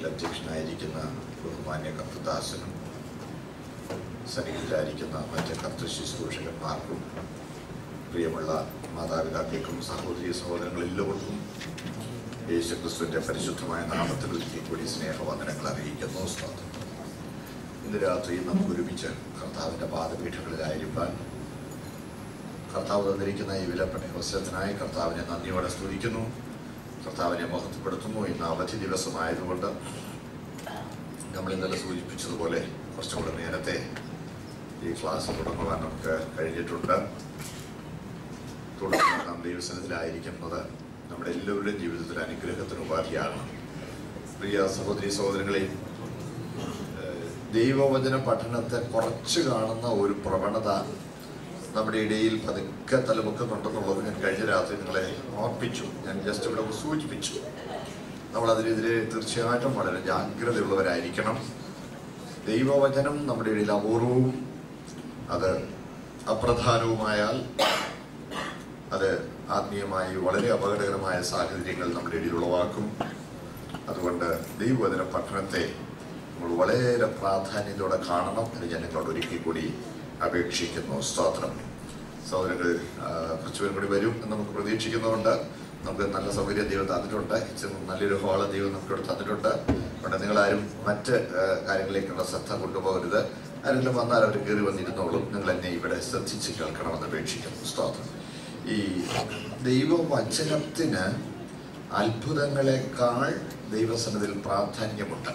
അധ്യക്ഷനായിരിക്കുന്ന ബഹുമാന്യ കർത്തദാസനും സന്നിഹിതരായിരിക്കുന്ന മറ്റ് കർത്തൃ ശുശ്രൂഷകന്മാർക്കും പ്രിയമുള്ള മാതാപിതാക്കൾക്കും സഹോദരി സഹോദരങ്ങളെല്ലാവർക്കും യേശുക്രിസ്തുവിന്റെ പരിശുദ്ധമായ നാമത്തിൽ ഒരിക്കൽ കൂടി സ്നേഹവന്ദനങ്ങൾ അറിയിക്കുന്നു സ്തോത്രം ഇന്ന് രാത്രി നമുക്ക് ഒരുമിച്ച് കർത്താവിന്റെ പാദപീഠങ്ങളിലായിരിക്കാൻ കർത്താവ് തന്നിരിക്കുന്ന ഈ വിലപ്പെട്ട അവസരത്തിനായി കർത്താവിനെ നന്ദിയോടെ സ്തുതിക്കുന്നു കർത്താവിനെ മഹത്വപ്പെടുത്തുന്നു ഇന്ന് അവധി ദിവസമായതുകൊണ്ട് നമ്മൾ ഇന്നലെ സൂചിപ്പിച്ചതുപോലെ കുറച്ചുകൂടെ നേരത്തെ ഈ ക്ലാസ് തുടങ്ങുവാൻ നമുക്ക് കഴിഞ്ഞിട്ടുണ്ട് തുടർന്ന് നാം ദൈവസനത്തിലായിരിക്കുന്നത് നമ്മുടെ എല്ലാവരുടെയും ജീവിതത്തിൽ അനുഗ്രഹത്തിന് ഉപാധിയാണ് പ്രിയ സഹോദരി സഹോദരങ്ങളെ ഏഹ്, ദൈവവചന പഠനത്തെ കുറച്ച് കാണുന്ന ഒരു പ്രവണത നമ്മുടെ ഇടയിൽ പതുക്കെ തലമുക്കുന്നുണ്ടെന്നുള്ളത് ഞാൻ കഴിഞ്ഞ രാത്രി നിങ്ങളെ ഓർപ്പിച്ചു ഞാൻ ജസ്റ്റ് ഇവിടെ ഒന്ന് സൂചിപ്പിച്ചു നമ്മൾ അതിനെതിരെ തീർച്ചയായിട്ടും വളരെ ജാഗ്രതയുള്ളവരായിരിക്കണം ദൈവവചനം നമ്മുടെ ഇടയിൽ അപൂർവവും അത് അപ്രധാനവുമായാൽ അത് ആത്മീയമായി വളരെ അപകടകരമായ സാഹചര്യങ്ങൾ നമ്മുടെ ഇടയിൽ ഉളവാക്കും അതുകൊണ്ട് ദൈവവചന പഠനത്തെ നമ്മൾ വളരെ പ്രാധാന്യത്തോടെ കാണണം എന്ന് ഞാൻ നിങ്ങളോട് ഒരിക്കൽ കൂടി അപേക്ഷിക്കുന്നു സ്തോത്രം സഹോദരങ്ങൾ ആ, കുറച്ചുപേരും കൂടി വരും എന്ന് നമുക്ക് പ്രതീക്ഷിക്കുന്നതുകൊണ്ട് നമുക്ക് നല്ല സൗകര്യം ദൈവം തന്നിട്ടുണ്ട് ഇച്ചിരി നല്ലൊരു ഹോള് ദൈവം നമുക്ക് ഇവിടെ തന്നിട്ടുണ്ട് അതുകൊണ്ട് നിങ്ങളാരും മറ്റ് ആ, കാര്യങ്ങളിലേക്കുള്ള ശ്രദ്ധ കൊണ്ടുപോകരുത് ആരെങ്കിലും വന്നാൽ അവർ കയറി വന്നിരുന്നോളും നിങ്ങൾ എന്നെ ഇവിടെ ശ്രദ്ധിച്ച് കേൾക്കണമെന്ന് അപേക്ഷിക്കുന്നു സ്തോത്രം ഈ ദൈവവചനത്തിന് അത്ഭുതങ്ങളെക്കാൾ ദൈവസന്നിധിയിൽ പ്രാധാന്യമുണ്ട്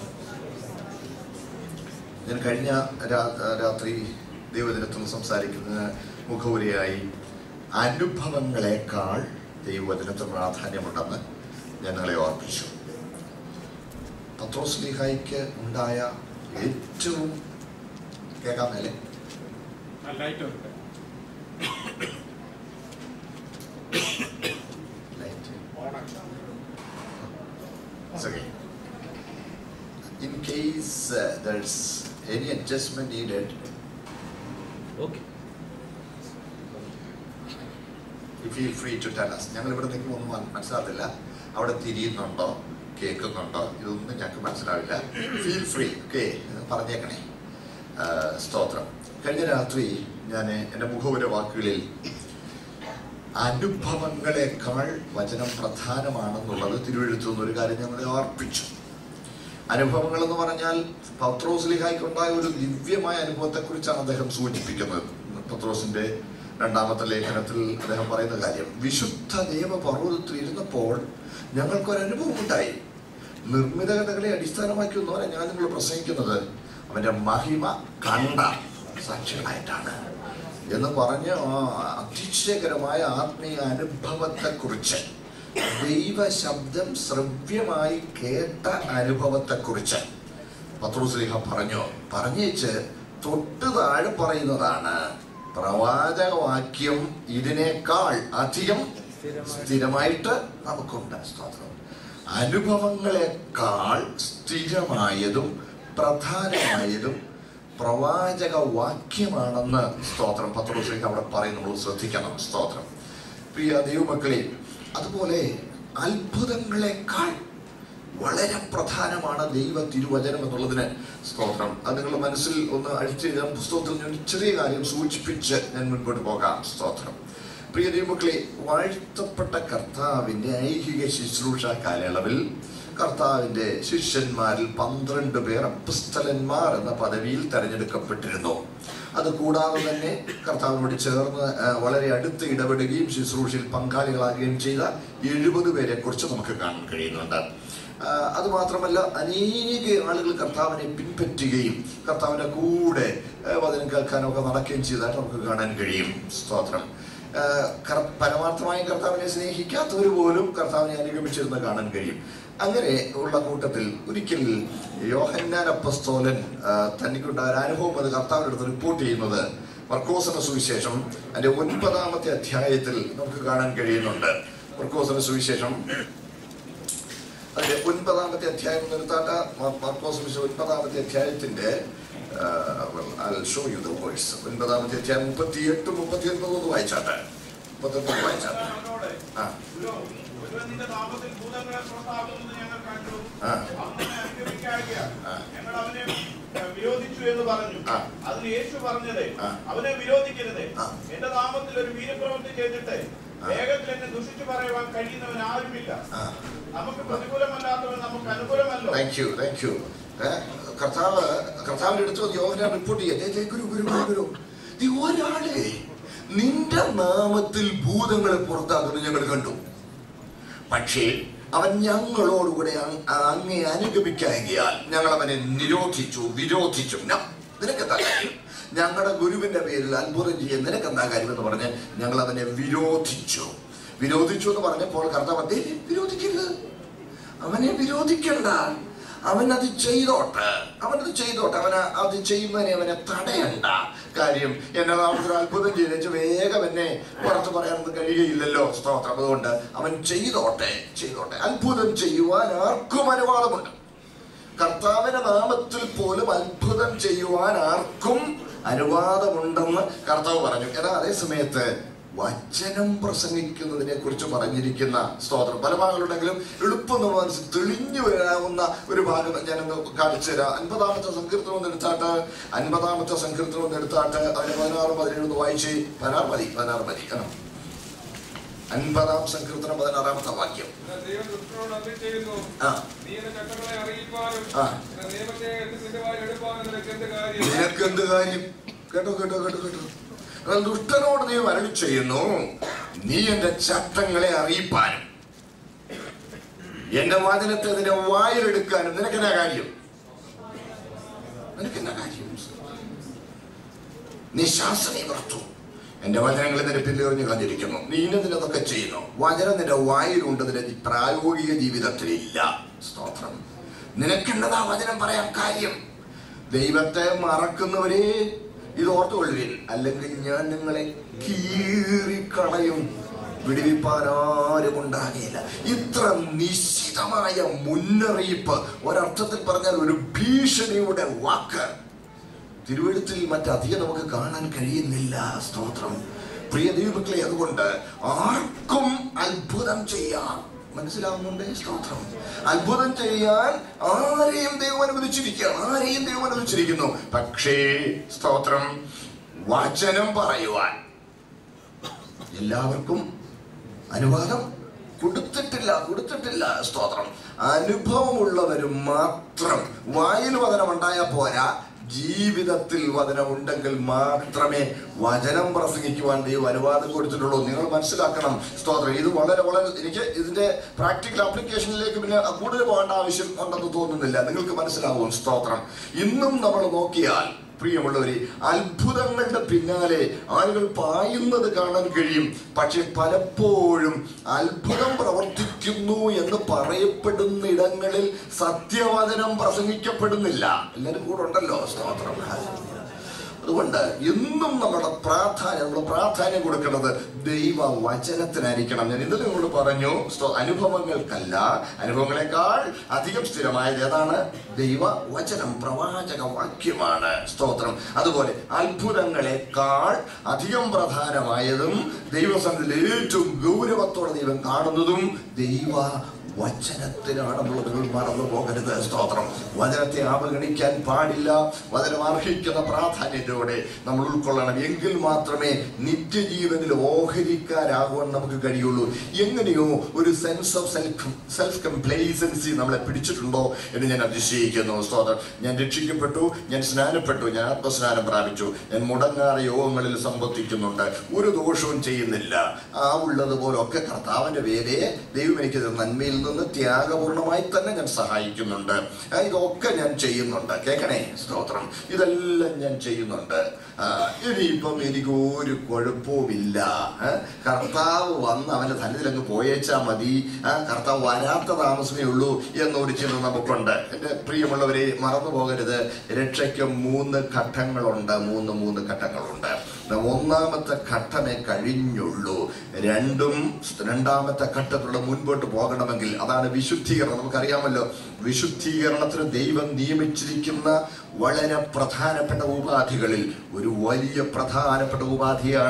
ഞാൻ കഴിഞ്ഞ രാ- രാത്രി ദൈവദിനത്തിൽ സംസാരിക്കുന്ന മുഖവുരയായി അനുഭവങ്ങളെക്കാൾ ദൈവവചനത്തിന് പ്രാധാന്യമുണ്ടെന്ന് ഞാൻ നിങ്ങളെ ഓർപ്പിച്ചു പത്രോസ് ലീഹായിക്ക് ഉണ്ടായ ഏറ്റവും കേൾക്കാൻ മേലെ നല്ലതായിട്ടുണ്ട് light Onam It's okay. In case uh, there's any adjustment needed, Okay. you feel free to tell us. ഞങ്ങൾ ഇവിടെ നിൽക്കുമ്പോൾ ഒന്നും മന- മനസ്സിലാകത്തില്ല അവിടെ തിരിയുന്നുണ്ടോ കേൾക്കുന്നുണ്ടോ ഇതൊന്നും ഞങ്ങൾക്ക് മനസ്സിലാവില്ല ഫീൽ ഫ്രീ ഓക്കെ പറഞ്ഞേക്കണേ ആ, സ്തോത്രം കഴിഞ്ഞ രാത്രി ഞാൻ എൻ്റെ മുഖവുര വാക്കുകളിൽ അനുഭവങ്ങളെക്കാൾ വചനം പ്രധാനമാണെന്നുള്ളത് തിരുവഴുത്തുന്ന ഒരു കാര്യം ഞങ്ങളെ ഓർപ്പിച്ചു അനുഭവങ്ങൾ എന്ന് പറഞ്ഞാൽ പത്രോസ്ലിഹായിക്കുണ്ടായ ഒരു ദിവ്യമായ അനുഭവത്തെക്കുറിച്ചാണ് അദ്ദേഹം സൂചിപ്പിക്കുന്നത് പത്രോസിന്റെ രണ്ടാമത്തെ ലേഖനത്തിൽ അദ്ദേഹം പറയുന്ന കാര്യം വിശുദ്ധ നിയമപർവ്വതത്തിൽ ഇരുന്നപ്പോൾ ഞങ്ങൾക്കൊരു അനുഭവം ഉണ്ടായി നിർമ്മിത കഥകളെ അടിസ്ഥാനമാക്കി എന്ന് പറയാൻ ഞാൻ നിങ്ങൾ പ്രസംഗിക്കുന്നത് അവന്റെ മഹിമ കണ്ട സാക്ഷികളായിട്ടാണ് എന്ന് പറഞ്ഞ് ആ അതിശയകരമായ ആത്മീയ അനുഭവത്തെക്കുറിച്ച് ദൈവശബ്ദം ശ്രവ്യമായി കേട്ട അനുഭവത്തെക്കുറിച്ച് പത്രോസ്ലിഹ പറഞ്ഞു പറഞ്ഞേച്ച് തൊട്ട് താഴെ പറയുന്നതാണ് പ്രവാചകവാക്യം ഇതിനേക്കാൾ അധികം സ്ഥിരമായിട്ട് നമുക്കുണ്ട് സ്തോത്രം അനുഭവങ്ങളെക്കാൾ സ്ഥിരമായതും പ്രധാനമായതും പ്രവാചക വാക്യമാണെന്ന് സ്തോത്രം പത്രോസ്ലിഹ അവിടെ പറയും നമ്മൾ ശ്രദ്ധിക്കണം സ്തോത്രം പ്രിയ ദൈവമക്കളെ അതുപോലെ അത്ഭുതങ്ങളെക്കാൾ വളരെ പ്രധാനമാണ് ദൈവ തിരുവചനം എന്നുള്ളതിന് സ്തോത്രം അത് നിങ്ങളുടെ മനസ്സിൽ ഒന്ന് അഴിച്ചു ഞാൻ പുസ്തകത്തിൽ ഞാൻ ഒരു ചെറിയ കാര്യം സൂചിപ്പിച്ച് ഞാൻ മുൻപോട്ട് പോകാം സ്തോത്രം പ്രിയ ദൈവമക്കളെ വാഴ്ത്തപ്പെട്ട കർത്താവിൻ്റെ ഐഹിക ശുശ്രൂഷ കാലയളവിൽ കർത്താവിൻ്റെ ശിഷ്യന്മാരിൽ പന്ത്രണ്ട് പേർ അപ്പസ്തലന്മാർ എന്ന പദവിയിൽ തെരഞ്ഞെടുക്കപ്പെട്ടിരുന്നു അത് കൂടാതെ തന്നെ കർത്താവിനോട് ചേർന്ന് ആ, വളരെ അടുത്ത് ഇടപെടുകയും ശുശ്രൂഷയിൽ പങ്കാളികളാകുകയും ചെയ്ത എഴുപത് പേരെ കുറിച്ച് നമുക്ക് കാണാൻ കഴിയുന്നുണ്ട് ആ, അതുമാത്രമല്ല അനേക ആളുകൾ കർത്താവിനെ പിൻപറ്റുകയും കർത്താവിൻ്റെ കൂടെ ആ, വചനം കേൾക്കാനൊക്കെ നടക്കുകയും ചെയ്തതായിട്ട് നമുക്ക് കാണാൻ കഴിയും സ്തോത്രം ആ, കർ- പരമാർത്ഥമായും കർത്താവിനെ സ്നേഹിക്കാത്തവർ പോലും കർത്താവിനെ അനുഗമിച്ചിരുന്ന് കാണാൻ കഴിയും അങ്ങനെ ഉള്ള കൂട്ടത്തിൽ ഒരിക്കൽ യോഹന്നാൻ അപ്പസ്തോലൻ ആ, തനിക്കുണ്ടായ ഒരു അനുഭവം അത് കർത്താവിൻ്റെ അടുത്ത് റിപ്പോർട്ട് ചെയ്യുന്നത് മർക്കോസിന്റെ സുവിശേഷം അതിന്റെ ഒൻപതാമത്തെ അധ്യായത്തിൽ നമുക്ക് കാണാൻ കഴിയുന്നുണ്ട് മർക്കോസിന്റെ സുവിശേഷം അതിന്റെ ഒൻപതാമത്തെ അധ്യായം നിർത്താട്ട മാർക്കോസ് സുവിശേഷം ഒൻപതാമത്തെ അധ്യായത്തിന്റെ ഷോ യു ദ വേഴ്സ് ഒൻപതാമത്തെ അധ്യായം മുപ്പത്തിയെട്ട് മുപ്പത്തി ഒൻപത് ഒന്ന് വായിച്ചാട്ടെ മുപ്പത്തൊൻപത് വായിച്ചാട്ടെ അവനോട് ആ ഗുരു, ഒരുവൻ നിന്റെ നാമത്തിൽ ഭൂതങ്ങളെ പുറത്താക്കുന്നത് ഞങ്ങൾ കണ്ടു ആ അങ്ങനെ എന്ന് പറഞ്ഞു ആ. അതിന് യേശു പറഞ്ഞത് ആ. അവനെ വിരോധിക്കരുത് ആ. എന്റെ നാമത്തിൽ ഒരു വീരപ്രവൃത്തി ചെയ്തിട്ട് ആ. വേഗത്തിൽ എന്നെ ദുഷിച്ചു പറയുവാൻ കഴിയുന്നവൻ ആരുമില്ല ആ നമുക്ക് പ്രതികൂലമല്ലാത്തവൻ നമുക്ക് അനുകൂലമല്ലോ താങ്ക് യു താങ്ക് യു കർത്താവ് കർത്താവിന്റെ അടുത്ത് യോഹന റിപ്പോർട്ട് ചെയ്യാം ദേ, ദേ, ഗുരു ഗുരു ഗുരു ഗുരു നീ ഒരാളെ നിന്റെ നാമത്തിൽ ഭൂതങ്ങളെ പുറത്താക്കുന്നത് ഞങ്ങൾ കണ്ടു പക്ഷേ അവൻ ഞങ്ങളോടുകൂടെ അങ്- അങ്ങേ അനുഗമിക്കാകിയാൽ ഞങ്ങൾ അവനെ നിരോധിച്ചു വിരോധിച്ചു ന, നിനക്കെന്താ കാര്യം ഞങ്ങളുടെ ഗുരുവിന്റെ പേരിൽ അത്ഭുതം ചെയ്യാൻ നിനക്കെന്താ കാര്യം എന്ന് പറഞ്ഞ് ഞങ്ങൾ അവനെ വിരോധിച്ചു വിരോധിച്ചു എന്ന് പറഞ്ഞപ്പോൾ കർത്താവ് "ദേ, വിരോധിക്കരുത് അവനെ വിരോധിക്കണ്ട അവൻ അത് ചെയ്തോട്ടെ അവനത് ചെയ്തോട്ടെ അവൻ അത് ചെയ്യുന്നതിനെ അവനെ തടയണ്ട കാര്യം എന്നെ നാമത്തിൽ അത്ഭുതം ചെയ്തു വേഗം എന്നെ പുറത്ത് പറയാനൊന്നും കഴിയുകയില്ലല്ലോ സ്തോത്രം അതുകൊണ്ട് അവൻ ചെയ്തോട്ടെ ചെയ്തോട്ടെ അത്ഭുതം ചെയ്യുവാൻ ആർക്കും അനുവാദമുണ്ട് കർത്താവിന്റെ നാമത്തിൽ പോലും അത്ഭുതം ചെയ്യുവാൻ ആർക്കും അനുവാദമുണ്ടെന്ന് കർത്താവ് പറഞ്ഞു എന്നാൽ അതേ സമയത്ത് വചനം പ്രസംഗിക്കുന്നതിനെ കുറിച്ച് പറഞ്ഞിരിക്കുന്ന സ്തോത്രം പല ഭാഗങ്ങളുണ്ടെങ്കിലും എളുപ്പം നമ്മൾ മനസ്സിൽ തെളിഞ്ഞു വരാവുന്ന ഒരു ഭാഗം ഞാനൊന്ന് കാണിച്ചു തരാം അൻപതാമത്തെ സങ്കീർത്തനം ഒന്ന് എടുത്താട്ട് അൻപതാമത്തെ സങ്കീർത്തനം ഒന്ന് എടുത്താട്ട് അതിന് പതിനാറ് പതിനേഴ് ഒന്ന് വായിച്ച് പതിനാറ് മതി പതിനാറ് മതി ആ. അൻപതാം സങ്കീർത്തനം പതിനാറാമത്തെ വാക്യം എന്നാൽ ദൈവം ദുഷ്ടനോട് അരുളി ചെയ്യുന്നു ആ നീ എന്റെ ചട്ടങ്ങളെ അറിയിപ്പാനും ആ. എന്റെ നിയമത്തെ നിന്റെ വായിൽ എടുപ്പാനും നിനക്ക് എന്ത് കാര്യം നിനക്ക് എന്ത് കാര്യം കേട്ടോ കേട്ടോ കേട്ടോ കേട്ടോ എന്നാൽ ദുഷ്ടനോട് നീ വരളി ചെയ്യുന്നു നീ എന്റെ ചട്ടങ്ങളെ അറിയിപ്പാനും എന്റെ വചനത്തെ നിന്റെ വായിലെടുക്കാനും നിനക്കെന്നാ കാര്യം നിനക്കെന്നാ കാര്യം നീ ശാസന നിർത്തു എന്റെ വചനങ്ങളെ നിന്റെ പിന്തുടർന്ന് കളഞ്ഞിരിക്കുന്നു നീ ഇന്നതിനതൊക്കെ ചെയ്യുന്നു വചനം നിന്റെ വായിലുണ്ട് നിന്റെ പ്രായോഗിക ജീവിതത്തിൽ ഇല്ല സ്തോത്രം നിനക്കെന്നതാ വചനം പറയാൻ കാര്യം ദൈവത്തെ മറക്കുന്നവരെ ഇത് ഓർത്തുകൊള്ളുവിൻ അല്ലെങ്കിൽ ഞാൻ നിങ്ങളെ കീറിക്കളയും വിടുവിപ്പാൻ ആരും ഉണ്ടാകില്ല ഇത്ര നിശ്ചിതമായ മുന്നറിയിപ്പ് ഒരർത്ഥത്തിൽ പറഞ്ഞാൽ ഒരു ഭീഷണിയുടെ വാക്ക് തിരുവഴുത്തിൽ മറ്റധികം നമുക്ക് കാണാൻ കഴിയുന്നില്ല സ്തോത്രം പ്രിയ ദൈവമക്കളെ അതുകൊണ്ട് ആർക്കും അത്ഭുതം ചെയ്യാം മനസ്സിലാവുന്നുണ്ട് സ്തോത്രം അത്ഭുതം ചെയ്യാൻ ആരെയും ദൈവം അനുവദിച്ചിരിക്കുകയാണ് ആരെയും ദൈവം അനുവദിച്ചിരിക്കുന്നു പക്ഷേ സ്തോത്രം വചനം പറയുവാൻ എല്ലാവർക്കും അനുവാദം കൊടുത്തിട്ടില്ല കൊടുത്തിട്ടില്ല സ്തോത്രം അനുഭവമുള്ളവരും മാത്രം വായിൽ വചനം ഉണ്ടായാൽ പോരാ ജീവിതത്തിൽ വചനം ഉണ്ടെങ്കിൽ മാത്രമേ വചനം പ്രസംഗിക്കുവാൻ ദൈവം അനുവാദം കൊടുത്തിട്ടുള്ളൂ നിങ്ങൾ മനസ്സിലാക്കണം സ്തോത്രം ഇത് വളരെ വളരെ എനിക്ക് ഇതിന്റെ പ്രാക്ടിക്കൽ ആപ്ലിക്കേഷനിലേക്ക് പിന്നെ കൂടുതൽ പോകേണ്ട ആവശ്യം ഉണ്ടെന്ന് തോന്നുന്നില്ല നിങ്ങൾക്ക് മനസ്സിലാവും സ്തോത്രം ഇന്നും നമ്മൾ നോക്കിയാൽ പ്രിയമുള്ളവരെ അത്ഭുതങ്ങളുടെ പിന്നാലെ ആളുകൾ പായുന്നത് കാണാൻ കഴിയും പക്ഷെ പലപ്പോഴും അത്ഭുതം പ്രവർത്തിക്കുന്നു എന്ന് പറയപ്പെടുന്ന ഇടങ്ങളിൽ സത്യവചനം പ്രസംഗിക്കപ്പെടുന്നില്ല എല്ലാവരും കൂടെ ഉണ്ടല്ലോ സ്തോത്രം അതുകൊണ്ട് എന്നും നമ്മുടെ പ്രാധാന്യം നമ്മൾ പ്രാധാന്യം കൊടുക്കുന്നത് ദൈവ വചനത്തിനായിരിക്കണം ഞാൻ ഇന്നലെ നിങ്ങളോട് പറഞ്ഞു സ്തോ- അനുഭവങ്ങൾക്കല്ല അനുഭവങ്ങളെക്കാൾ അധികം സ്ഥിരമായത് ഏതാണ് ദൈവ വചനം പ്രവാചക വാക്യമാണ് സ്തോത്രം അതുപോലെ അത്ഭുതങ്ങളെക്കാൾ അധികം പ്രധാനമായതും ദൈവസന്നിധിയിൽ ഏറ്റവും ഗൗരവത്തോടെ ദൈവം കാണുന്നതും ദൈവ വചനത്തിനാണെന്നുള്ളത് നിങ്ങൾ മറന്നു പോകരുത് സ്തോത്രം വചനത്തെ അവഗണിക്കാൻ പാടില്ല വചനം അർഹിക്കുന്ന പ്രാധാന്യത്തോടെ നമ്മൾ ഉൾക്കൊള്ളണം എങ്കിൽ മാത്രമേ നിത്യജീവനിൽ ഓഹരിക്കാരാകുവാൻ നമുക്ക് കഴിയുള്ളൂ എങ്ങനെയോ ഒരു sense of self self complacency നമ്മളെ പിടിച്ചിട്ടുണ്ടോ എന്ന് ഞാൻ അതിശയിക്കുന്നു സ്തോത്രം ഞാൻ രക്ഷിക്കപ്പെട്ടു ഞാൻ സ്നാനപ്പെട്ടു ഞാൻ ആത്മസ്നാനം പ്രാപിച്ചു ഞാൻ മുടങ്ങാതെ യോഗങ്ങളിൽ സംബന്ധിക്കുന്നുണ്ട് ഒരു ദോഷവും ചെയ്യുന്നില്ല ആ ഉള്ളതുപോലൊക്കെ കർത്താവിന്റെ പേരെ ദൈവം എനിക്ക് തന്ന നന്മയിൽ നിന്ന് ത്യാഗപൂർണമായി തന്നെ ഞാൻ സഹായിക്കുന്നുണ്ട് ആ, ഇതൊക്കെ ഞാൻ ചെയ്യുന്നുണ്ട് കേൾക്കണേ സ്തോത്രം ഇതെല്ലാം ഞാൻ ചെയ്യുന്നുണ്ട് ആ, ഇനിയിപ്പം എനിക്ക് ഒരു കുഴപ്പവുമില്ല ആ, കർത്താവ് വന്ന് അവന്റെ സന്നിധിയിൽ അങ്ങ് പോയേച്ചാ മതി ആ, കർത്താവ് വരാത്ത താമസമേ ഉള്ളൂ എന്നൊരു ചിന്ത നമുക്കുണ്ട് എൻ്റെ പ്രിയമുള്ളവരെ മറന്നു പോകരുത് രക്ഷയ്ക്ക് മൂന്ന് ഘട്ടങ്ങളുണ്ട് മൂന്ന് മൂന്ന് ഘട്ടങ്ങളുണ്ട് ഒന്നാമത്തെ ഘട്ടമേ കഴിഞ്ഞുള്ളൂ രണ്ടും രണ്ടാമത്തെ ഘട്ടത്തിലൂടെ മുൻപോട്ട് പോകണമെങ്കിൽ അതാണ് വിശുദ്ധീകരണം നമുക്കറിയാമല്ലോ വിശുദ്ധീകരണത്തിന് ദൈവം നിയമിച്ചിരിക്കുന്ന വളരെ പ്രധാനപ്പെട്ട ഉപാധികളിൽ ഒരു വലിയ പ്രധാനപ്പെട്ട ഉപാധിയാണ്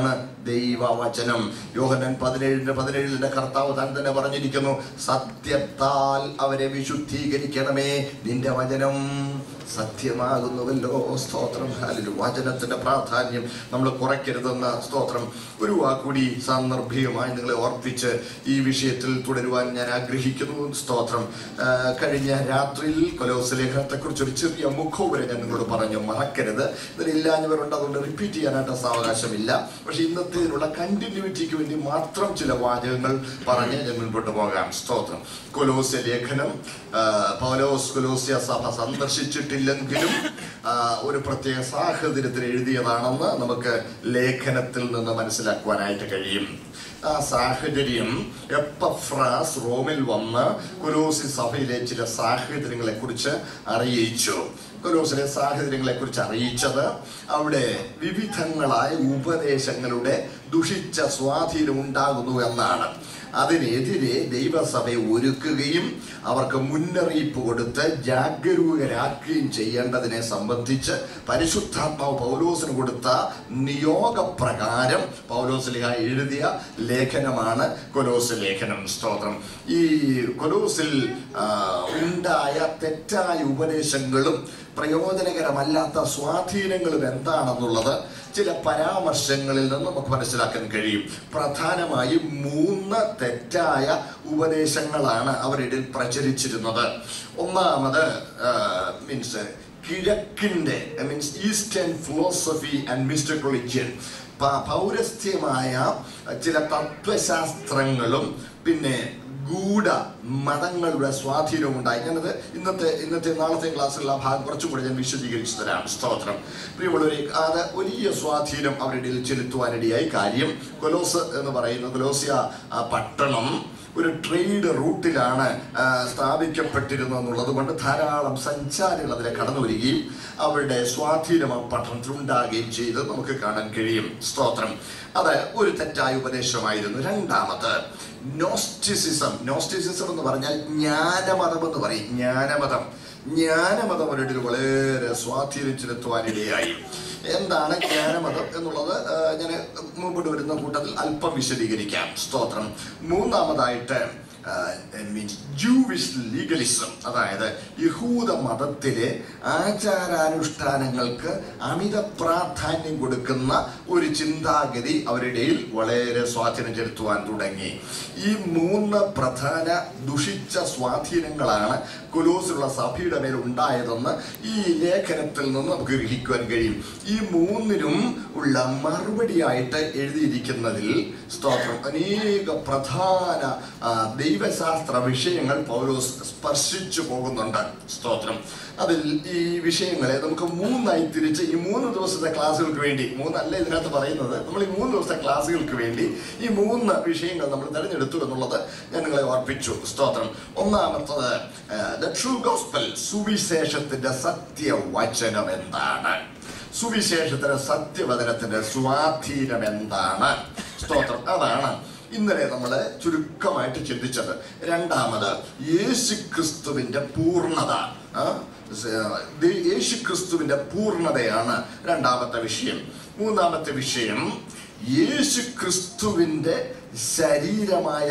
ദൈവവചനം യോഹനൻ പതിനേഴിന്റെ പതിനേഴിന്റെ കർത്താവ് താൻ തന്നെ പറഞ്ഞിരിക്കുന്നു സത്യത്താൽ അവരെ വിശുദ്ധീകരിക്കണമേ നിന്റെ വചനം സത്യമാകുന്നുവല്ലോ സ്തോത്രം ഹാലിലു വചനത്തിന്റെ പ്രാധാന്യം നമ്മൾ കുറയ്ക്കരുതെന്ന സ്തോത്രം ഒരു വാക്കുകൂടി സാന്ദർഭികമായി നിങ്ങളെ ഓർപ്പിച്ച് ഈ വിഷയത്തിൽ തുടരുവാൻ ഞാൻ ആഗ്രഹിക്കുന്നു സ്തോത്രം ആ, കഴിഞ്ഞ രാത്രിയിൽ കൊലോസ് ലേഖനത്തെക്കുറിച്ച് ഒരു ചെറിയ മുഖവുരെ ഞാൻ നിങ്ങളോട് പറഞ്ഞു മറക്കരുത് ഇതിലില്ലാഞ്ഞവരുണ്ട് അതുകൊണ്ട് റിപ്പീറ്റ് ചെയ്യാനായിട്ട് സാവകാശമില്ല പക്ഷെ ഇന്നത്തേതിനുള്ള കണ്ടിന്യൂറ്റിക്ക് വേണ്ടി മാത്രം ചില വാചകങ്ങൾ പറഞ്ഞ് ഞാൻ മുൻപോട്ട് പോകാം സ്തോത്രം കൊലോസ്യ ലേഖനം ആ, പൗലോസ് കൊലോസ്യ സഭ സന്ദർശിച്ചിട്ടില്ലെങ്കിലും ആ, ഒരു പ്രത്യേക സാഹചര്യത്തിൽ എഴുതിയതാണെന്ന് നമുക്ക് ലേഖനത്തിൽ നിന്ന് മനസ്സിലാക്കുവാനായിട്ട് കഴിയും ആ സാഹചര്യം എപ്പഫ്രാസ് റോമിൽ വന്ന് കൊലോസി സഭയിലെ ചില സാഹചര്യങ്ങളെ കുറിച്ച് അറിയിച്ചു കൊലോസിലെ സാഹചര്യങ്ങളെ കുറിച്ച് അറിയിച്ചത് അവിടെ വിവിധങ്ങളായ ഉപദേശങ്ങളുടെ ദുഷിച്ച സ്വാധീനം ഉണ്ടാകുന്നു എന്നാണ് അതിനെതിരെ ദൈവസഭയെ ഒരുക്കുകയും അവർക്ക് മുന്നറിയിപ്പ് കൊടുത്ത് ജാഗരൂകരാക്കുകയും ചെയ്യേണ്ടതിനെ സംബന്ധിച്ച് പരിശുദ്ധാത്മാവ് പൗലോസിന് കൊടുത്ത നിയോഗപ്രകാരം പൗലോസിലിഹ എഴുതിയ ലേഖനമാണ് കൊലോസ് ലേഖനം സ്തോത്രം ഈ കൊലോസിൽ ആ, ഉണ്ടായ തെറ്റായ ഉപദേശങ്ങളും പ്രയോജനകരമല്ലാത്ത സ്വാധീനങ്ങളും എന്താണെന്നുള്ളത് ചില പരാമർശങ്ങളിൽ നിന്ന് നമുക്ക് മനസ്സിലാക്കാൻ കഴിയും പ്രധാനമായും മൂന്ന് തെറ്റായ ഉപദേശങ്ങളാണ് അവരുടെ പ്രചരിച്ചിരുന്നത് ഒന്നാമത് മീൻസ് കിഴക്കിൻ്റെ means eastern philosophy and mister religion പൗരസ്ത്യമായ ചില തത്വശാസ്ത്രങ്ങളും പിന്നെ ഗൂഢ മതങ്ങളുടെ സ്വാധീനവും ഉണ്ടായി ഞാനത് ഇന്നത്തെ ഇന്നത്തെ നാളത്തെ ക്ലാസ്സിലുള്ള ഭാഗം കുറച്ചും കൂടെ ഞാൻ വിശദീകരിച്ചു തരാം സ്തോത്രം പ്രിയമുള്ളവരെ അത് വലിയ സ്വാധീനം അവരുടെ ഇടയിൽ ചെലുത്തുവാനിടയായി കാര്യം കൊലോസ് എന്ന് പറയുന്ന കൊലോസിയ ആ, പട്ടണം ഒരു ട്രേഡ് റൂട്ടിലാണ് ആ, സ്ഥാപിക്കപ്പെട്ടിരുന്നത് എന്നുള്ളത് കൊണ്ട് ധാരാളം സഞ്ചാരികൾ അതിലെ കടന്നു വരികയും അവരുടെ സ്വാധീനം ആ പട്ടണത്തിൽ ഉണ്ടാകുകയും ചെയ്ത് നമുക്ക് കാണാൻ കഴിയും സ്തോത്രം അത് ഒരു തെറ്റായ ഉപദേശമായിരുന്നു രണ്ടാമത് നോസ്റ്റിസിസം നോസ്റ്റിസിസം എന്ന് പറഞ്ഞാൽ ജ്ഞാനമതം എന്ന് പറയും ജ്ഞാനമതം ജ്ഞാനമതം അവരുടെ ഇടയിൽ വളരെ സ്വാധീനം ചെലുത്തുവാനിടയായി എന്താണ് ജ്ഞാനമതം എന്നുള്ളത് ഞാൻ മുമ്പോട്ട് വരുന്ന കൂട്ടത്തിൽ അല്പം വിശദീകരിക്കാം സ്തോത്രം മൂന്നാമതായിട്ട് മീൻസ് ജൂവിഷ് ലീഗലിസം അതായത് യഹൂദ മതത്തിലെ ആചാരാനുഷ്ഠാനങ്ങൾക്ക് അമിത പ്രാധാന്യം കൊടുക്കുന്ന ഒരു ചിന്താഗതി അവരുടെ വളരെ സ്വാധീനം ചെലുത്തുവാൻ തുടങ്ങി ഈ മൂന്ന് പ്രധാന ദുഷിച്ച സ്വാധീനങ്ങളാണ് കൊലോസിലുള്ള സഭയുടെ മേൽ ഉണ്ടായതെന്ന് ഈ ലേഖനത്തിൽ നിന്ന് നമുക്ക് ഗ്രഹിക്കുവാൻ കഴിയും ഈ മൂന്നിനും ഉള്ള മറുപടിയായിട്ട് എഴുതിയിരിക്കുന്നതിൽ സ്തോത്രം അനേക പ്രധാന ആ, ദൈവശാസ്ത്ര വിഷയങ്ങൾ പൗലോസ് സ്പർശിച്ചു പോകുന്നുണ്ട് സ്തോത്രം അതിൽ ഈ വിഷയങ്ങളെ നമുക്ക് മൂന്നായി തിരിച്ച് ഈ മൂന്ന് ദിവസത്തെ ക്ലാസ്സുകൾക്ക് വേണ്ടി മൂന്നല്ല ഇതിനകത്ത് പറയുന്നത് നമ്മൾ ഈ മൂന്ന് ദിവസത്തെ ക്ലാസ്സുകൾക്ക് വേണ്ടി ഈ മൂന്ന് വിഷയങ്ങൾ നമ്മൾ തിരഞ്ഞെടുത്തു എന്നുള്ളത് ഞാൻ നിങ്ങളെ ഓർപ്പിച്ചു സ്തോത്രം ഒന്നാമത്തത് ദ ട്രൂ ഗോസ്പൽ സുവിശേഷത്തിന്റെ സത്യവചനം എന്താണ് സുവിശേഷത്തിന്റെ സത്യവചനത്തിന്റെ സ്വാധീനം എന്താണ് സ്തോത്രം അതാണ് ഇന്നലെ നമ്മൾ ചുരുക്കമായിട്ട് ചിന്തിച്ചത് രണ്ടാമത് യേശു ക്രിസ്തുവിന്റെ പൂർണ്ണത ആ? സ- ദേ- യേശു ക്രിസ്തുവിന്റെ പൂർണ്ണതയാണ് രണ്ടാമത്തെ വിഷയം മൂന്നാമത്തെ വിഷയം യേശു ക്രിസ്തുവിന്റെ ശരീരമായ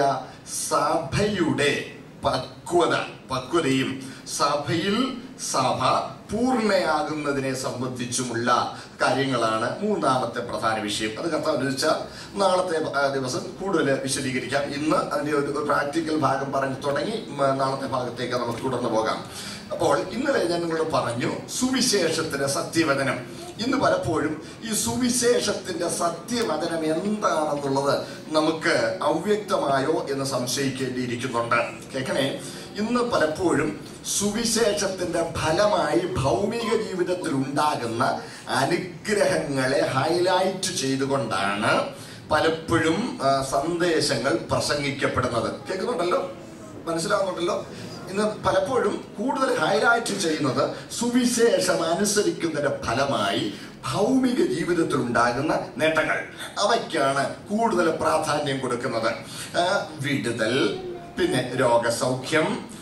സഭയുടെ പക്വത പക്വതയും സഭയിൽ സഭ പൂർണ്ണയാകുന്നതിനെ സംബന്ധിച്ചുമുള്ള കാര്യങ്ങളാണ് മൂന്നാമത്തെ പ്രധാന വിഷയം അത് കർത്താവ് അനുവദിച്ചാൽ നാളത്തെ ആ, ദിവസം കൂടുതൽ വിശദീകരിക്കാം ഇന്ന് അതിന്റെ ഒരു പ്രാക്ടിക്കൽ ഭാഗം പറഞ്ഞു തുടങ്ങി ഉം, നാളത്തെ ഭാഗത്തേക്ക് നമുക്ക് തുടർന്ന് പോകാം അപ്പോൾ ഇന്നലെ ഞാൻ നിങ്ങളോട് പറഞ്ഞു സുവിശേഷത്തിന് സത്യവചനം ഇന്ന് പലപ്പോഴും ഈ സുവിശേഷത്തിന്റെ സത്യവചനം എന്താണെന്നുള്ളത് നമുക്ക് അവ്യക്തമായോ എന്ന് സംശയിക്കേണ്ടിയിരിക്കുന്നുണ്ട് കേൾക്കണേ ഇന്ന് പലപ്പോഴും സുവിശേഷത്തിന്റെ ഫലമായി ഭൗമിക ജീവിതത്തിൽ ഉണ്ടാകുന്ന അനുഗ്രഹങ്ങളെ ഹൈലൈറ്റ് ചെയ്തുകൊണ്ടാണ് പലപ്പോഴും ആ, സന്ദേശങ്ങൾ പ്രസംഗിക്കപ്പെടുന്നത് കേൾക്കുന്നുണ്ടല്ലോ മനസ്സിലാവുന്നുണ്ടല്ലോ ഇന്ന് പലപ്പോഴും കൂടുതൽ ഹൈലൈറ്റ് ചെയ്യുന്നത് സുവിശേഷം അനുസരിക്കുന്നതിന്റെ ഫലമായി ഭൗമിക ജീവിതത്തിൽ ഉണ്ടാകുന്ന നേട്ടങ്ങൾ അവയ്ക്കാണ് കൂടുതൽ പ്രാധാന്യം കൊടുക്കുന്നത് ആ, വിടുതൽ പിന്നെ രോഗസൗഖ്യം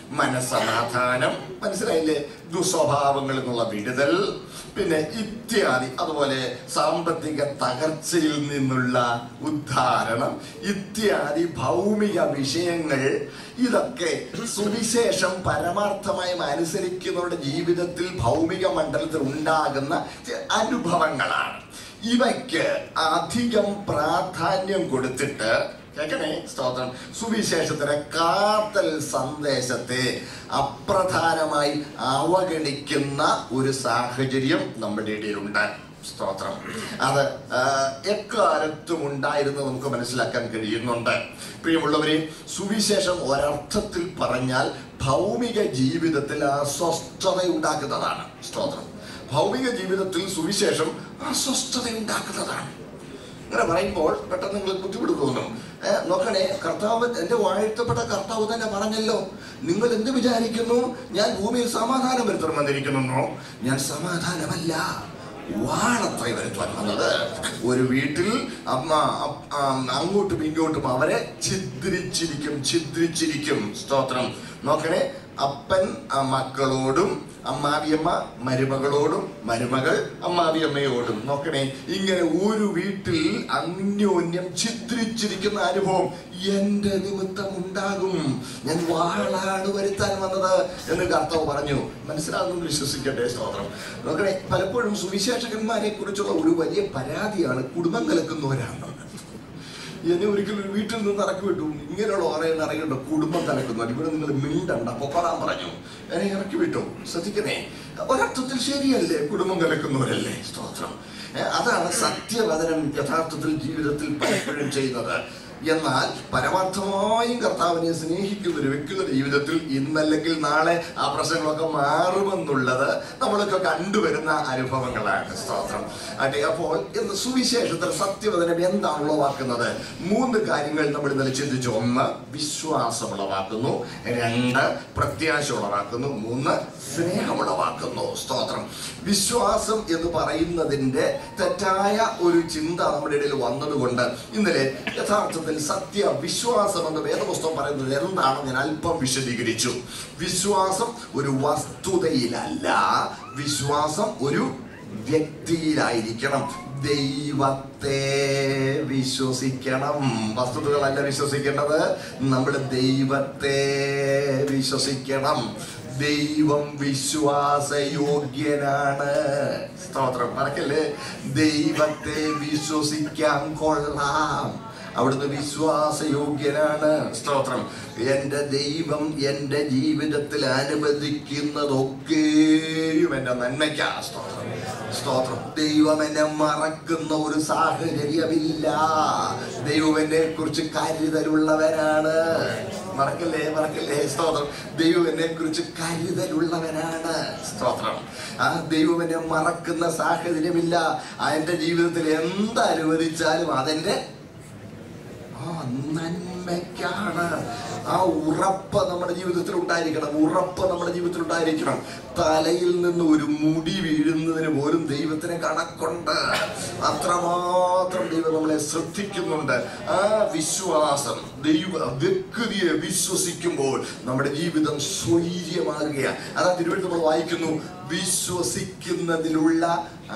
മനസമാധാനം മനസ്സിലായില്ലേ ദുസ്വഭാവങ്ങളിൽ നിന്നുള്ള വിടുതൽ പിന്നെ ഇത്യാദി അതുപോലെ സാമ്പത്തിക തകർച്ചയിൽ നിന്നുള്ള ഉദ്ധാരണം ഇത്യാദി ഭൗമിക വിഷയങ്ങൾ ഇതൊക്കെ സുവിശേഷം പരമാർത്ഥമായും അനുസരിക്കുന്നവരുടെ ജീവിതത്തിൽ ഭൗമിക മണ്ഡലത്തിൽ ഉണ്ടാകുന്ന ചെ- അനുഭവങ്ങളാണ് ഇവയ്ക്ക് അധികം പ്രാധാന്യം കൊടുത്തിട്ട് കേൾക്കണേ സ്തോത്രം സുവിശേഷത്തിന് കാത്തൽ സന്ദേശത്തെ അപ്രധാനമായി അവഗണിക്കുന്ന ഒരു സാഹചര്യം നമ്മുടെ ഇടയിലുണ്ട് സ്തോത്രം അത് ആ, എക്കാലത്തും ഉണ്ടായിരുന്നു നമുക്ക് മനസ്സിലാക്കാൻ കഴിയുന്നുണ്ട് പ്രിയമുള്ളവരെ സുവിശേഷം ഒരർത്ഥത്തിൽ പറഞ്ഞാൽ ഭൗമിക ജീവിതത്തിൽ അസ്വസ്ഥത ഉണ്ടാക്കുന്നതാണ് സ്തോത്രം ഭൗമിക ജീവിതത്തിൽ സുവിശേഷം അസ്വസ്ഥത ഉണ്ടാക്കുന്നതാണ് അങ്ങനെ പറയുമ്പോൾ പെട്ടെന്ന് നിങ്ങൾ ബുദ്ധിമുട്ട് തോന്നും ഏ, നോക്കണേ കർത്താവ് എൻ്റെ വാഴ്ത്തപ്പെട്ട കർത്താവ് തന്നെ പറഞ്ഞല്ലോ നിങ്ങൾ എന്ത് വിചാരിക്കുന്നു ഞാൻ ഭൂമിയിൽ സമാധാനം വരുത്താൻ വന്നിരിക്കുന്നു ഞാൻ സമാധാനമല്ല വാളത്രേ വരുത്തുവാൻ വന്നത് ഒരു വീട്ടിൽ അമ്മ അ- ആ, അങ്ങോട്ടും ഇങ്ങോട്ടും അവരെ ഛിദ്രിച്ചിരിക്കും ഛിദ്രിച്ചിരിക്കും സ്തോത്രം നോക്കണേ അപ്പൻ ആ മക്കളോടും അമ്മാവിയമ്മ മരുമകളോടും മരുമകൾ അമ്മാവിയമ്മയോടും നോക്കണേ ഇങ്ങനെ ഒരു വീട്ടിൽ അന്യോന്യം ചിത്രിച്ചിരിക്കുന്ന അനുഭവം എന്റെ നിമിത്തം ഉണ്ടാകും ഞാൻ വാളാണ് വരുത്താൻ വന്നത് എന്ന് കർത്താവ് പറഞ്ഞു മനസ്സിലാകുന്നു വിശ്വസിക്കട്ടെ സ്തോത്രം നോക്കണേ പലപ്പോഴും സുവിശേഷകന്മാരെ കുറിച്ചുള്ള ഒരു വലിയ പരാതിയാണ് കുടുംബം കലക്കുന്നവരാണ് എന്നെ ഒരിക്കലും ഒരു വീട്ടിൽ നിന്ന് ഇറക്കി വിട്ടു ഇങ്ങനെയുള്ള ഓറയിൽ അറിയണ്ട കുടുംബം കലക്കുന്നു ഇവിടെ നിങ്ങൾ മിണ്ടണ്ട പൊക്കോളാൻ പറഞ്ഞു എന്നെ ഇറക്കി വിട്ടു ശ്രദ്ധിക്കണേ ഒരർത്ഥത്തിൽ ശരിയല്ലേ കുടുംബം കലക്കുന്നവരല്ലേ സ്തോത്രം ഏ, അതാണ് സത്യവചനം യഥാർത്ഥത്തിൽ ജീവിതത്തിൽ പലപ്പോഴും ചെയ്യുന്നത് എന്നാൽ പരമാർത്ഥമായും കർത്താവിനെ സ്നേഹിക്കുന്ന ഒരു വ്യക്തിയുടെ ജീവിതത്തിൽ ഇന്നല്ലെങ്കിൽ നാളെ ആ പ്രശ്നങ്ങളൊക്കെ മാറുമെന്നുള്ളത് നമ്മളൊക്കെ കണ്ടുവരുന്ന അനുഭവങ്ങളാണ് സ്തോത്രം അതെ അപ്പോൾ ഇന്ന് സുവിശേഷത്തിൽ സത്യവചനം എന്താണ് ഉളവാക്കുന്നത് മൂന്ന് കാര്യങ്ങൾ നമ്മൾ ഇന്നലെ ചിന്തിച്ചു ഒന്ന് വിശ്വാസം ഉളവാക്കുന്നു രണ്ട് പ്രത്യാശ ഉളവാക്കുന്നു മൂന്ന് സ്നേഹം ഉളവാക്കുന്നു സ്തോത്രം വിശ്വാസം എന്ന് പറയുന്നതിന്റെ തെറ്റായ ഒരു ചിന്ത നമ്മുടെ ഇടയിൽ വന്നതുകൊണ്ട് ഇന്നലെ യഥാർത്ഥത്തിൽ സത്യ വിശ്വാസം എന്ന് വേദപുസ്തകം പറയുന്നത് എന്താണെന്ന് ഞാൻ അല്പം വിശദീകരിച്ചു വിശ്വാസം ഒരു വസ്തുതയിലല്ല വിശ്വാസം ഒരു വ്യക്തിയിലായിരിക്കണം ദൈവത്തെ വിശ്വസിക്കണം വസ്തുതകളല്ല വിശ്വസിക്കേണ്ടത് നമ്മൾ ദൈവത്തെ വിശ്വസിക്കണം ദൈവം വിശ്വാസയോഗ്യനാണ് സ്തോത്രം മറക്കല്ലേ ദൈവത്തെ വിശ്വസിക്കാൻ കൊള്ളാം അവിടുന്ന് വിശ്വാസയോഗ്യനാണ് സ്തോത്രം എൻ്റെ ദൈവം എൻ്റെ ജീവിതത്തിൽ അനുവദിക്കുന്നതൊക്കെയും എൻ്റെ നന്മയ്ക്കാ സ്തോത്രം സ്തോത്രം ദൈവം എന്നെ മറക്കുന്ന ഒരു സാഹചര്യമില്ല ദൈവം എന്നെ കുറിച്ച് കരുതലുള്ളവനാണ് മറക്കല്ലേ മറക്കല്ലേ സ്തോത്രം ദൈവം എന്നെ കുറിച്ച് കരുതലുള്ളവനാണ് സ്തോത്രം ആ ദൈവം എന്നെ മറക്കുന്ന സാഹചര്യമില്ല ആ എൻ്റെ ജീവിതത്തിൽ എന്ത് അനുവദിച്ചാലും അതെന്റെ ആ നന്മയ്ക്കാണ് ആ ഉറപ്പ് നമ്മുടെ ജീവിതത്തിൽ ഉണ്ടായിരിക്കണം ഉറപ്പ് നമ്മുടെ ജീവിതത്തിൽ ഉണ്ടായിരിക്കണം തലയിൽ നിന്ന് ഒരു മുടി വീഴുന്നതിന് പോലും ദൈവത്തിന് കണക്കുണ്ട് അത്രമാത്രം ദൈവം നമ്മളെ ശ്രദ്ധിക്കുന്നുണ്ട് ആ വിശ്വാസം ദൈവ വ്യക്തിയെ വിശ്വസിക്കുമ്പോൾ നമ്മുടെ ജീവിതം സ്വൈര്യമാകുകയാണ് അതാ തിരുവനന്തപുരം നമ്മൾ വായിക്കുന്നു വിശ്വസിക്കുന്നതിലുള്ള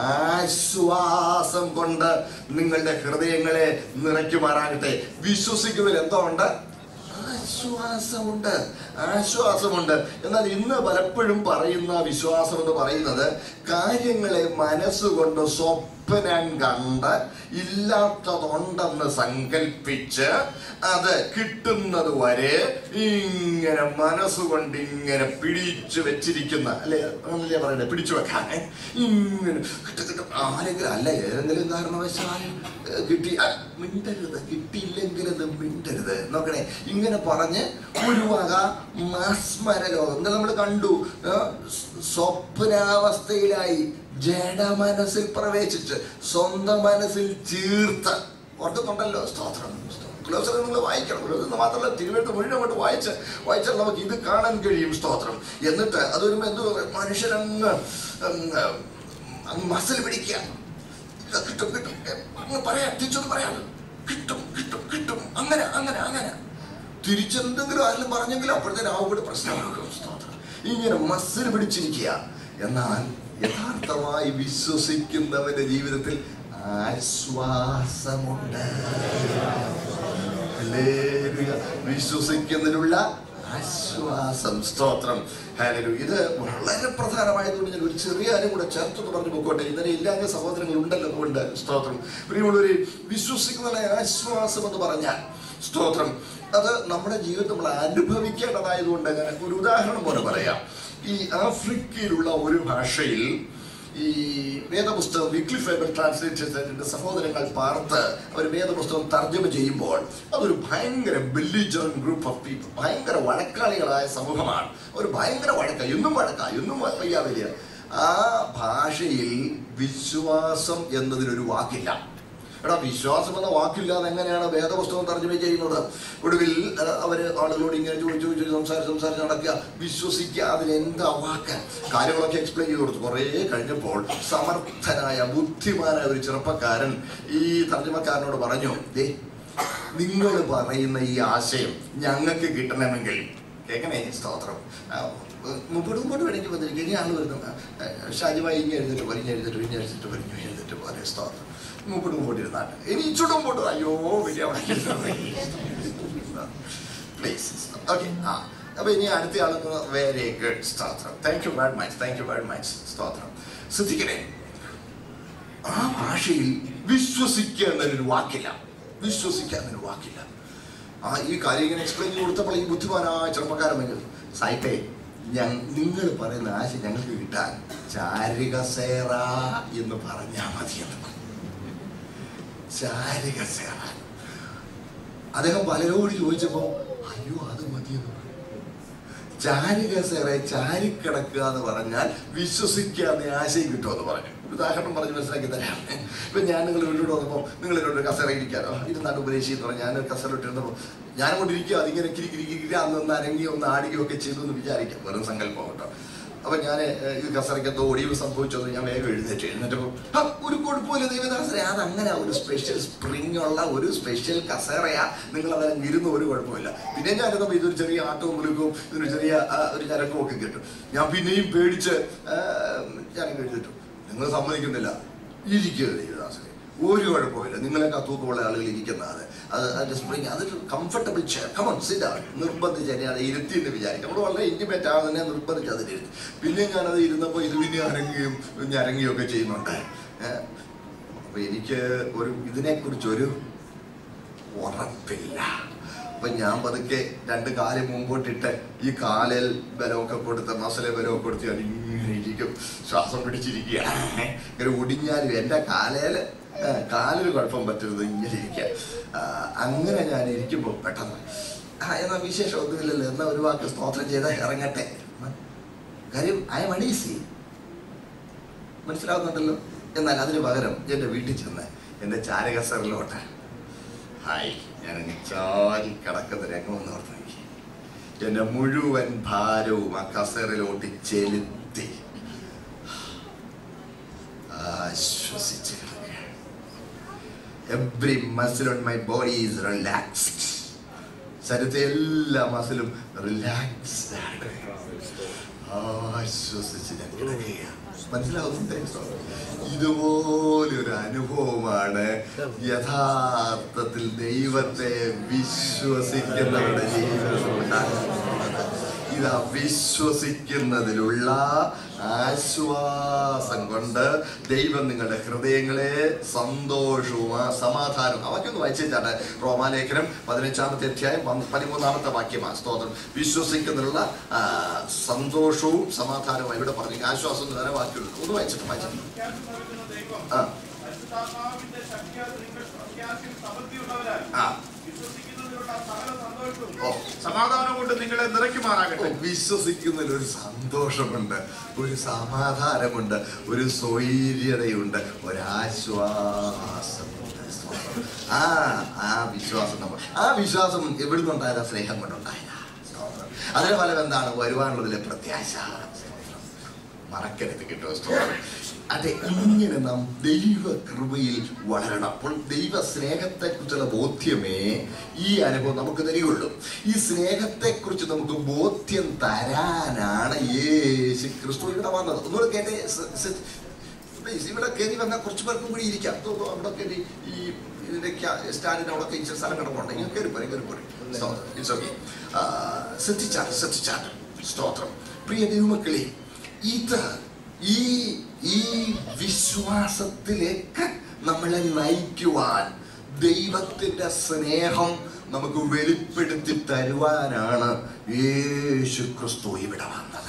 ആശ്വാസം കൊണ്ട് നിങ്ങളുടെ ഹൃദയങ്ങളെ നിറയ്ക്കുമാറാകട്ടെ വിശ്വസിക്കുന്നതിൽ എന്തോ ഉണ്ട് ആശ്വാസമുണ്ട് ആശ്വാസമുണ്ട് എന്നാൽ ഇന്ന് പലപ്പോഴും പറയുന്ന വിശ്വാസം എന്ന് പറയുന്നത് കാര്യങ്ങളെ മനസ്സുകൊണ്ട് സ്വപ്നം കണ്ട് ഇല്ലാത്തതുണ്ടെന്ന് സങ്കല്പിച്ച് അത് കിട്ടുന്നത് വരെ ഇങ്ങനെ മനസ്സുകൊണ്ട് ഇങ്ങനെ പിടിച്ചു വെച്ചിരിക്കുന്ന അല്ലേ അങ്ങനല്ലേ പറയണേ പിടിച്ചു വെക്കാൻ ഇങ്ങനെ കിട്ടും കിട്ടും ആരെങ്കിലും അല്ല ഏതെങ്കിലും കാരണവശാൽ ഏ, കിട്ടി ആ, മിണ്ടരുത് കിട്ടിയില്ലെങ്കിൽ അത് മിണ്ടരുത് നോക്കണേ ഇങ്ങനെ പറഞ്ഞ് ഒരു വക മാസ്മര ലോകം ഇത് നമ്മൾ കണ്ടു ഏ, സ് സ്വപ്നാവസ്ഥയിലായി ജഡമനസ്സിൽ പ്രവേശിച്ച് സ്വന്തം മനസ്സിൽ ചീർത്ത് ഓർക്കുന്നുണ്ടല്ലോ സ്തോത്രം ക്ലോസർ നിങ്ങൾ വായിക്കണം ക്ലോസർ മാത്രമല്ല തിരുവനന്തപുരം മുഴുവൻ അങ്ങോട്ട് വായിച്ച് വായിച്ചാൽ നമുക്ക് ഇത് കാണാൻ കഴിയും സ്തോത്രം എന്നിട്ട് അത് വരുമ്പോൾ എന്തോ മനുഷ്യരങ്ങ് അങ്ങ് മസിൽ പിടിക്കുക ഇത് കിട്ടും കിട്ടും ഏ, അങ്ങ് പറയാം തിരിച്ചൊന്ന് പറയാം കിട്ടും കിട്ടും കിട്ടും അങ്ങനെ അങ്ങനെ അങ്ങനെ തിരിച്ചെന്തെങ്കിലും ആരെങ്കിലും പറഞ്ഞെങ്കിലും അപ്പോഴത്തേനും ആ കൂടെ പ്രശ്നമാകും സ്തോത്രം ഇങ്ങനെ മസിൽ പിടിച്ചിരിക്കുക എന്നാൽ യഥാർത്ഥമായി വിശ്വസിക്കുന്നവന്റെ ജീവിതത്തിൽ ആശ്വാസമുണ്ട് ഹല്ലേലൂയ. വിശ്വസിക്കുന്നതിനുള്ള ആശ്വാസം സ്തോത്രം ഹല്ലേലൂയ. ഇത് വളരെ പ്രധാനമായതുകൊണ്ട് ഞാൻ ഒരു ചെറിയ കാര്യം കൂടെ ചേർത്തൊന്ന് പറഞ്ഞു പോയിക്കോട്ടെ ഇന്നലെ ഇല്ലാത്ത സഹോദരങ്ങൾ ഉണ്ടല്ലോ കൊണ്ട് സ്തോത്രം പ്രിയമുള്ളവര് വിശ്വസിക്കുന്നതിലെ ആശ്വാസം എന്ന് പറഞ്ഞാൽ സ്തോത്രം അത് നമ്മുടെ ജീവിതത്തിൽ നമ്മൾ അനുഭവിക്കേണ്ടതായതുകൊണ്ട് ഞാൻ ഒരു ഉദാഹരണം പോലെ പറയാം ഈ ആഫ്രിക്കയിലുള്ള ഒരു ഭാഷയിൽ ഈ വേദപുസ്തകം വിക്ലിഫ് ബൈബിൾ ട്രാൻസ്ലേറ്റേഴ്സിന്റെ സഹോദരങ്ങൾ പാർത്ത് അവർ വേദപുസ്തകം തർജ്ജമ ചെയ്യുമ്പോൾ അതൊരു ഭയങ്കര ബില്ലിജോൺ ഗ്രൂപ്പ് ഓഫ് പീപ്പിൾ ഭയങ്കര വഴക്കാളികളായ സമൂഹമാണ് ഒരു ഭയങ്കര വഴക്ക എന്നും വഴക്ക എന്നും വയ്യ വലിയ ആ ഭാഷയിൽ വിശ്വാസം എന്നതിനൊരു വാക്കില്ല എടാ വിശ്വാസം എന്ന വാക്കില്ലാതെ എങ്ങനെയാണ് വേദപുസ്തകം തർജ്ജമ ചെയ്യുന്നത് ഒടുവിൽ അഹ് അവര് ആളുകളോട് ഇങ്ങനെ ചോദിച്ചു ചോദിച്ചു സംസാരിച്ച് സംസാരിച്ച് നടക്കുക വിശ്വസിക്കുക അതിന് എന്താ വാക്ക് കാര്യങ്ങളൊക്കെ എക്സ്പ്ലെയിൻ ചെയ്ത് കൊടുത്തു കുറേ കഴിഞ്ഞപ്പോൾ സമർത്ഥനായ ബുദ്ധിമാനായ ഒരു ചെറുപ്പക്കാരൻ ഈ തർജ്ജമക്കാരനോട് പറഞ്ഞു ദേ നിങ്ങൾ പറയുന്ന ഈ ആശയം ഞങ്ങൾക്ക് കിട്ടണമെങ്കിൽ കേൾക്കണേ സ്തോത്രം ആ, മുമ്പോട്ട് മുമ്പോട്ട് വേണമെങ്കിൽ വന്നിരിക്കും ഇനി ആൾ വരുന്നു ആ, ഷാജിമായി ഇങ്ങനെ എഴുതിട്ട് വലിഞ്ഞ് എഴുതിട്ട് പിന്നെ എഴുതിട്ട് വലിഞ്ഞു എഴുതിട്ട് പോലെ സ്തോത്രം മുമ്പോട്ട് മുമ്പോട്ട് ഇരുന്നാട്ട് ഇനി ഇച്ചോട്ട് മുമ്പോട്ട് വാ. അയ്യോ വലിയ അവിടെ പ്ലീസ് ഓക്കെ ആ അപ്പൊ ഇനി അടുത്ത ആളെന്ന് വെരി ഗുഡ് സ്തോത്രം thank you very much thank you very much സ്തോത്രം ശ്രദ്ധിക്കണേ ആ ഭാഷയിൽ വിശ്വസിക്കുക എന്നൊരു വാക്കില്ല വിശ്വസിക്കുക എന്നൊരു വാക്കില്ല ആ ഈ കാര്യം ഇങ്ങനെ എക്സ്പ്ലെയിൻ ചെയ്ത് കൊടുത്തപ്പോൾ ഈ ബുദ്ധിമാനായ ചെറുപ്പക്കാരൻ പറഞ്ഞു സായിപ്പേ നിങ്ങൾ പറയുന്ന ആശ ഞങ്ങൾക്ക് കിട്ടാൻ ചാരിക സേറ എന്ന് പറഞ്ഞാൽ മതിയെന്ന് ചാരിക സേറ അദ്ദേഹം പലരോട് ചോദിച്ചപ്പോ അയ്യോ അത് മതിയെന്ന് പറഞ്ഞു ചാരിക സേറെ ചാരിക്കിടക്കുക എന്ന് പറഞ്ഞാൽ വിശ്വസിക്കാതെ ആശയം കിട്ടുമെന്ന് പറഞ്ഞു ഉദാഹരണം പറഞ്ഞ് മനസ്സിലാക്കി തരാം ഇപ്പൊ ഞാൻ നിങ്ങൾ വീട്ടിലോട്ട് വന്നപ്പോൾ നിങ്ങൾ എന്നോട് ഒരു കസേര ഇരിക്കാനോ ഇരുന്നാണ്ട് ഉപദേശി എന്ന് പറഞ്ഞാൽ ഞാൻ കസേര ഇട്ടിരുന്നപ്പോൾ ഞാൻ കൊണ്ടിരിക്കുക അതിങ്ങനെ കിരി കിരി കിരി അന്ന് ഒന്ന് അരങ്ങി ഒന്ന് ആടുകയോ ഒക്കെ ചെയ്തു എന്ന് വിചാരിക്കാം വെറും സങ്കല്പം കേട്ടോ അപ്പൊ ഞാൻ ഇത് കസറയ്ക്കത്തോ ഒടിവ് സംഭവിച്ചത് ഞാൻ വേഗം എഴുന്നേറ്റ് എഴുന്നേറ്റപ്പോൾ "ഹ, ഒരു കുഴപ്പമില്ല ദൈവദാസരെ അത് അങ്ങനെ ഒരു സ്പെഷ്യൽ സ്പ്രിങ് ഉള്ള ഒരു സ്പെഷ്യൽ കസേറയാ നിങ്ങൾ അതിന് ഇരുന്ന് ഒരു കുഴപ്പമില്ല പിന്നെ ഞാൻ ഇരുന്നപ്പോൾ ഇതൊരു ചെറിയ ആട്ടവും മുലുക്കവും ഇതൊരു ചെറിയ ആ, ഒരു ചരക്കും ഒക്കെ കിട്ടും ഞാൻ പിന്നെയും പേടിച്ച് ആ, ഞാൻ എഴുതിട്ടു നിങ്ങൾ സമ്മതിക്കുന്നില്ല ഇരിക്കുക ദൈവദാസരെ ഒരു കുഴപ്പമില്ല നിങ്ങളൊക്കെ തൂക്കമുള്ള ആളുകൾ ഇരിക്കുന്ന അത് അത് അതിന്റെ സ്പ്രിങ് അതൊരു കംഫർട്ടബിൾ ചെയർ കമൺ സിറ്റ് നിർബന്ധിച്ച് എന്നെ അത് ഇരുത്തി എന്ന് വിചാരിക്കും നമ്മൾ വളരെ ഇന്റിമേറ്റ് ആണ് തന്നെ നിർബന്ധിച്ച് അതിലിരുത്തി പിന്നെ ഞാനത് ഇരുന്നപ്പോൾ ഇത് പിന്നെ അരങ്ങുകയും ഞരങ്ങുകയും ഒക്കെ ചെയ്യുന്നുണ്ട് ഏഹ്. അപ്പൊ എനിക്ക് ഒരു ഇതിനെക്കുറിച്ച് ഒരു ഉറപ്പില്ല അപ്പൊ ഞാൻ പതുക്കെ രണ്ട് കാല് മുമ്പോട്ടിട്ട് ഈ കാലിൽ ബലമൊക്കെ കൊടുത്ത് മസലെ ബലമൊക്കെ കൊടുത്ത് ഞാൻ ഇങ്ങനെ ഇരിക്കും ശ്വാസം പിടിച്ചിരിക്കുകയാണ് ഇങ്ങനെ ഒടിഞ്ഞാലും എൻ്റെ കാലേല് ആ, കാലിന് കുഴപ്പം പറ്റരുത് ഇങ്ങനെ ഇരിക്കുക ആ, അങ്ങനെ ഞാൻ ഇരിക്കുമ്പോൾ പെട്ടെന്ന് ആ എന്നാ വിശേഷം ഒന്നുമില്ലല്ലോ എന്നാ ഒരു വാക്ക് സ്തോത്രം ചെയ്താൽ ഇറങ്ങട്ടെ കാര്യം ഐ എം അണീസി മനസ്സിലാവുന്നുണ്ടല്ലോ എന്നാൽ അതിന് പകരം എൻ്റെ വീട്ടിൽ ചെന്ന് എൻ്റെ ചാരകസറിലോട്ട് ഹായ് ഞാൻ ചാരി കിടക്കുന്ന രംഗം എന്ന് ഓർത്ത് നോക്കി എൻ്റെ മുഴുവൻ ഭാരവും ആ കസേരയിലോട്ട് ചെലുത്തി ആശ്വസിച്ച് every muscle on my body is relaxed ശരീരത്തെ എല്ലാ മസിലും റിലാക്സ്ഡ് ആണ് ആശ്വസിച്ച് ഞാൻ കിടക്കുകയാണ് മനസ്സിലാവുന്നുണ്ടേ ഇതുപോലെ ഒരു അനുഭവമാണ് യഥാർത്ഥത്തിൽ ദൈവത്തെ വിശ്വസിക്കുന്നവരുടെ ജീവിതത്തിൽ ഉണ്ടാകുന്നത് ഇതാ വിശ്വസിക്കുന്നതിലുള്ള ആശ്വാസം കൊണ്ട് ദൈവം നിങ്ങളുടെ ഹൃദയങ്ങളെ സന്തോഷവും ആ സമാധാനവും അവയ്ക്കൊന്ന് വായിച്ചാണ് റോമാലേഖനം പതിനഞ്ചാമത്തെ അധ്യായം പന്ത് പതിമൂന്നാമത്തെ വാക്യമാണ് സ്തോത്രം വിശ്വസിക്കുന്നതിനുള്ള ആ, സന്തോഷവും സമാധാനവും ഇവിടെ പറഞ്ഞു ആശ്വാസം എന്ന് തന്നെ വാക്യമുള്ളൂ ഒന്ന് വായിച്ചിട്ട് വായിച്ചിട്ട് പ്രത്യാശ നൽകുന്ന ദൈവം ആ. പരിശുദ്ധാത്മാവിന്റെ ശക്തിയാൽ നിങ്ങൾ പ്രത്യാശയും സമൃദ്ധിയുള്ളവരാൽ ആ വിശ്വസിക്കുന്നതിനുള്ള സകല സന്തോഷവും ഓ. സമാധാനം കൊണ്ട് നിങ്ങളെ നിറയ്ക്കുമാറാകട്ടെ വിശ്വസിക്കുന്നതിൽ ഒരു സന്തോഷമുണ്ട് ഒരു സമാധാനമുണ്ട് ഒരു സ്വൈര്യതയുണ്ട് ഒരാശ്വാസമുണ്ട് ആ ആ വിശ്വാസം നമ്മൾ ആ വിശ്വാസം എവിടുന്നുണ്ടായതാ സ്നേഹം കൊണ്ടുണ്ടായതാ സ്തോത്രം. അതിന്റെ ഫലം എന്താണ് വരുവാനുള്ളതിലെ പ്രത്യാശ സ്തോത്രം. മറക്കരുത് കേട്ടോ സ്തോത്രം അതെ ഇങ്ങനെ നാം ദൈവ കൃപയിൽ വളരണം അപ്പോൾ ദൈവ സ്നേഹത്തെ കുറിച്ചുള്ള ബോധ്യമേ ഈ അനുഭവം നമുക്ക് തരികയുള്ളൂ ഈ സ്നേഹത്തെ കുറിച്ച് നമുക്ക് ബോധ്യം തരാനാണ് യേശു ക്രിസ്തു ഇവിടെ വന്നത് ഒന്നുകൂടെ കേട്ടെ സ- സ- പ്ലീസ് ഇവിടെ കയറി വന്നാൽ കുറച്ച് പേർക്കും കൂടി ഇരിക്കാം തോ, തോ, അവിടെ കയറി ഈ ഇതിന്റെ സ്റ്റാൻഡിന് അവിടെ ഇച്ചിരി സ്ഥലം കിടപ്പുണ്ടെങ്കിൽ കയറി പോരെ കയറി പോരെ ഇറ്റ്സ് ഓക്കെ ശ്രദ്ധിച്ചാൽ ശ്രദ്ധിച്ചാൽ സ്തോത്രം പ്രിയ ദൈവമക്കളെ ഇത് ഈ ഈ വിശ്വാസത്തിലേക്ക് നമ്മളെ നയിക്കുവാൻ ദൈവത്തിന്റെ സ്നേഹം നമുക്ക് വെളിപ്പെടുത്തി തരുവാനാണ് യേശു ക്രിസ്തു ഇവിടെ വന്നത്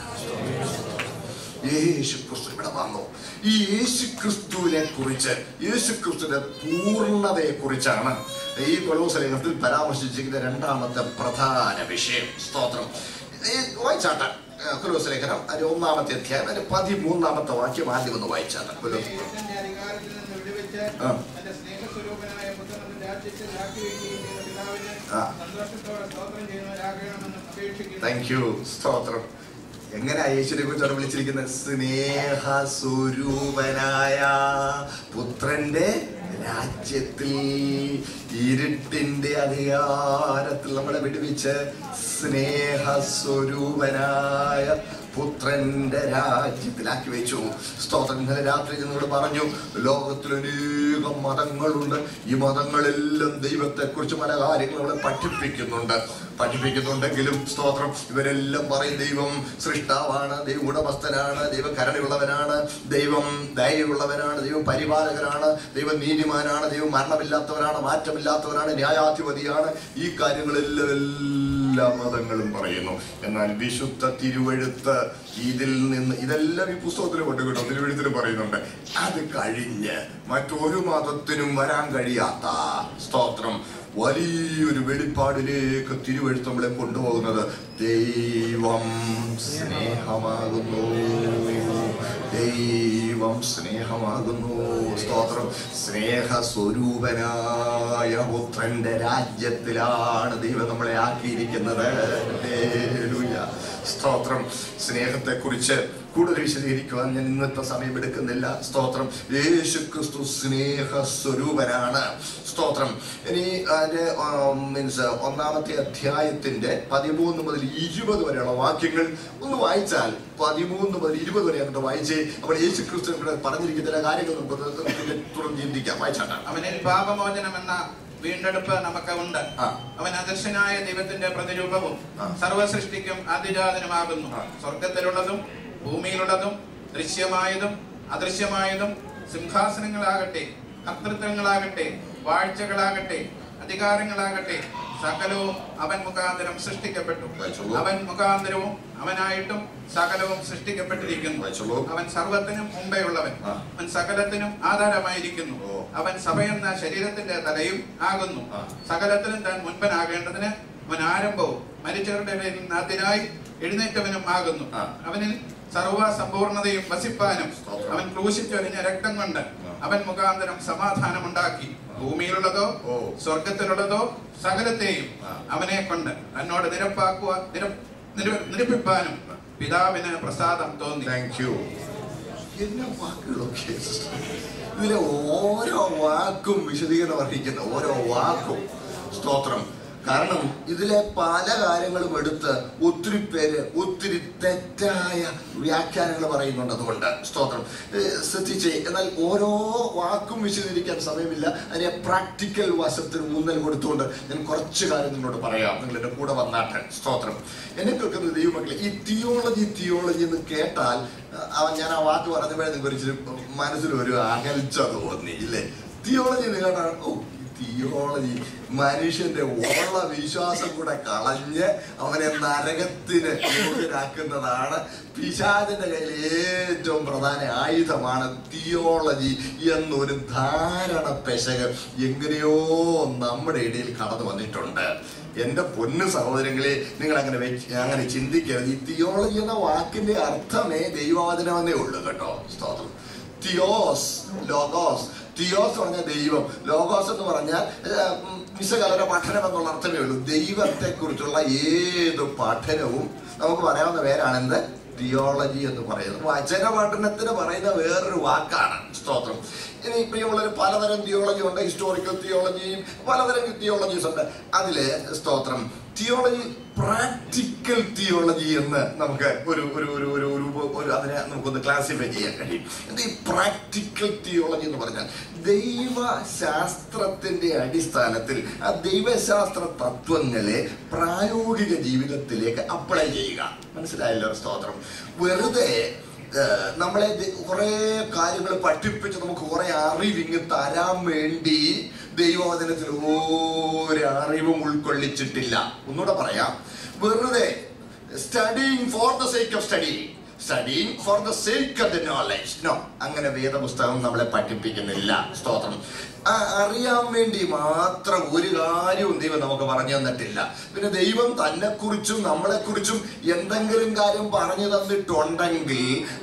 യേശു ക്രിസ്തു ഇവിടെ വന്നു ഈ യേശു ക്രിസ്തുവിനെ കുറിച്ച് യേശു ക്രിസ്തുവിന്റെ പൂർണ്ണതയെ കുറിച്ചാണ് ഈ കൊലോസ ലേഖനത്തിൽ പരാമർശിച്ചിരിക്കുന്ന രണ്ടാമത്തെ പ്രധാന വിഷയം സ്തോത്രം ഈ വായിച്ചാട്ടെ കൊലോസ ലേഖനം അതിന്റെ ഒന്നാമത്തെ അധ്യായം അതിന്റെ പതിമൂന്നാമത്തെ വാക്യം ആദ്യം ഒന്ന് വായിച്ചാട്ടെ കൊലോസ് ദൈവത്തിന്റെ അധികാരത്തിൽ നിന്ന് വിടുവിച്ച് ആ. തന്റെ സ്നേഹസ്വരൂപനായ പുത്രന്റെ രാജ്യത്തിൽ ആക്കി വയ്ക്കുകയും ചെയ്ത പിതാവിന് ആ. സന്തോഷത്തോടെ സ്തോത്രം ചെയ്യുന്നവരാകണമെന്ന് അപേക്ഷിക്കുന്നു താങ്ക് യു സ്തോത്രം എങ്ങനെ യേശുവിനെ കുറിച്ചാണ് വിളിച്ചിരിക്കുന്നത് സ്നേഹസ്വരൂപനായ പുത്രന്റെ രാജ്യത്തിൽ ഇരുട്ടിന്റെ അധികാരത്തിൽ നമ്മളെ വിടുവിച്ച് സ്നേഹസ്വരൂപനായ പുത്രന്റെ രാജ്യത്തിലാക്കി വെച്ചു സ്തോത്രം ഇന്നലെ രാത്രി നിങ്ങളോട് പറഞ്ഞു ലോകത്തിൽ അനേകം മതങ്ങളുണ്ട് ഈ മതങ്ങളെല്ലാം ദൈവത്തെക്കുറിച്ച് പല കാര്യങ്ങൾ നമ്മളെ പഠിപ്പിക്കുന്നുണ്ട് പഠിപ്പിക്കുന്നുണ്ടെങ്കിലും സ്തോത്രം ഇവരെല്ലാം പറയും ദൈവം സൃഷ്ടാവാണ് ദൈവം ഉടമസ്ഥനാണ് ദൈവം കരുണയുള്ളവനാണ് ദൈവം ദയയുള്ളവനാണ് ദൈവം പരിപാലകനാണ് ദൈവം നീതിമാനാണ് ദൈവം മരണമില്ലാത്തവനാണ് മാറ്റമില്ലാത്തവനാണ് ന്യായാധിപതിയാണ് ഈ കാര്യങ്ങളെല്ലാം എല്ലാ മതങ്ങളും പറയുന്നു എന്നാൽ വിശുദ്ധ തിരുവഴുത്ത് ഇതിൽ നിന്ന് ഇതെല്ലാം ഈ പുസ്തകത്തിൽ കൊണ്ട് കേട്ടോ തിരുവഴുത്തിൽ പറയുന്നുണ്ട് അത് കഴിഞ്ഞ് മറ്റൊരു മതത്തിനും വരാൻ കഴിയാത്ത സ്തോത്രം വലിയൊരു വെളിപ്പാടിലേക്ക് തിരുവഴുത്ത് നമ്മളെ കൊണ്ടുപോകുന്നത് ദൈവം സ്നേഹമാകുന്നു ദൈവം സ്നേഹമാകുന്നു സ്തോത്രം സ്നേഹ സ്വരൂപനായ പുത്രന്റെ രാജ്യത്തിലാണ് ദൈവം നമ്മളെ ആക്കിയിരിക്കുന്നത് ഹല്ലേലൂയ. സ്തോത്രം സ്നേഹത്തെക്കുറിച്ച് കൂടുതൽ വിശദീകരിക്കുവാൻ ഞാൻ ഇന്നത്തെ സമയം എടുക്കുന്നില്ല സ്തോത്രം യേശു ക്രിസ്തു സ്നേഹ സ്വരൂപനാണ് സ്തോത്രം ഇനി അതിന്റെ മീൻസ് ഒന്നാമത്തെ അധ്യായത്തിന്റെ പതിമൂന്ന് മുതൽ ഇരുപത് വരെയുള്ള വാക്യങ്ങൾ ഒന്ന് വായിച്ചാൽ പതിമൂന്ന് മുതൽ ഇരുപത് വരെ അങ്ങോട്ട് വായിച്ച് അപ്പോൾ യേശു ക്രിസ്തു ഇവിടെ പറഞ്ഞിരിക്കുന്ന ചില കാര്യങ്ങൾ നമുക്ക് ഇതിന്റെ തുടർന്ന് ചിന്തിക്കാം വായിച്ചാട്ടാ അവനിൽ പാപമോചനം എന്ന വീണ്ടെടുപ്പ് നമുക്ക് ഉണ്ട് ആ. അവൻ അദർശനായ ദൈവത്തിന്റെ പ്രതിരൂപവും ആ. സർവസൃഷ്ടിക്കും അതിജാതനുമാകുന്നു ആ. സ്വർഗത്തിലുള്ളതും ഭൂമിയിലുള്ളതും ദൃശ്യമായതും അദൃശ്യമായതും സിംഹാസനങ്ങളാകട്ടെ കർത്തൃത്വങ്ങളാകട്ടെ വാഴ്ചകളാകട്ടെ അധികാരങ്ങളാകട്ടെ സകലവും അവൻ മുഖാന്തരം സൃഷ്ടിക്കപ്പെട്ടു വായിച്ചോളൂ. അവൻ മുഖാന്തരവും അവനായിട്ടും സകലവും സൃഷ്ടിക്കപ്പെട്ടിരിക്കുന്നു വായിച്ചോളൂ. അവൻ സർവത്തിനും മുമ്പേ ഉള്ളവൻ ആ. അവൻ സകലത്തിനും ആധാരമായിരിക്കുന്നു ഓ. അവൻ സഭയെന്ന ശരീരത്തിന്റെ തലയും ആകുന്നു ആ. സകലത്തിനും താൻ മുൻപനാകേണ്ടതിന് അവൻ ആരംഭവും മരിച്ചവരുടെ ഇടയിൽ നിന്ന് അതിനായി എഴുന്നേറ്റവനും ആകുന്നു ആ. അവനിൽ സർവ സമ്പൂർണതയും വസിപ്പാനും സ്തോത്രം. അവൻ ക്രൂശിച്ചൊരിഞ്ഞ രക്തം കൊണ്ട് ആ. അവൻ മുഖാന്തരം സമാധാനമുണ്ടാക്കി ഭൂമിയിലുള്ളതോ ഓ. സ്വർഗത്തിലുള്ളതോ സകലത്തെയും ആ. അവനെ കൊണ്ട് തന്നോട് നിരപ്പാക്കുക നിര- നിര- നിരപ്പിപ്പാനും പിതാവിന് പ്രസാദം തോന്നി താങ്ക് യു എല്ലാ വാക്കുകളൊക്കെ ഇതിലെ ഓരോ വാക്കും വിശദീകരണം അർഹിക്കുന്ന ഓരോ വാക്കും സ്തോത്രം കാരണം ഇതിലെ പല കാര്യങ്ങളും എടുത്ത് ഒത്തിരി പേര് ഒത്തിരി തെറ്റായ വ്യാഖ്യാനങ്ങൾ പറയുന്നുണ്ട് അതുകൊണ്ട് സ്തോത്രം ഏഹ് ശ്രദ്ധിച്ചേ എന്നാൽ ഓരോ വാക്കും വിശദീകരിക്കാൻ സമയമില്ല അതിനെ പ്രാക്ടിക്കൽ വശത്തിന് ഊന്നൽ കൊടുത്തുകൊണ്ട് ഞാൻ കുറച്ച് കാര്യം നിങ്ങളോട് പറയാം നിങ്ങൾ എൻ്റെ കൂടെ വന്നാട്ടെ സ്തോത്രം എന്നെ കേൾക്കുന്ന ദൈവമക്കളെ ഈ തിയോളജി തിയോളജി എന്ന് കേട്ടാൽ അഹ് അവൻ ഞാൻ ആ വാക്ക് പറഞ്ഞപ്പോഴേ നിങ്ങൾക്ക് ഒരു ഇച്ചിരി മനസ്സിൽ ഒരു അകൽച്ച തോന്നി ഇല്ലേ തിയോളജി എന്ന് കേട്ടാൽ ഓ തിയോളജി മനുഷ്യന്റെ ഉള്ള വിശ്വാസം കൂടെ കളഞ്ഞ് അവനെ നരകത്തിന് യോഗ്യനാക്കുന്നതാണ് പിശാചിന്റെ കയ്യിൽ ഏറ്റവും പ്രധാന ആയുധമാണ് തിയോളജി എന്നൊരു ധാരണ പെശക് എങ്ങനെയോ നമ്മുടെ ഇടയിൽ കടന്നു വന്നിട്ടുണ്ട് എന്റെ പൊന്നു സഹോദരങ്ങളെ നിങ്ങൾ അങ്ങനെ വെച്ച് അങ്ങനെ ചിന്തിക്കരുത് ഈ തിയോളജി എന്ന വാക്കിന്റെ അർത്ഥമേ ദൈവവചനമെന്നേ ഉള്ളൂ കേട്ടോ സ്തോത്രം തിയോസ് ലോഗോസ് തിയോസ് പറഞ്ഞ ദൈവം ലോഗോസ് എന്ന് പറഞ്ഞാൽ ഏഹ്, ഉം, വിശകലന പഠനം എന്നുള്ള അർത്ഥമേ ഉള്ളൂ ദൈവത്തെ കുറിച്ചുള്ള ഏത് പഠനവും നമുക്ക് പറയാവുന്ന പേരാണെന്ത് തിയോളജി എന്ന് പറയുന്നത് വചന പഠനത്തിന് പറയുന്ന വേറൊരു വാക്കാണ് സ്തോത്രം ഇനി പ്രിയമുള്ളൊരു പലതരം തിയോളജി ഉണ്ട് ഹിസ്റ്റോറിക്കൽ തിയോളജിയും പലതരം തിയോളജീസ് ഉണ്ട് അതില് സ്തോത്രം തിയോളജി പ്രാക്ടിക്കൽ തിയോളജി എന്ന് നമുക്ക് ഒരു ഒരു ഒരു ഒരു ഒരു ഒരു അതിനെ നമുക്കൊന്ന് ക്ലാസിഫൈ ചെയ്യാൻ കഴിയും എന്ത് ഈ പ്രാക്ടിക്കൽ തിയോളജി എന്ന് പറഞ്ഞാൽ ദൈവശാസ്ത്രത്തിന്റെ അടിസ്ഥാനത്തിൽ ആ ദൈവശാസ്ത്ര തത്വങ്ങളെ പ്രായോഗിക ജീവിതത്തിലേക്ക് അപ്ലൈ ചെയ്യുക മനസ്സിലായല്ലോ സ്തോത്രം വെറുതെ ഏഹ്, നമ്മളെ ദ- കുറേ കാര്യങ്ങൾ പഠിപ്പിച്ച് നമുക്ക് കുറെ അറിവിങ് തരാൻ വേണ്ടി ദൈവവചനത്തിൽ ഒരു അറിവും ഉൾക്കൊള്ളിച്ചിട്ടില്ല ഒന്നുകൂടെ പറയാം വെറുതെ studying for the sake of study studying for the sake of the knowledge no അങ്ങനെ വേദപുസ്തകം നമ്മളെ പഠിപ്പിക്കുന്നില്ല സ്തോത്രം ആ അറിയാൻ വേണ്ടി മാത്രം ഒരു കാര്യവും ദൈവം നമുക്ക് പറഞ്ഞു തന്നിട്ടില്ല പിന്നെ ദൈവം തന്നെക്കുറിച്ചും നമ്മളെക്കുറിച്ചും എന്തെങ്കിലും കാര്യം പറഞ്ഞു തന്നിട്ടുണ്ടെങ്കിൽ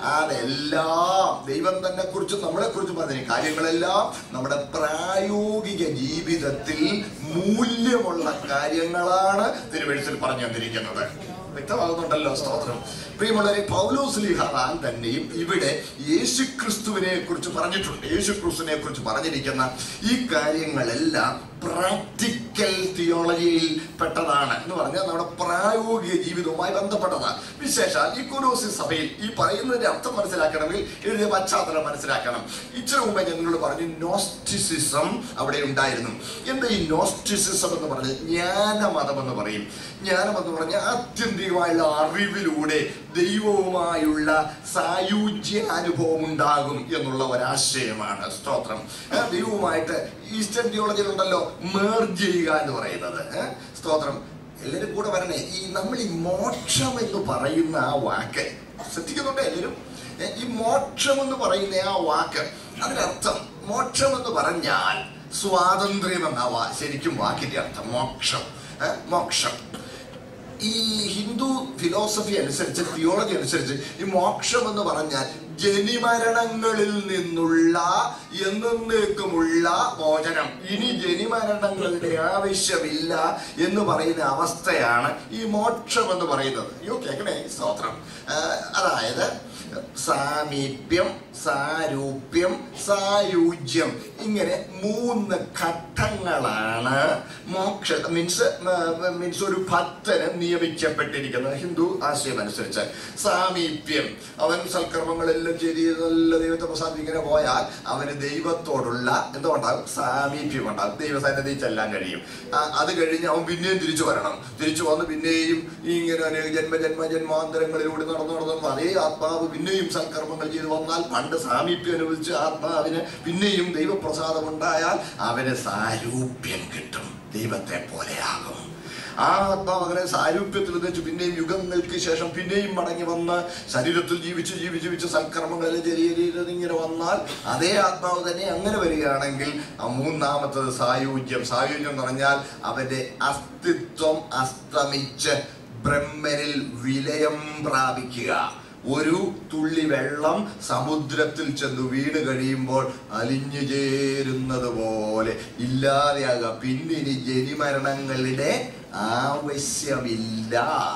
അതെല്ലാം ദൈവം തന്നെക്കുറിച്ചും നമ്മളെക്കുറിച്ചും പറഞ്ഞ കാര്യങ്ങളെല്ലാം നമ്മുടെ പ്രായോഗിക ജീവിതത്തിൽ മൂല്യമുള്ള കാര്യങ്ങളാണ് തിരുവഴുത്തിൽ പറഞ്ഞു തന്നിരിക്കുന്നത് വ്യക്തമാകുന്നുണ്ടല്ലോ സ്തോത്രം പ്രിയമുള്ളവരെ പൗലോസ് ലിഹാൻ തന്നെയും ഇവിടെ യേശുക്രിസ്തുവിനെ കുറിച്ച് പറഞ്ഞിട്ടുണ്ട് യേശുക്രിസ്തുവിനെ കുറിച്ച് പറഞ്ഞിരിക്കുന്ന ഈ കാര്യങ്ങളെല്ലാം പ്രാക്ടിക്കൽ തിയോളജിയിൽ പെട്ടതാണ് എന്ന് പറഞ്ഞാൽ നമ്മുടെ പ്രായോഗിക ജീവിതവുമായി ബന്ധപ്പെട്ടതാണ് വിശേഷാൽ ഈ കുരോസി സഭയിൽ ഈ പറയുന്നതിന്റെ അർത്ഥം മനസ്സിലാക്കണമെങ്കിൽ എഴുതിയ പശ്ചാത്തലം മനസ്സിലാക്കണം ഇച്ചിരി മുമ്പേ ഞങ്ങളോട് പറഞ്ഞു നോസ്റ്റിസിസം അവിടെ ഉണ്ടായിരുന്നു എന്താ ഈ നോസ്റ്റിസിസം എന്ന് പറഞ്ഞത് ജ്ഞാനമതം എന്ന് പറയും ജ്ഞാനം എന്ന് പറഞ്ഞാൽ ആത്യന്തികമായുള്ള അറിവിലൂടെ ദൈവവുമായുള്ള സായുജ്യ അനുഭവം ഉണ്ടാകും എന്നുള്ള ഒരാശയമാണ് സ്തോത്രം ആ, ദൈവവുമായിട്ട് ഈസ്റ്റേൺ തിയോളജിയിൽ ഉണ്ടല്ലോ മേർജ് ചെയ്യുക എന്ന് പറയുന്നത് ഏ? സ്തോത്രം എല്ലാവരും കൂടെ വരണേ ഈ നമ്മൾ ഈ മോക്ഷം എന്ന് പറയുന്ന ആ വാക്ക് ശ്രദ്ധിക്കുന്നുണ്ട് എല്ലാവരും ഏ, ഈ മോക്ഷം എന്ന് പറയുന്ന ആ വാക്ക് അതിനർത്ഥം മോക്ഷം എന്ന് പറഞ്ഞാൽ സ്വാതന്ത്ര്യം എന്ന വാ ശരിക്കും വാക്കിന്റെ അർത്ഥം മോക്ഷം ഏ? മോക്ഷം ഈ ഹിന്ദു ഫിലോസഫി അനുസരിച്ച് തിയോളജി അനുസരിച്ച് ഈ മോക്ഷം എന്ന് പറഞ്ഞാൽ ജനിമരണങ്ങളിൽ നിന്നുള്ള എന്നേക്കുമുള്ള മോചനം ഇനി ജനിമരണങ്ങളുടെ ആവശ്യമില്ല എന്ന് പറയുന്ന അവസ്ഥയാണ് ഈ മോക്ഷം എന്ന് പറയുന്നത് അയ്യോ കേൾക്കണേ സ്തോത്രം ആ, അതായത് സാമീപ്യം സാരൂപ്യം സായുജ്യം ഇങ്ങനെ മൂന്ന് ഘട്ടങ്ങളാണ് മോക്ഷ മീൻസ് മീൻസ് ഒരു ഭക്തന് നിയമിക്കപ്പെട്ടിരിക്കുന്നത് ഹിന്ദു ആശയം അനുസരിച്ച് സാമീപ്യം അവൻ സൽക്കർമ്മങ്ങളെല്ലാം ചെയ്ത് നല്ല ദൈവത്തെ പ്രസാദം ഇങ്ങനെ പോയാൽ അവന് ദൈവത്തോടുള്ള എന്തോ ഉണ്ടാകും സാമീപ്യം ഉണ്ടാകും ദൈവസന്നിധി ചെല്ലാൻ കഴിയും ആ, അത് കഴിഞ്ഞ് അവൻ പിന്നെയും തിരിച്ചു വരണം തിരിച്ചു വന്ന് പിന്നെയും ഇങ്ങനെ അനേക ജന്മ ജന്മ ജന്മാന്തരങ്ങളിലൂടെ നടന്നു നടന്നു അതേ ആത്മാവ് പിന്നെയും സൽക്കർമ്മങ്ങൾ ചെയ്ത് വന്നാൽ പണ്ട് സാമീപ്യം അനുഭവിച്ച് ആത്മാവിന് പിന്നെയും ദൈവപ്രസാദം ഉണ്ടായാൽ അവന് സാരൂപ്യം കിട്ടും ദൈവത്തെ പോലെയാകും ആ ആത്മാവ് അങ്ങനെ സാരൂപ്യത്തിൽ വെച്ച് പിന്നെയും യുഗങ്ങൾക്ക് ശേഷം പിന്നെയും മടങ്ങി വന്ന് ശരീരത്തിൽ ജീവിച്ച് ജീവിച്ച് ജീവിച്ച് സൽക്കർമ്മങ്ങളിൽ ചെറിയ ഇങ്ങനെ വന്നാൽ അതേ ആത്മാവ് തന്നെ അങ്ങനെ വരികയാണെങ്കിൽ ആ മൂന്നാമത്തത് സായുജ്യം സായുജ്യം എന്ന് പറഞ്ഞാൽ അവന്റെ അസ്തിത്വം അസ്തമിച്ച് ബ്രഹ്മനിൽ വിലയം പ്രാപിക്കുക ഒരു തുള്ളി വെള്ളം സമുദ്രത്തിൽ ചെന്ന് വീണ് കഴിയുമ്പോൾ അലിഞ്ഞു ചേരുന്നത് പോലെ ഇല്ലാതെയാകുക പിന്നിനി ജനിമരണങ്ങളുടെ ആവശ്യമില്ല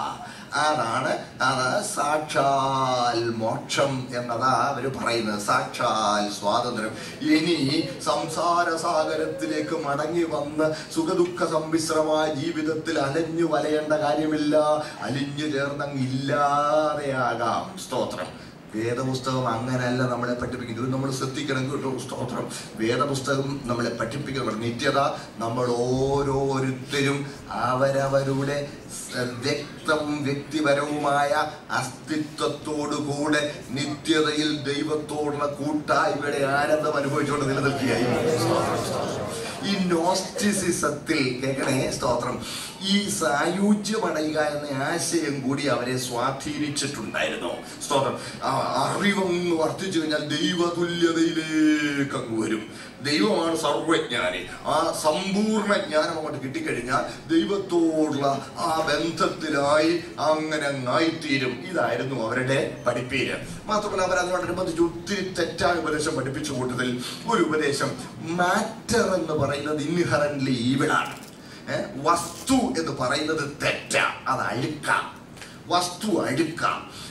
അതാണ് അത് സാക്ഷാൽ മോക്ഷം എന്നതാ അവര് പറയുന്നത് സാക്ഷാൽ സ്വാതന്ത്ര്യം ഇനി സംസാര സാഗരത്തിലേക്ക് മടങ്ങി വന്ന് സുഖദുഃഖ സമ്മിശ്രമായ ജീവിതത്തിൽ അലഞ്ഞു വലയേണ്ട കാര്യമില്ല അലിഞ്ഞു ചേർന്നങ്ങ് ഇല്ലാതെയാകാം സ്തോത്രം വേദപുസ്തകം അങ്ങനെയല്ല നമ്മളെ പഠിപ്പിക്കുന്നത് ഇത് നമ്മൾ ശ്രദ്ധിക്കണം കേട്ടോ സ്തോത്രം വേദപുസ്തകം നമ്മളെ പഠിപ്പിക്കുന്നത് നിത്യത നമ്മൾ ഓരോരുത്തരും അവരവരുടെ സ- വ്യക്തവും വ്യക്തിപരവുമായ അസ്തിത്വത്തോടുകൂടെ നിത്യതയിൽ ദൈവത്തോടുള്ള കൂട്ടായ്മയുടെ ആനന്ദം അനുഭവിച്ചുകൊണ്ട് നിലനിൽക്കുകയായിരുന്നു സ്തോത്രം, സ്തോത്രം. ഈ നോസ്റ്റിസിസത്തിൽ കേൾക്കണേ സ്തോത്രം ഈ സായുജ്യമടയുക എന്ന ആശയം കൂടി അവരെ സ്വാധീനിച്ചിട്ടുണ്ടായിരുന്നു സ്തോത്രം ആ അറിവങ്ങ് വർദ്ധിച്ചു കഴിഞ്ഞാൽ ദൈവതുല്യതയിലേക്ക് അങ്ങ് വരും ദൈവമാണ് സർവജ്ഞാനി ആ സമ്പൂർണ്ണ ജ്ഞാനം അങ്ങോട്ട് കിട്ടിക്കഴിഞ്ഞാൽ ദൈവത്തോടുള്ള ആ ബന്ധത്തിലായി അങ്ങനെ അങ്ങായിത്തീരും ഇതായിരുന്നു അവരുടെ പഠിപ്പീര് മാത്രമല്ല അവർ അതിനോടനുബന്ധിച്ച് ഒത്തിരി തെറ്റായ ഉപദേശം പഠിപ്പിച്ച കൂട്ടത്തിൽ ഒരു ഉപദേശം മാറ്റർ എന്ന് പറയുന്നത് ഇൻഹറന്റ്ലി ഈവിളാണ് ഏ? വസ്തു എന്ന് പറയുന്നത് തെറ്റാ അത് അഴുക്കാം വസ്തു അഴുക്കാം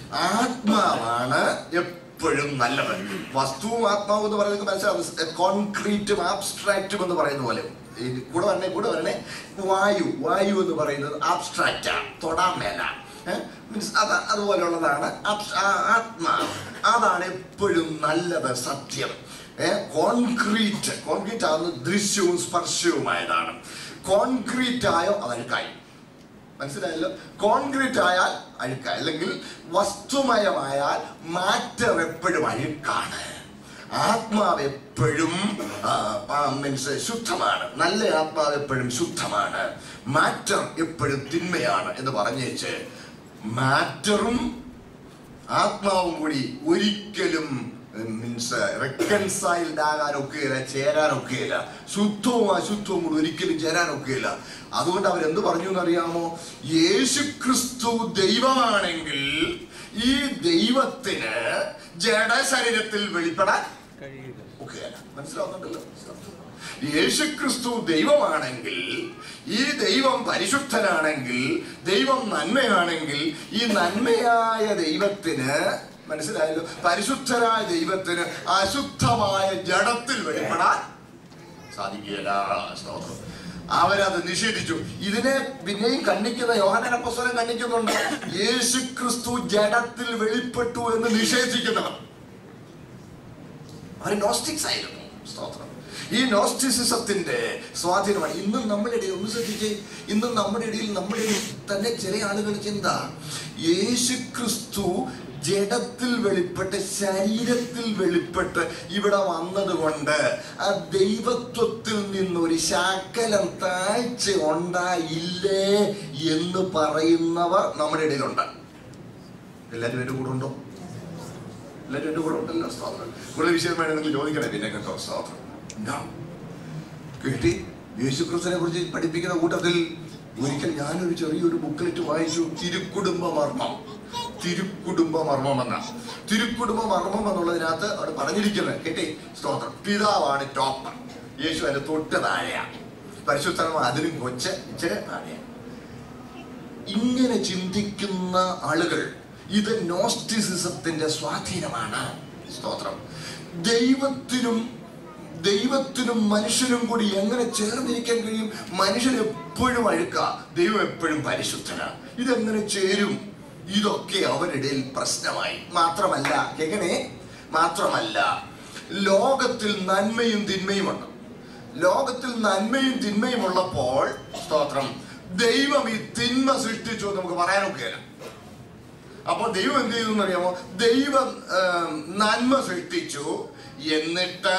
ആത്മാവാണ് എപ്പോഴും നല്ലത് വസ്തുവും ആത്മാവും എന്ന് പറയുന്നത് മനസ്സിലാവും കോൺക്രീറ്റും ആബ്സ്ട്രാക്റ്റും എന്ന് പറയുന്ന പോലെ ഈ കൂടെ വരണേ കൂടെ വരണേ വായു വായു എന്ന് പറയുന്നത് ആബ്സ്ട്രാക്റ്റാണ് തൊടാൻ മേല മീൻസ് അത് അതുപോലെയുള്ളതാണ് abs- ആ- ആത്മാവ് അതാണ് എപ്പോഴും നല്ലത് സത്യം കോൺക്രീറ്റ് കോൺക്രീറ്റ് ആകുന്ന ദൃശ്യവും സ്പർശവുമായതാണ് കോൺക്രീറ്റ് ആയോ അത് അഴുക്കായി മനസ്സിലായല്ലോ കോൺക്രീറ്റ് ആയാൽ അഴുക്കായി അല്ലെങ്കിൽ വസ്തുമയമായാൽ മാറ്റം എപ്പോഴും അഴുക്കാണ് ആത്മാവ് എപ്പോഴും മീൻസ് ശുദ്ധമാണ് നല്ല ആത്മാവ് എപ്പോഴും ശുദ്ധമാണ് മാറ്റം എപ്പോഴും തിന്മയാണ് എന്ന് പറഞ്ഞേച്ച് മാറ്ററും ആത്മാവും കൂടി ഒരിക്കലും മീൻസ് റെക്കൺസൈൽഡ് ആകാൻ ഒക്കെയില്ല ചേരാൻ ഒക്കെയില്ല ശുദ്ധവും അശുദ്ധവും കൂടി ഒരിക്കലും ചേരാൻ ഒക്കെയില്ല അതുകൊണ്ട് അവരെന്ത് പറഞ്ഞു എന്നറിയാമോ യേശു ക്രിസ്തു ദൈവമാണെങ്കിൽ ഈ ദൈവത്തിന് ജഡശരീരത്തിൽ വെളിപ്പെടാൻ കഴിയില്ല ഒക്കെയല്ല മനസ്സിലാവുന്നുണ്ടല്ലോ യേശു ക്രിസ്തു ദൈവമാണെങ്കിൽ ഈ ദൈവം പരിശുദ്ധനാണെങ്കിൽ ദൈവം നന്മയാണെങ്കിൽ ഈ നന്മയായ ദൈവത്തിന് മനസ്സിലായല്ലോ പരിശുദ്ധനായ ദൈവത്തിന് അശുദ്ധമായ ജഡത്തിൽ വെളിപ്പെടാൻ സാധിക്കുകയില്ല സ്തോത്രം അവരത് നിഷേധിച്ചു ഇതിനെ പിന്നെയും കണ്ണിക്കുന്ന യോഹനന പുസ്തകം കണ്ണിക്കുന്നുണ്ട് യേശു ക്രിസ്തു ജഡത്തിൽ വെളിപ്പെട്ടു എന്ന് നിഷേധിക്കുന്നവർ അവർ നോസ്റ്റിക്സ് ആയിരുന്നു സ്തോത്രം ഈ നോസ്റ്റിസിസത്തിന്റെ സ്വാധീനമാണ് ഇന്നും നമ്മുടെ ഇടയിൽ ഒന്ന് ശ്രദ്ധിച്ചേ ഇന്നും നമ്മുടെ ഇടയിൽ നമ്മുടെ ഇടയിൽ തന്നെ ചില ആളുകൾ ചിന്ത യേശു ക്രിസ്തു ജഡത്തിൽ വെളിപ്പെട്ട് ശരീരത്തിൽ വെളിപ്പെട്ട് ഇവിടെ വന്നതുകൊണ്ട് ആ ദൈവത്വത്തിൽ നിന്നൊരു ശകലം താഴ്ച ഉണ്ടായില്ലേ എന്ന് പറയുന്നവർ നമ്മുടെ ഇടയിലുണ്ട് എല്ലാവരും എൻ്റെ കൂടെ ഉണ്ടോ എല്ലാവരും എൻ്റെ കൂടെ ഉണ്ടല്ലോ സ്തോത്രം കൂടുതൽ വിഷയം വേണമെങ്കിൽ ചോദിക്കണേ പിന്നെ കേട്ടോ സ്തോത്രം No. കേട്ടി യേശുക്രിസ്തുവിനെ കുറിച്ച് പഠിപ്പിക്കുന്ന കൂട്ടത്തിൽ ഒരിക്കൽ ഞാനൊരു ചെറിയൊരു ബുക്ക്ലെറ്റ് വായിച്ചു തിരുക്കുടുംബ മർമ്മം തിരുക്കുടുംബ മർമ്മം എന്ന തിരുക്കുടുംബ മർമ്മം എന്നുള്ളതിനകത്ത് അവിടെ പറഞ്ഞിരിക്കുന്നത് കേട്ടി സ്തോത്രം പിതാവാണ് ടോപ്പ് യേശു അതിന്റെ തൊട്ട് താഴെയാണ് പരിശുദ്ധമ അതിനും കൊച്ച് ഇച്ചിരി താഴെയാണ് ഇങ്ങനെ ചിന്തിക്കുന്ന ആളുകൾ ഇത് നോസ്റ്റിസിസത്തിന്റെ സ്വാധീനമാണ് സ്തോത്രം ദൈവത്തിനും ദൈവത്തിനും മനുഷ്യനും കൂടി എങ്ങനെ ചേർന്നിരിക്കാൻ കഴിയും മനുഷ്യൻ എപ്പോഴും അഴുക്ക ദൈവം എപ്പോഴും പരിശുദ്ധനാണ് ഇതെങ്ങനെ ചേരും ഇതൊക്കെ അവരുടെ പ്രശ്നമായി മാത്രമല്ല എങ്ങനെ മാത്രമല്ല ലോകത്തിൽ നന്മയും തിന്മയുമുണ്ട് ലോകത്തിൽ നന്മയും തിന്മയും ഉള്ളപ്പോൾ സ്തോത്രം ദൈവം ഈ തിന്മ സൃഷ്ടിച്ചു എന്ന് നമുക്ക് പറയാനൊക്കെയല്ല അപ്പോൾ ദൈവം എന്ത് ചെയ്തു എന്നറിയാമോ ദൈവം ആം, നന്മ സൃഷ്ടിച്ചു എന്നിട്ട്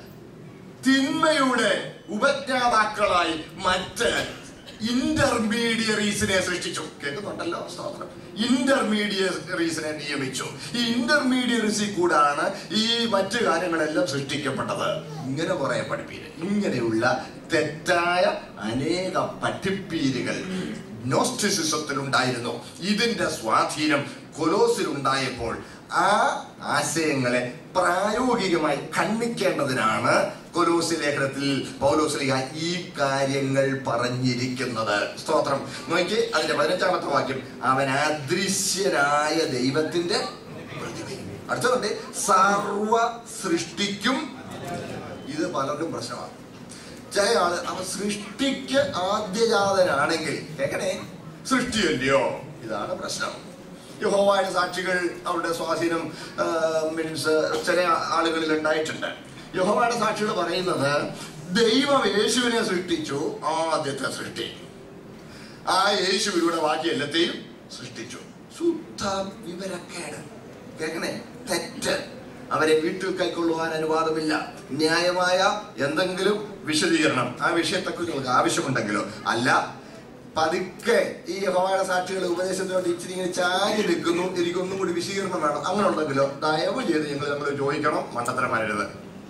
തിന്മയുടെ ഉപജ്ഞാതാക്കളായി മറ്റ് ഇന്റർമീഡിയറീസിനെ സൃഷ്ടിച്ചു കേൾക്കുന്നുണ്ടല്ലോ സ്തോത്രം ഇന്റർമീഡിയറീസിനെ നിയമിച്ചു ഈ ഇന്റർമീഡിയറീസിൽ കൂടാണ് ഈ മറ്റു കാര്യങ്ങളെല്ലാം സൃഷ്ടിക്കപ്പെട്ടത് ഇങ്ങനെ കുറെ പഠിപ്പീര് ഇങ്ങനെയുള്ള തെറ്റായ അനേക പഠിപ്പീരുകൾ നോസ്റ്റിസിസത്തിൽ ഉണ്ടായിരുന്നു ഇതിന്റെ സ്വാധീനം കൊലോസിൽ ഉണ്ടായപ്പോൾ ആ ആശയങ്ങളെ പ്രായോഗികമായി ഖണ്ഡിക്കേണ്ടതിനാണ് കൊലോസി ലേഖനത്തിൽ പൗലോസ്ലിഹ ഈ കാര്യങ്ങൾ പറഞ്ഞിരിക്കുന്നത് സ്തോത്രം നോക്കി അതിന്റെ പതിനഞ്ചാമത്തെ വാക്യം അവൻ അദൃശ്യനായ ദൈവത്തിന്റെ പ്രതിമയും അടുത്തതുണ്ട് സർവ സൃഷ്ടിക്കും ഇത് പലർക്കും പ്രശ്നമാണ് ചില ആള് അവൻ സൃഷ്ടിക്ക് ആദ്യജാതനാണെങ്കിൽ കേക്കണേ സൃഷ്ടിയല്ലയോ ഇതാണ് പ്രശ്നം യഹോവായ സാക്ഷികൾ അവരുടെ സ്വാധീനം മീൻസ് ചില ആളുകളിൽ ഉണ്ടായിട്ടുണ്ട് യഹോവയുടെ സാക്ഷികൾ പറയുന്നത് ദൈവം യേശുവിനെ സൃഷ്ടിച്ചു ആദ്യത്തെ സൃഷ്ടി ആ യേശുവിലൂടെ ബാക്കി എല്ലാത്തെയും സൃഷ്ടിച്ചു ശുദ്ധ വിവരക്കേട് കേൾക്കണേ തെറ്റ് അവരെ വീട്ടിൽ കൈക്കൊള്ളുവാൻ അനുവാദമില്ല ന്യായമായ എന്തെങ്കിലും വിശദീകരണം ആ വിഷയത്തെക്കുറിച്ച് നിങ്ങൾക്ക് ആവശ്യമുണ്ടെങ്കിലോ അല്ല പതുക്കെ ഈ യഹോവയുടെ സാക്ഷികൾ ഉപദേശത്തിനോട് ഇച്ചിരി ഇങ്ങനെ ചാരി നിൽക്കുന്നു എനിക്കൊന്നും കൂടി വിശദീകരണം വേണം അങ്ങനെ ഉണ്ടെങ്കിലോ ദയവ് ചെയ്ത് ഞങ്ങൾ നമ്മൾ ചോദിക്കണം മണ്ടത്തരം വരരുത്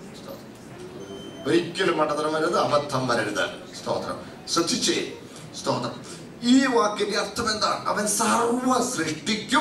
ഒരിക്കലും മണ്ടത്തരം വരരുത് അബദ്ധം വരരുത് സ്തോത്രം ശ്രദ്ധിച്ചേ സ്തോത്രം ഈ വാക്കിന്റെ അർത്ഥം എന്താണ് അവൻ സർവ സൃഷ്ടിക്കും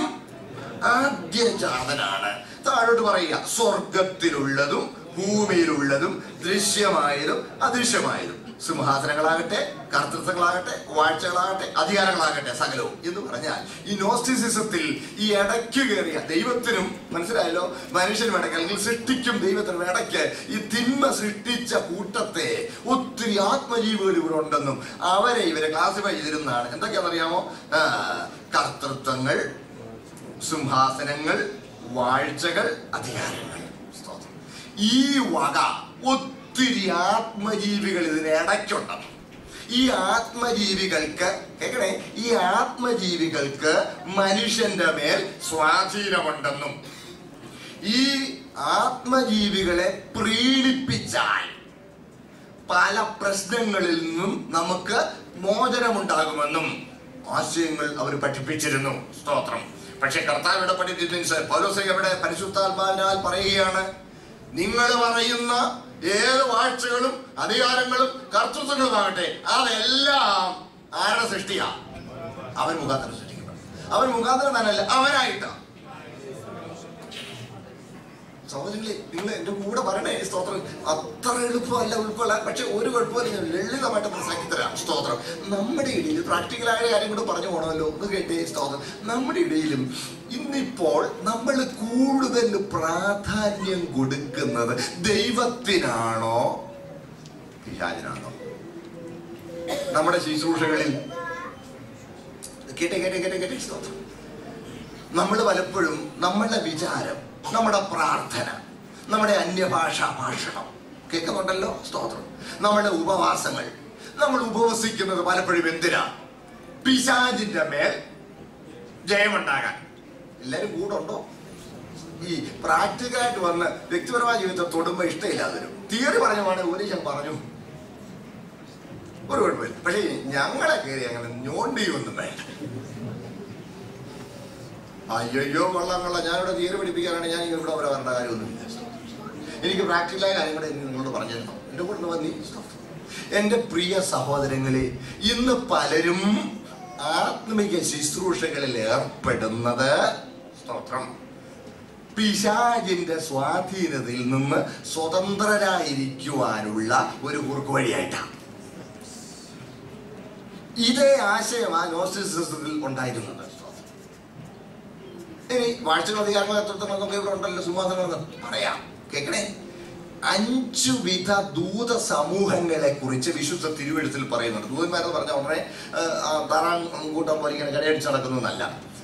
ആദ്യജാതനാണ് താഴോട്ട് പറയുക സ്വർഗത്തിലുള്ളതും ഭൂമിയിലുള്ളതും ദൃശ്യമായതും അദൃശ്യമായതും സിംഹാസനങ്ങളാകട്ടെ കർത്തൃത്വങ്ങളാകട്ടെ വാഴ്ചകളാകട്ടെ അധികാരങ്ങളാകട്ടെ സകലവും എന്ന് പറഞ്ഞാൽ ഈ നോസ്റ്റിസിസത്തിൽ ഈ ഇടയ്ക്ക് കയറിയ ദൈവത്തിനും മനസ്സിലായല്ലോ മനുഷ്യനും ഇടയ്ക്ക് അല്ലെങ്കിൽ സൃഷ്ടിക്കും ദൈവത്തിനും ഇടയ്ക്ക് ഈ തിന്മ സൃഷ്ടിച്ച കൂട്ടത്തെ ഒത്തിരി ആത്മജീവികൾ ഇവിടെ ഉണ്ടെന്നും അവരെ ഇവരെ ക്ലാസിഫൈ ചെയ്തിരുന്നതാണ് എന്തൊക്കെയാണെന്നറിയാമോ ആ, കർത്തൃത്വങ്ങൾ സിംഹാസനങ്ങൾ വാഴ്ചകൾ അധികാരങ്ങൾ സ്തോത്രം. ഈ വക ഒത്തിരി ആത്മജീവികൾ ഇതിനിടയ്ക്കുണ്ട് ഈ ആത്മജീവികൾക്ക് കേൾക്കണേ ഈ ആത്മജീവികൾക്ക് മനുഷ്യന്റെ മേൽ സ്വാധീനമുണ്ടെന്നും ഈ ആത്മജീവികളെ പ്രീണിപ്പിച്ചാൽ പല പ്രശ്നങ്ങളിൽ നിന്നും നമുക്ക് മോചനമുണ്ടാകുമെന്നും ആശയങ്ങൾ അവർ പഠിപ്പിച്ചിരുന്നു സ്തോത്രം പക്ഷെ കർത്താവ് ഇവിടെ പഠിപ്പിച്ച പൗലോസ ഇവിടെ പരിശുദ്ധാത്മാവിനാൽ പറയുകയാണ് നിങ്ങൾ പറയുന്ന ഏത് വാഴ്ചകളും അധികാരങ്ങളും കർത്തൃത്വങ്ങളുമാകട്ടെ അതെല്ലാം ആരുടെ സൃഷ്ടിയാ അവൻ മുഖാന്തരം സൃഷ്ടിക്കുന്നത് അവൻ മുഖാന്തരം തന്നെയല്ല അവനായിട്ടാണ് സഹോദരങ്ങളെ നിങ്ങൾ എന്റെ കൂടെ പറയണേ സ്തോത്രം അത്ര എളുപ്പമല്ല ഉൾക്കൊള്ളാൻ പക്ഷെ ഒരു കുഴപ്പമില്ല ഞാൻ ലളിതമായിട്ട് മനസ്സിലാക്കി തരാം സ്തോത്രം നമ്മുടെ ഇടയിൽ പ്രാക്ടിക്കലായ കാര്യം കൂടെ പറഞ്ഞു പോകണമല്ലോ ഒന്ന് കേട്ടേ സ്തോത്രം നമ്മുടെ ഇടയിലും ഇന്നിപ്പോൾ നമ്മൾ കൂടുതൽ പ്രാധാന്യം കൊടുക്കുന്നത് ദൈവത്തിനാണോ പിശാചിനാണോ നമ്മുടെ ശുശ്രൂഷകളിൽ കേട്ടെ കേട്ടെ കേട്ടെ കേട്ടെ സ്തോത്രം നമ്മൾ പലപ്പോഴും നമ്മളുടെ വിചാരം നമ്മുടെ പ്രാർത്ഥന നമ്മുടെ അന്യഭാഷാ ഭാഷണം കേൾക്കുന്നുണ്ടല്ലോ സ്തോത്രം നമ്മുടെ ഉപവാസങ്ങൾ നമ്മൾ ഉപവസിക്കുന്നത് പലപ്പോഴും എന്തിനാ പിശാചിന്റെ മേൽ ജയമുണ്ടാകാൻ എല്ലാരും കൂടുണ്ടോ ഈ പ്രാക്ടിക്കലായിട്ട് വന്ന് വ്യക്തിപരമായ ജീവിതത്തെ തൊടുമ്പോ ഇഷ്ടമില്ലാതെ വരും തിയറി പറഞ്ഞു വേണേ ഉപദേശം പറഞ്ഞു ഒരു കുഴപ്പമില്ല പക്ഷേ ഞങ്ങളെ കയറി അങ്ങനെ ഞോണ്ടിയൊന്നും വേണ്ട അയ്യോ കൊള്ളാം കൊള്ളാം ഞാനിവിടെ തീരെ പഠിപ്പിക്കാനാണ് ഞാൻ ഇവിടെ വരെ വരേണ്ട കാര്യമൊന്നുമില്ല എനിക്ക് പ്രാക്ടിക്കലായ കാര്യം കൂടെ എനിക്ക് നിങ്ങളോട് പറഞ്ഞിരുന്നു എൻ്റെ കൂടെ വന്നി എൻ്റെ പ്രിയ സഹോദരങ്ങളെ ഇന്ന് പലരും ആത്മിക ശുശ്രൂഷകളിൽ ഏർപ്പെടുന്നത് സ്തോത്രം പിശാചിന്റെ സ്വാധീനതയിൽ നിന്ന് സ്വതന്ത്രരായിരിക്കുവാനുള്ള ഒരു കുറുക്ക് വഴിയായിട്ടാണ് ഇതേ ആശയമാണ് നോസ്റ്റിസിസത്തിൽ ഉണ്ടായിരുന്നത് ഇനി വാഴ്ചകൾ അധികാരങ്ങൾ തത്വങ്ങളൊക്കെ ഇവിടെ ഉണ്ടല്ലോ സിംഹാസനം പറയാം കേൾക്കണേ അഞ്ചു വിധ ദൂത സമൂഹങ്ങളെ കുറിച്ച് വിശുദ്ധ തിരുവെഴുത്തിൽ പറയുന്നുണ്ട് ദൂതന്മാരെന്ന് പറഞ്ഞ ഉടനെ താറാൻ കൂട്ടം പോലെ ഇങ്ങനെ കടയടിച്ച് നടക്കുന്നതല്ല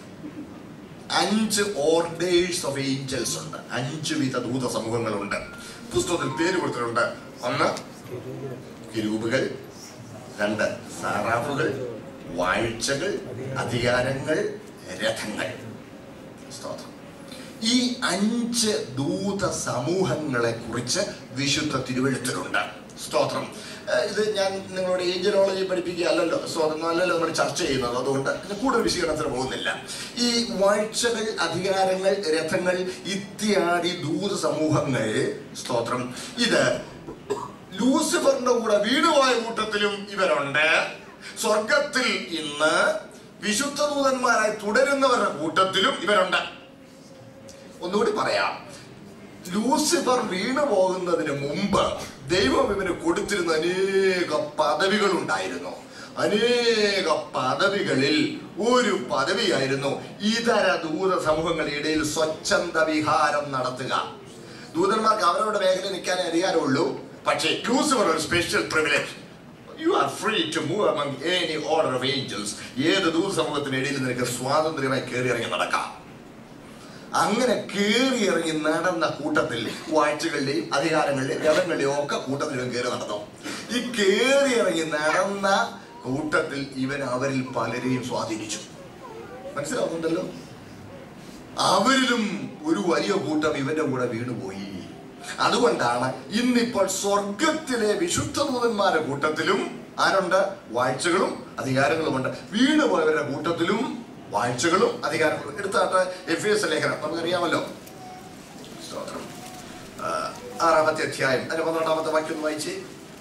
അഞ്ച് ഓർഡേഴ്സ് ഓഫ് ഏഞ്ചൽസ് ഉണ്ട് അഞ്ച് വിധ ദൂത സമൂഹങ്ങളുണ്ട് പുസ്തകത്തിൽ പേര് കൊടുത്തിട്ടുണ്ട് ഒന്ന് കിരൂപുകൾ രണ്ട് സാറാഫുകൾ വാഴ്ചകൾ അധികാരങ്ങൾ രഥങ്ങൾ സ്തോത്രം ഈ അഞ്ച് ദൂത സമൂഹങ്ങളെ കുറിച്ച് വിശുദ്ധ തിരുവഴുത്തിലുണ്ട് സ്തോത്രം ഏഹ് ഇത് ഞാൻ നിങ്ങളോട് ഏഞ്ചലോളജി പഠിപ്പിക്കുക അല്ലല്ലോ സ്തോത്രം അല്ലല്ലോ നമ്മൾ ചർച്ച ചെയ്യുന്നത് അതുകൊണ്ട് ഇത് കൂടുതൽ വിശകലനത്തിന് പോകുന്നില്ല ഈ വാഴ്ചകൾ അധികാരങ്ങൾ രഥങ്ങൾ ഇത്യാദി ദൂത സമൂഹങ്ങൾ സ്തോത്രം ഇത് ലൂസിഫറിന്റെ കൂടെ വീണുപോയ കൂട്ടത്തിലും ഇവരുണ്ട് സ്വർഗത്തിൽ ഇന്ന് വിശുദ്ധ ദൂതന്മാരായി തുടരുന്നവരുടെ കൂട്ടത്തിലും ഇവരുണ്ട് ഒന്നുകൂടി പറയാം ലൂസിഫർ വീണു പോകുന്നതിന് മുമ്പ് ദൈവം ഇവന് കൊടുത്തിരുന്ന അനേക പദവികൾ ഉണ്ടായിരുന്നു അനേക പദവികളിൽ ഒരു പദവിയായിരുന്നു ഇതര ദൂത സമൂഹങ്ങളുടെ ഇടയിൽ സ്വച്ഛന്ത വിഹാരം നടത്തുക ദൂതന്മാർക്ക് അവരവരുടെ മേഖലയിൽ നിൽക്കാനേ അധികാരമുള്ളൂ പക്ഷേ ലൂസിഫർ ഒരു special privilege you are free to move among any order of angels ഏത് ദൂത സമൂഹത്തിനിടയിൽ നിനക്ക് സ്വാതന്ത്ര്യമായി കയറി ഇറങ്ങി നടക്കാം അങ്ങനെ കയറി ഇറങ്ങി നടന്ന കൂട്ടത്തിൽ വാഴ്ചകളുടെയും അധികാരങ്ങളുടെയും രഥങ്ങളുടെയും ഒക്കെ കൂട്ടത്തിൽ ഇവൻ കയറി നടന്നു ഈ കയറി ഇറങ്ങി നടന്ന കൂട്ടത്തിൽ ഇവൻ അവരിൽ പലരെയും സ്വാധീനിച്ചു മനസ്സിലാവുന്നുണ്ടല്ലോ അവരിലും ഒരു വലിയ കൂട്ടം ഇവന്റെ കൂടെ വീണുപോയി അതുകൊണ്ടാണ് ഇന്നിപ്പോൾ സ്വർഗത്തിലെ വിശുദ്ധ ദൂതന്മാരുടെ കൂട്ടത്തിലും ആരുണ്ട് വാഴ്ചകളും അധികാരങ്ങളുമുണ്ട് വീണുപോയവരുടെ കൂട്ടത്തിലും വാഴ്ചകളും അധികാരങ്ങളും എടുത്താട്ട് എഫ് എസ് ലേഖനം നമുക്കറിയാമല്ലോ സ്തോത്രം ആ, ആറാമത്തെ അധ്യായം അതിന്റെ പന്ത്രണ്ടാമത്തെ വാക്യം ഒന്ന് വായിച്ചേ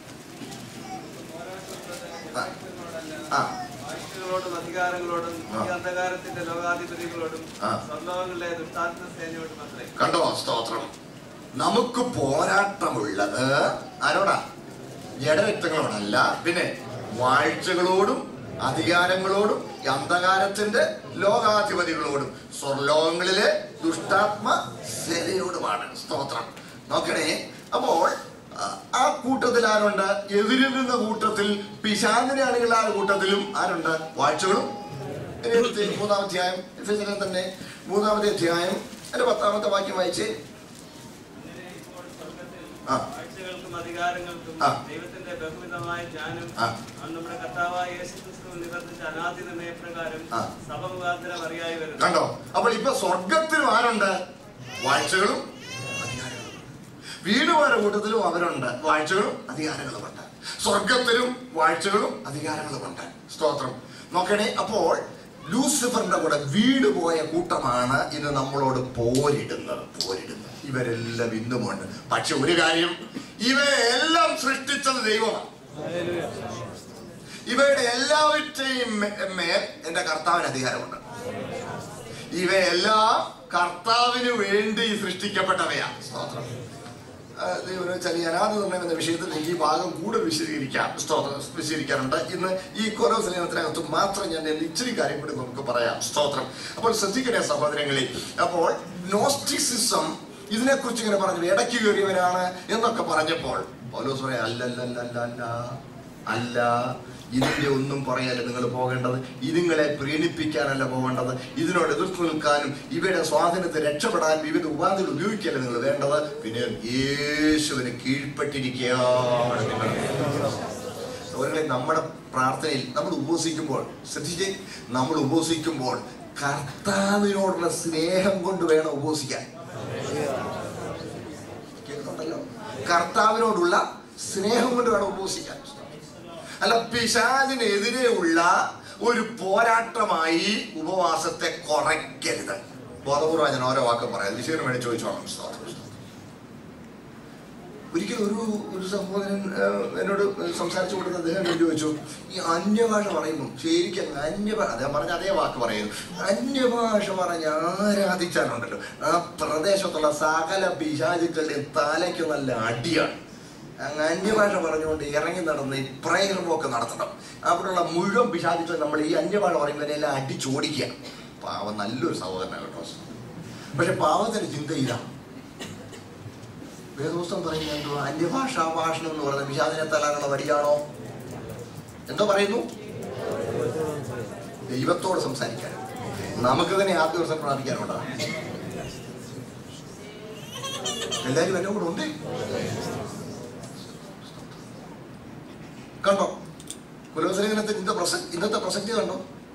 ആ. ആ ആയുധങ്ങളോടും അധികാരങ്ങളോടും ഈ ആ. അന്ധകാരത്തിന്റെ ലോകാധിപതികളോടും ആ. സ്വർലോകങ്ങളിലെ ദുഷ്ടാത്മ സേനയോടും അത്രേ കണ്ടോ സ്തോത്രം നമുക്ക് പോരാട്ടമുള്ളത് ആരോടാ ജഡരക്തങ്ങളോടല്ല പിന്നെ വാഴ്ചകളോടും അധികാരങ്ങളോടും ഈ അന്ധകാരത്തിന്റെ ലോകാധിപതികളോടും സ്വർലോകങ്ങളിലെ ദുഷ്ടാത്മ സേനയോടുമാണ് സ്തോത്രം നോക്കണേ അപ്പോൾ ആ, ആ കൂട്ടത്തിൽ ആരുണ്ട് എതിരിൽ നിന്ന കൂട്ടത്തിൽ പിശാചിനെ അണികളുടെ ആ കൂട്ടത്തിലും ആരുണ്ട് വാഴ്ചകളും ഇനി എടുത്ത് മൂന്നാം അധ്യായം എഫെസിലെ തന്നെ മൂന്നാമത്തെ അധ്യായം എന്റെ പത്താമത്തെ വാക്യം വായിച്ചേ ഇങ്ങനെ ഇപ്പോൾ സ്വർഗ്ഗത്തിൽ ആ. ആഴ്ചകൾക്കും അധികാരങ്ങൾക്കും ആ. ദൈവത്തിന്റെ ബഹുവിധമായ ജ്ഞാനം ആ. അത് നമ്മുടെ കർത്താവായ യേശുക്രിസ്തു നിവർത്തിച്ച അനാദി നിർണയപ്രകാരം ആ. സഭ മുഖാന്തരം അറിയായി വരുന്നു കണ്ടോ അപ്പോൾ ഇപ്പൊ സ്വർഗത്തിലും ആരുണ്ട് വാഴ്ചകളും അധികാരങ്ങളും വീടുമാരുടെ കൂട്ടത്തിലും അവരുണ്ട് വാഴ്ചകളും അധികാരങ്ങളും ഉണ്ട് സ്വർഗത്തിലും വാഴ്ചകളും അധികാരങ്ങളും ഉണ്ട് സ്തോത്രം നോക്കണേ അപ്പോൾ ലൂസിഫറിന്റെ കൂടെ വീട് പോയ കൂട്ടമാണ് ഇന്ന് നമ്മളോട് പോരിടുന്നത് പോരിടുന്നത് ഇവരെല്ലാം ഇന്നുമുണ്ട് പക്ഷെ ഒരു കാര്യം ഇവയെല്ലാം സൃഷ്ടിച്ചത് ദൈവമാണ് ഇവയുടെ എല്ലാവരുടെയും മേ- മേൽ എന്റെ കർത്താവിന് അധികാരമുണ്ട് ഇവയെല്ലാം കർത്താവിന് വേണ്ടി സൃഷ്ടിക്കപ്പെട്ടവയാണ് സ്തോത്രം ആ, ദൈവം വെച്ചാൽ ഈ അനാഥ നിർണ്ണയം എന്ന വിഷയത്തിൽ എനിക്ക് ഈ ഭാഗം കൂടുതൽ വിശദീകരിക്കാം സ്തോത്രം വിശദീകരിക്കാറുണ്ട് ഇന്ന് ഈ കൊറോ സലേനത്തിനകത്ത് മാത്രം ഞാൻ ഇന്ന് ഇച്ചിരി കാര്യം കൂടി നമുക്ക് പറയാം സ്തോത്രം അപ്പോൾ ശ്രദ്ധിക്കണേ സഹോദരങ്ങളെ അപ്പോൾ നോസ്റ്റിസിസം ഇതിനെക്കുറിച്ച് ഇങ്ങനെ പറഞ്ഞു ഇടയ്ക്ക് കയറിയവരാണ് എന്നൊക്കെ പറഞ്ഞപ്പോൾ പൗലോസ് പറയാം അല്ലല്ലല്ലല്ല അല്ല ഇതിന്റെ ഒന്നും പറയല്ല നിങ്ങൾ പോകേണ്ടത് ഇതുങ്ങളെ പ്രീണിപ്പിക്കാനല്ല പോകേണ്ടത് ഇതിനോട് എതിർത്ത് നിൽക്കാനും ഇവയുടെ സ്വാധീനത്തെ രക്ഷപ്പെടാൻ വിവിധ ഉപാധികൾ ഉപയോഗിക്കുകയല്ല നിങ്ങൾ വേണ്ടത് പിന്നെ യേശുവിന് കീഴ്പ്പെട്ടിരിക്കുകയാണ് നിങ്ങൾ സഹോദരങ്ങളെ നമ്മുടെ പ്രാർത്ഥനയിൽ നമ്മൾ ഉപവസിക്കുമ്പോൾ ശ്രദ്ധിച്ചേ നമ്മൾ ഉപവസിക്കുമ്പോൾ കർത്താവിനോടുള്ള സ്നേഹം കൊണ്ട് വേണം ഉപവസിക്കാൻ കേൾക്കുന്നുണ്ടല്ലോ കർത്താവിനോടുള്ള സ്നേഹം കൊണ്ട് വേണം ഉപവസിക്കാൻ അല്ല പിശാചിനെതിരെയുള്ള ഒരു പോരാട്ടമായി ഉപവാസത്തെ കുറയ്ക്കരുത് ബോധപൂർവ്വം ഞാൻ ഓരോ വാക്കും പറയാം വിശേഷം വേണ്ടി ചോദിച്ചോളാം സ്തോത്രം. ഒരിക്കലും ഒരു ഒരു സഹോദരൻ ആ, എന്നോട് സംസാരിച്ചു കൊടുത്ത അദ്ദേഹം എന്നോട് ചോദിച്ചു ഈ അന്യഭാഷ പറയുമ്പോൾ ശരിക്കും അങ്ങ് അന്യഭാഷ അദ്ദേഹം പറഞ്ഞ അതേ വാക്ക് പറയുന്നു അന്യഭാഷ പറഞ്ഞ് ആരാധിച്ചാലുണ്ടല്ലോ ആ പ്രദേശത്തുള്ള സകല പിശാചുക്കളുടെയും തലയ്ക്ക് നല്ല അടിയാണ് അങ്ങ് അന്യഭാഷ പറഞ്ഞുകൊണ്ട് ഇറങ്ങി നടന്ന് ഈ പ്രയർ വോക്ക് നടത്തണം അവിടെയുള്ള മുഴുവൻ പിശാചുക്കൾ നമ്മൾ ഈ അന്യഭാഷ പറയുമ്പോൾ എല്ലാം അടിച്ചോടിക്കുക പാവം നല്ലൊരു സഹോദരനാണ് കേട്ടോ പക്ഷെ പാവത്തിന്റെ ചിന്ത ഇതാണ് വേദപുസ്തകം പറയുന്നത് എന്തോ അന്യഭാഷാ ഭാഷണം എന്ന് പറയുന്നത് വിഷാദിനെ തലാനുള്ള വഴിയാണോ എന്തോ പറയുന്നു ദൈവത്തോട് സംസാരിക്കാൻ നമുക്ക് തന്നെ ആദ്യ ദിവസം പ്രാപിക്കാനുണ്ടോ എല്ലാവരും എന്നെ കൂടെ ഉണ്ട് കണ്ടോ കുലോസലേഖനത്തിൽ ഇന്നത്തെ പ്രസക്തി ഇന്നത്തെ പ്രസക്തി കണ്ടോ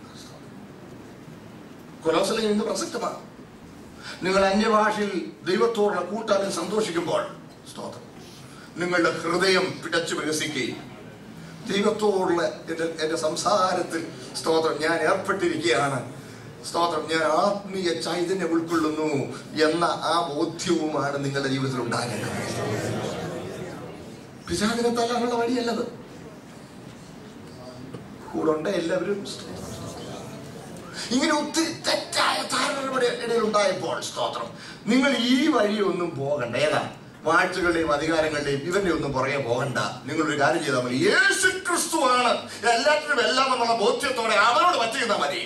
കുലോസലേഖനം ഇന്ന് പ്രസക്തമാണ് നിങ്ങൾ അന്യഭാഷയിൽ ദൈവത്തോടുള്ള കൂട്ടാനും സന്തോഷിക്കുമ്പോൾ സ്തോത്രം നിങ്ങളുടെ ഹൃദയം പിടച്ചു വികസിക്കുകയും ദൈവത്തോടുള്ള എൻ്റെ എൻ്റെ സംസാരത്തിൽ സ്തോത്രം ഞാൻ ഏർപ്പെട്ടിരിക്കുകയാണ് സ്തോത്രം ഞാൻ ആത്മീയ ചൈതന്യം ഉൾക്കൊള്ളുന്നു എന്ന ആ ബോധ്യവുമാണ് നിങ്ങളുടെ ജീവിതത്തിൽ ഉണ്ടാകേണ്ടത് പിശാചിനെ തല്ലാനുള്ള വഴിയല്ലത് കൂടുണ്ട് എല്ലാവരും സ്തോത്രം ഇങ്ങനെ ഒത്തിരി തെറ്റായ ധാരണകളുടെ ഇടയിൽ ഉണ്ടായപ്പോൾ സ്തോത്രം നിങ്ങൾ ഈ വഴിയൊന്നും പോകണ്ട ഏതാ വാഴ്ചകളുടെയും അധികാരങ്ങളുടെയും ഇവന്റെ ഒന്നും പുറകെ പോകണ്ട നിങ്ങൾ ഒരു കാര്യം ചെയ്താൽ മതി യേശു ക്രിസ്തുവാണ് എല്ലാറ്റിനും എല്ലാം എന്നുള്ള ബോധ്യത്തോടെ അവരോട് പറ്റുന്ന മതി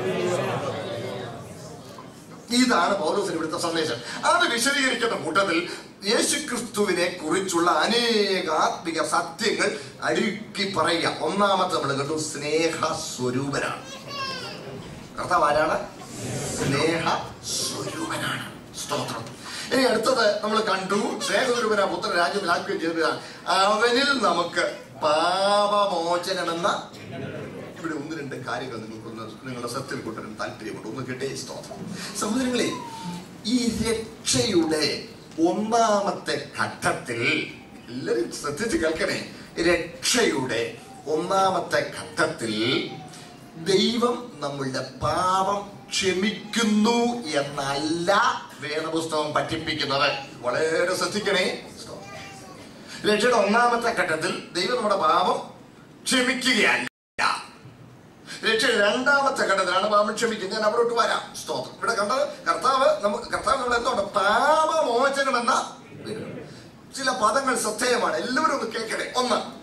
ഇതാണ് പൗലോസിന് ഇവിടുത്തെ സന്ദേശം അത് വിശദീകരിക്കുന്ന കൂട്ടത്തിൽ യേശു ക്രിസ്തുവിനെ കുറിച്ചുള്ള അനേക ആത്മിക സത്യങ്ങൾ അടുക്കി പറയുക ഒന്നാമത്തെ നമ്മൾ കണ്ടു സ്നേഹ സ്വരൂപനാണ് കർത്താവ് ആരാണ് സ്നേഹ സ്വരൂപനാണ് സ്തോത്രം ഇനി അടുത്തത് നമ്മൾ കണ്ടു സ്നേഹസ്വരൂപന പുത്ര രാജ്യത്തിലാക്കുകയും ചെയ്തതാണ് അവനിൽ നമുക്ക് പാപമോചനമെന്ന ഇവിടെ ഒന്ന് രണ്ട് കാര്യങ്ങൾ നിങ്ങൾക്കൊന്ന് നിങ്ങളുടെ സത്യത്തിൽ കൊണ്ടുവരാൻ താല്പര്യമുണ്ട് ഒന്ന് കിട്ടേ സ്തോത്രം സഹോദരങ്ങളെ ഈ രക്ഷയുടെ ഒന്നാമത്തെ ഘട്ടത്തിൽ എല്ലാവരും ശ്രദ്ധിച്ച് കേൾക്കണേ രക്ഷയുടെ ഒന്നാമത്തെ ഘട്ടത്തിൽ ദൈവം നമ്മളുടെ പാപം ക്ഷമിക്കുന്നു എന്നല്ല വേദപുസ്തകം പഠിപ്പിക്കുന്നത് വളരെ ശ്രദ്ധിക്കണേ രക്ഷയുടെ ഒന്നാമത്തെ ഘട്ടത്തിൽ ദൈവം നമ്മുടെ പാപം ക്ഷമിക്കുകയല്ല രക്ഷയുടെ രണ്ടാമത്തെ ഘട്ടത്തിലാണ് പാപം ക്ഷമിക്കുന്നത് ഞാൻ അവരോട്ട് വരാം സ്തോത്രം ഇവിടെ കണ്ടത് കർത്താവ് നമുക്ക് കർത്താവ് നമ്മൾ എന്തുകൊണ്ട് പാപമോചനം എന്ന ചില പദങ്ങൾ ശ്രദ്ധേയമാണ് എല്ലാവരും ഒന്ന് കേൾക്കണേ ഒന്ന്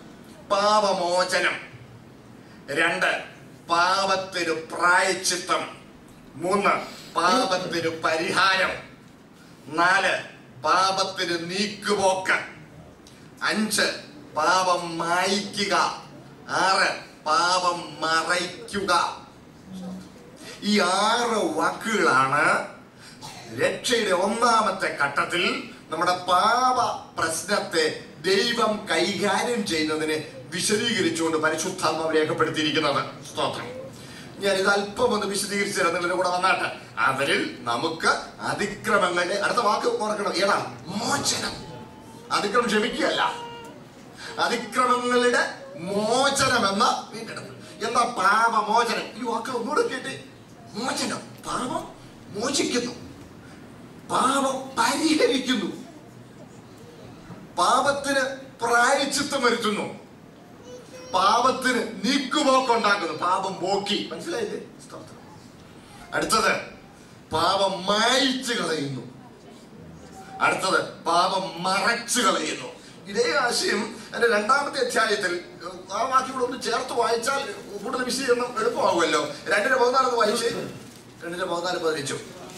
പാപമോചനം രണ്ട് പാപത്തിന് പ്രായച്ചിത്തം മൂന്ന് പാപത്തിന് പരിഹാരം നാല് പാപത്തിന് നീക്കുപോക്ക് അഞ്ച് പാപം മായിക്കുക ആറ് പാപം മറയ്ക്കുക ഈ ആറ് വാക്കുകളാണ് രക്ഷയുടെ ഒന്നാമത്തെ ഘട്ടത്തിൽ നമ്മുടെ പാപ പ്രശ്നത്തെ ദൈവം കൈകാര്യം ചെയ്യുന്നതിനെ വിശദീകരിച്ചുകൊണ്ട് പരിശുദ്ധാത്മാവ് രേഖപ്പെടുത്തിയിരിക്കുന്നത് സ്തോത്രം ഞാൻ ഇത് അല്പം ഒന്ന് വിശദീകരിച്ചു തരാം നിങ്ങളുടെ കൂടെ വന്നാട്ട് അവരിൽ നമുക്ക് അതിക്രമങ്ങളുടെ അടുത്ത വാക്ക് ഓർക്കണം ഏതാ മോചനം അതിക്രമം ക്ഷമിക്കുകയല്ല അതിക്രമങ്ങളുടെ മോചനം എന്ന വീണ്ടെടുപ്പ് എന്താ പാപമോചനം ഈ വാക്ക് ഒന്നുകൂടെ കേട്ട് മോചനം പാപം മോചിക്കുന്നു പാപം പരിഹരിക്കുന്നു പാപത്തിന് പ്രായച്ചിത്തം വരുത്തുന്നു പാപത്തിന് നീക്കുപോക്കുണ്ടാക്കുന്നു പാപം പോക്കി മനസ്സിലായില്ലേ സ്തോത്രം. അടുത്തത് പാപം മായിച്ചു കളയുന്നു അടുത്തത് പാപം മറച്ചു കളയുന്നു ഇതേ ആശയം എന്റെ രണ്ടാമത്തെ അധ്യായത്തിൽ ഏഹ്, ആ വാക്യങ്ങൾ ഒന്ന് ചേർത്ത് വായിച്ചാൽ കൂടുതൽ വിശദീകരണം എളുപ്പമാകുമല്ലോ രണ്ടിന്റെ പതിനാലത് വായിച്ച് രണ്ടിന്റെ പതിനാല് പതിനഞ്ചും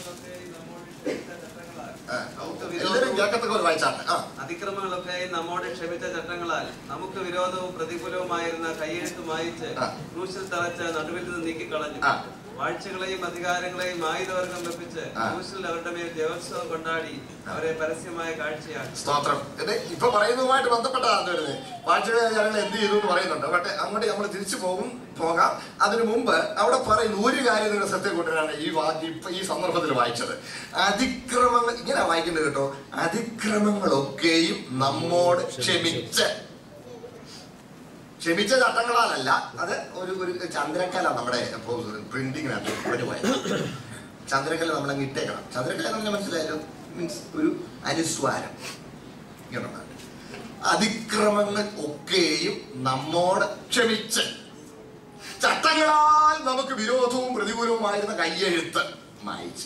ആ, എല്ലാവരും കേൾക്കത്തക്ക ഒരു വായിച്ചാണ് ആ അതിക്രമങ്ങളൊക്കെ നമ്മോട് ക്ഷമിച്ച ചട്ടങ്ങളാൽ നമുക്ക് വിരോധവും പ്രതികൂലവുമായിരുന്ന കൈയെഴുത്ത് മായിച്ച് ആ. ക്രൂശിൽ തറച്ച് നടുവിൽ നിന്ന് നീക്കിക്കളഞ്ഞു ആ. വാഴ്ചകളെയും അധികാരങ്ങളെയും ആയുധവർഗം വെപ്പിച്ച് ആ. ക്രൂശിൽ അവരുടെ മേൽ ജയോത്സവം കൊണ്ടാടി അവരെ പരസ്യമായ കാഴ്ചയാക്കി സ്തോത്രം ഇത് ഇപ്പൊ പറയുന്നതുമായിട്ട് ബന്ധപ്പെട്ടതാണ് വരുന്നത് വാഴ്ചകൾ എന്ത് ചെയ്തു എന്ന് പറയുന്നുണ്ട് പക്ഷേ അങ്ങോട്ട് നമ്മൾ തിരിച്ചു പോകും പോകാം അതിനു മുമ്പ് അവിടെ പറയുന്ന ഒരു കാര്യം നിങ്ങളുടെ ശ്രദ്ധ കൊണ്ടുവരാണ് ഈ വാക്യം ഇപ്പൊ ഈ സന്ദർഭത്തിൽ വായിച്ചത് അതിക്രമങ്ങൾ ഇങ്ങനെ വായിക്കുന്നത് കേട്ടോ അതിക്രമങ്ങളൊക്കെയും നമ്മോട് ക്ഷമിച്ച് ക്ഷമിച്ച ചട്ടങ്ങളാലല്ല അത് ഒരു ഒരു ചന്ദ്രക്കല നമ്മുടെ പ്രിന്റിങ്ങിനകത്ത് ഒരു പോയത് ചന്ദ്രക്കല നമ്മളങ്ങ് ഇട്ടേക്കണം ചന്ദ്രക്കല എന്ന് പറഞ്ഞാൽ മനസ്സിലായല്ലോ മീൻസ് ഒരു അനുസ്വാരം ഇങ്ങനെയുണ്ട് അതിക്രമങ്ങൾ ഒക്കെയും നമ്മോട് ക്ഷമിച്ച് ചട്ടങ്ങളാൽ നമുക്ക് വിരോധവും പ്രതികൂലവുമായിരുന്ന കയ്യെഴുത്ത് മായിച്ചു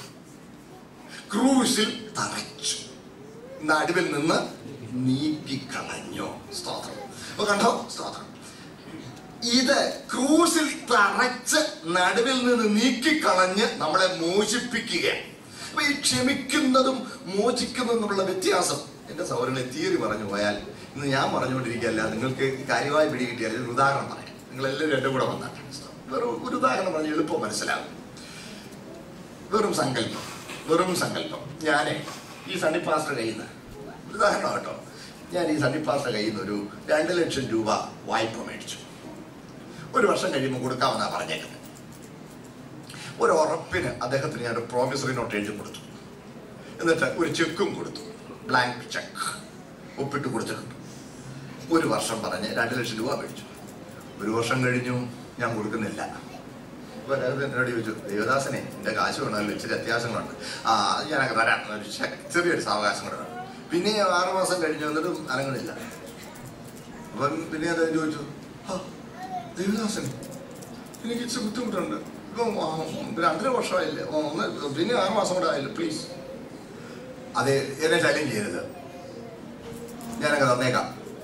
ക്രൂശിൽ തറച്ചു നടുവിൽ നിന്ന് നീക്കിക്കളഞ്ഞു സ്തോത്രം അപ്പൊ കണ്ടോ സ്തോത്രം ഇത് ക്രൂസിൽ തറച്ച് നടുവിൽ നിന്ന് നീക്കിക്കളഞ്ഞ് നമ്മളെ മോചിപ്പിക്കുകയാണ് അപ്പൊ ഈ ക്ഷമിക്കുന്നതും മോചിക്കുന്നതും തമ്മിലുള്ള വ്യത്യാസം എന്റെ സൗരനെ തിയറി പറഞ്ഞു പോയാൽ ഇന്ന് ഞാൻ പറഞ്ഞുകൊണ്ടിരിക്കുകയല്ല നിങ്ങൾക്ക് കാര്യമായി പിടി കിട്ടിയാൽ ഒരു ഉദാഹരണം പറയാം നിങ്ങൾ എല്ലാവരും എൻ്റെ കൂടെ വന്നാട്ടെ വെറും ഒരു ഉദാഹരണം പറഞ്ഞ് എളുപ്പം മനസ്സിലാവും വെറും സങ്കല്പം വെറും സങ്കല്പം ഞാനേ ഈ സണ്ണി പാസ്റ്റർ കയ്യിൽ നിന്ന് ഉദാഹരണം കേട്ടോ ഞാൻ ഈ സണ്ണി പാസ്റ്റർ കയ്യിൽ നിന്ന് ഒരു രണ്ട് ലക്ഷം രൂപ വായ്പ മേടിച്ചു ഒരു വർഷം കഴിയുമ്പോൾ കൊടുക്കാമെന്നാണ് പറഞ്ഞേക്കുന്നത് ഒരു ഉറപ്പിന് അദ്ദേഹത്തിന് ഞാൻ ഒരു പ്രോമിസറി നോട്ട് എഴുതി കൊടുത്തു എന്നിട്ട് ഒരു ചെക്കും കൊടുത്തു ബ്ലാങ്ക് ചെക്ക് ഒപ്പിട്ട് കൊടുത്തിട്ടുണ്ട് ഒരു വർഷം പറഞ്ഞ് രണ്ട് ലക്ഷം രൂപ മേടിച്ചു ഒരു വർഷം കഴിഞ്ഞു ഞാൻ കൊടുക്കുന്നില്ല അപ്പൊ അദ്ദേഹം എന്നോട് ചോദിച്ചു ദേവദാസനെ എൻ്റെ കാശ് വേണമല്ലോ ഇച്ചിരി അത്യാവശ്യങ്ങളുണ്ട് ആ അത് ഞാനൊക്കെ തരാം ഒരു ചെ- ചെറിയൊരു സാവകാശം കൂടെ വേണം പിന്നെ ആറ് മാസം കഴിഞ്ഞു എന്നിട്ടും അനങ്ങണില്ല അപ്പം പിന്നെ അദ്ദേഹം ചോദിച്ചു "ആ, ദേവദാസൻ എനിക്ക് ഇച്ചിരി ബുദ്ധിമുട്ടുണ്ട് ഇപ്പം ആ, രണ്ടര വർഷമായില്ലേ ഓ, ഒന്ന് പിന്നെ ആറ് മാസം കൂടെ ആയില്ലേ പ്ലീസ് അതെ എന്നെ ശല്യം ചെയ്യരുത് ഞാനൊക്കെ തന്നേക്കാം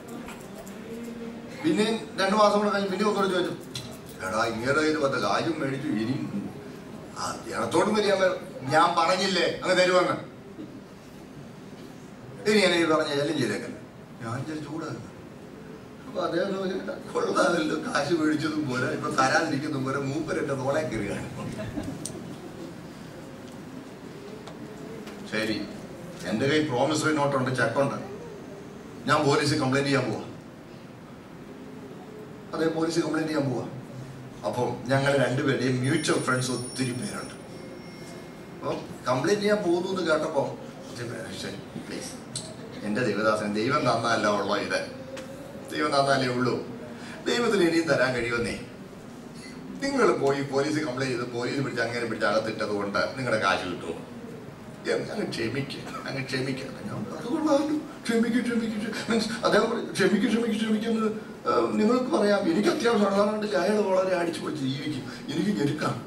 പിന്നെ രണ്ടു മാസം കൂടെ കഴിഞ്ഞ് പിന്നെ ഒന്നുകൂടെ ചോദിച്ചു എടാ ഇങ്ങനെ കയ്യിൽ പത്ത് കാര്യം മേടിച്ചു ഇനി ആ ജനത്തോടും വരികയാൻ ഞാൻ പറഞ്ഞില്ലേ അങ്ങ് തരുമെന്ന് ഇനി എന്നെ ഈ പറഞ്ഞ എല്ലാം ചെയ്തേക്കല്ലേ ഞാൻ ഇച്ചിരി ചൂടാകുന്നു അപ്പൊ അദ്ദേഹം ചോദിച്ചു, കൊള്ളാമല്ലോ കാശ് മേടിച്ചതും പോരാ ഇപ്പൊ തരാതിരിക്കുന്നതും പോരാ മൂപ്പർ എന്റെ തോളെ കയറുകയാണ് ശരി എന്റെ കയ്യിൽ പ്രോമിസറി നോട്ടുണ്ട് ചെക്കുണ്ട് ഞാൻ പോലീസിൽ കംപ്ലൈന്റ് ചെയ്യാൻ പോവാ അതെ പോലീസ് കംപ്ലൈന്റ് ചെയ്യാൻ പോവാ അപ്പം ഞങ്ങൾ രണ്ടുപേരുടെയും മ്യൂച്വൽ ഫ്രണ്ട്സ് ഒത്തിരി പേരുണ്ട് അപ്പം കംപ്ലൈന്റ് ചെയ്യാൻ പോകുന്നു എന്ന് കേട്ടപ്പോൾ പ്ലീസ് എൻ്റെ ദൈവദാസൻ ദൈവം തന്നല്ല ഉള്ളോ ഇത് ദൈവം തന്നാലേ ഉള്ളൂ ദൈവത്തിന് ഇനിയും തരാൻ കഴിയുമെന്നേ നിങ്ങൾ പോയി പോലീസ് കംപ്ലൈന്റ് ചെയ്ത് പോലീസ് പിടിച്ച് അങ്ങനെ പിടിച്ച് അകത്തിട്ടത് കൊണ്ട് നിങ്ങളുടെ കാശ് കിട്ടുമോ എന്ന് അങ്ങ് ക്ഷമിക്കുക അങ്ങ് ക്ഷമിക്കുക ഞാൻ അതുകൊള്ളാമല്ലോ ക്ഷമിക്കുക ക്ഷമിക്കുക മീൻസ് അദ്ദേഹം പറയും, ക്ഷമിക്കുക ക്ഷമിക്കുക ക്ഷമിക്കുന്നത് നിങ്ങൾക്ക് പറയാം എനിക്ക് അത്യാവശ്യം ഉള്ളതുകൊണ്ട് അയാൾ വളരെ അടിച്ചു പൊളിച്ച് ജീവിക്കും എനിക്ക് ഞെരുക്കാം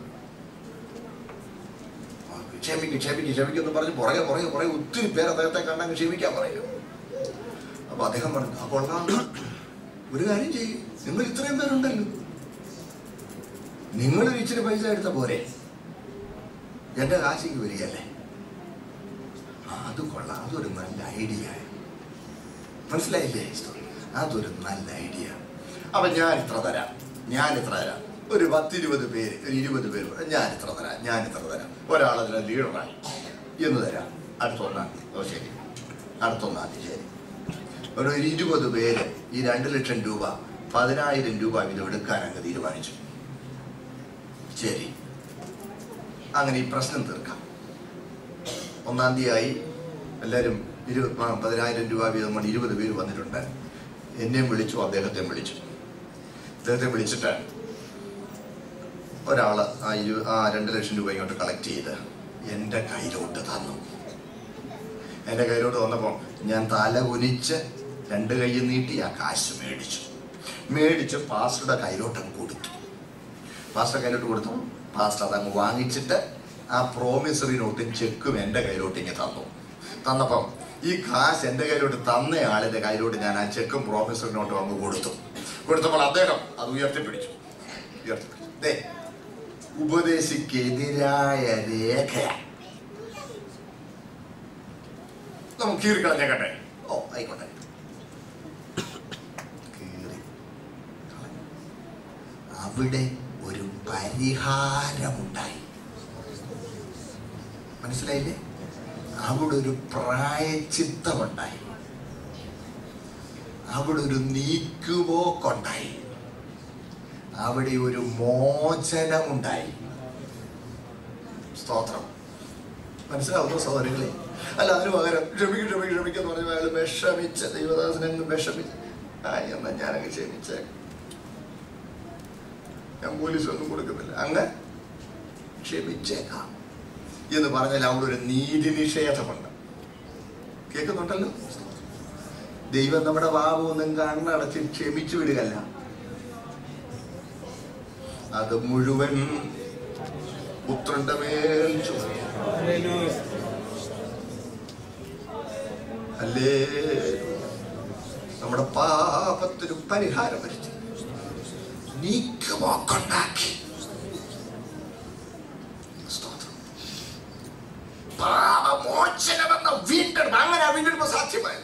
ക്ഷമിക്കും ക്ഷമിക്കും ക്ഷമിക്കും എന്ന് പറഞ്ഞ് പുറകെ പുറകെ പുറകെ ഒത്തിരി പേര് അദ്ദേഹത്തെ കണ്ടങ്ങ് ക്ഷമിക്കാൻ പറയും അപ്പൊ അദ്ദേഹം പറഞ്ഞു ആ കൊള്ളാം ഒരു കാര്യം ചെയ്യും നിങ്ങൾ ഇത്രയും പേരുണ്ടല്ലോ നിങ്ങൾ ഇച്ചിരി പൈസ എടുത്ത പോരെ എന്റെ കാശിക്ക് വരികയല്ലേ ആ, അത് കൊള്ളാം അതൊരു നല്ല ഐഡിയ മനസ്സിലായില്ലേ അതൊരു നല്ല ഐഡിയ അപ്പൊ ഞാൻ ഇത്ര തരാം ഞാൻ ഇത്ര തരാം ഒരു പത്തിരുപത് പേര് ഒരു ഇരുപത് പേര് കൂടെ ഞാൻ ഇത്ര തരാം ഞാൻ ഇത്ര തരാം ഒരാൾ അതിലെ ലീഡറായി എന്ന് തരാം അടുത്ത ഒന്നാം തീയതി ഓ ശരി അടുത്ത ഒന്നാം തീയതി ശരി ഒരു ഇരുപത് പേര് ഈ രണ്ട് ലക്ഷം രൂപ പതിനായിരം രൂപ വീതം എടുക്കാൻ അങ്ങ് തീരുമാനിച്ചു ശരി അങ്ങനെ ഈ പ്രശ്നം തീർക്കാം ഒന്നാം തീയതി എല്ലാവരും ഇരു ആ, പതിനായിരം രൂപ വീതം കൊണ്ട് ഇരുപത് പേര് വന്നിട്ടുണ്ട് എന്നെയും വിളിച്ചു അദ്ദേഹത്തെ വിളിച്ചു അദ്ദേഹത്തെ വിളിച്ചിട്ട് ഒരാൾ ആ ഇരു ആ രണ്ട് ലക്ഷം രൂപ ഇങ്ങോട്ട് കളക്ട് ചെയ്ത് എൻ്റെ കയ്യിലോട്ട് തന്നു എൻ്റെ കയ്യിലോട്ട് വന്നപ്പോൾ ഞാൻ തല കുനിച്ച് രണ്ട് കൈ നീട്ടി ആ കാശ് മേടിച്ചു മേടിച്ച് പാസ്റ്ററുടെ കയ്യിലോട്ട് അങ്ങ് കൊടുത്തു പാസ്റ്റർ കയ്യിലോട്ട് കൊടുത്തു പാസ്റ്റർ അതങ്ങ് വാങ്ങിച്ചിട്ട് ആ പ്രോമിസറി നോട്ടും ചെക്കും എൻ്റെ കയ്യിലോട്ട് ഇങ്ങനെ തന്നു തന്നപ്പം ഈ കാശ് എൻ്റെ കയ്യിലോട്ട് തന്ന ആളിൻ്റെ കയ്യിലോട്ട് ഞാൻ ആ ചെക്കും പ്രോമിസറി നോട്ടും അങ്ങ് കൊടുത്തു കൊടുത്തപ്പോൾ അദ്ദേഹം അത് ഉയർത്തിപ്പിടിച്ചു ഉയർത്തിപ്പിടിച്ചു ദേ ഉപദേശിക്കെതിരായ രേഖയാണ് നമുക്ക് കീറിക്കളഞ്ഞേക്കട്ടെ ഓ ആയിക്കോട്ടെ കീറി കളഞ്ഞു. അവിടെ ഒരു പരിഹാരമുണ്ടായി മനസ്സിലായില്ലേ അവിടെ ഒരു പ്രായച്ചിത്തമുണ്ടായി അവിടെ ഒരു നീക്കുപോക്കുണ്ടായി അവിടെ ഒരു മോചനമുണ്ടായി സ്തോത്രം മനസ്സിലാവുന്നു സഹോദരങ്ങളെ അല്ല അതിന് പകരം ക്ഷമിക്കും ക്ഷമിക്കും ക്ഷമിക്കെന്ന് പറഞ്ഞ അയാൾ വിഷമിച്ച ദൈവദാസനങ്ങ് വിഷമിച്ച് ആ എന്നാ ഞാനങ്ങ് ക്ഷമിച്ചേ ഞാൻ പോലീസ് ഒന്നും കൊടുക്കുന്നില്ല അങ്ങ് ക്ഷമിച്ചേക്കാം എന്ന് പറഞ്ഞാൽ അവിടെ ഒരു നീതി നിഷേധമുണ്ട് കേൾക്കുന്നുണ്ടല്ലോ ദൈവം നമ്മുടെ ഭാവമൊന്നും കണ്ണടച്ച് ക്ഷമിച്ചു വിടുകയല്ല അത് മുഴുവൻ പുത്രന്റെ മേൽ ചുമത്തി അല്ലേ നമ്മുടെ പാപത്തിന് പരിഹാരം വരുത്തി നീക്കുപോക്കുണ്ടാക്കി സ്തോത്രം. പാപമോചനമെന്ന വീണ്ടെടുപ്പ് അങ്ങനെ ആ വീണ്ടെടുപ്പ് സാധ്യമായത്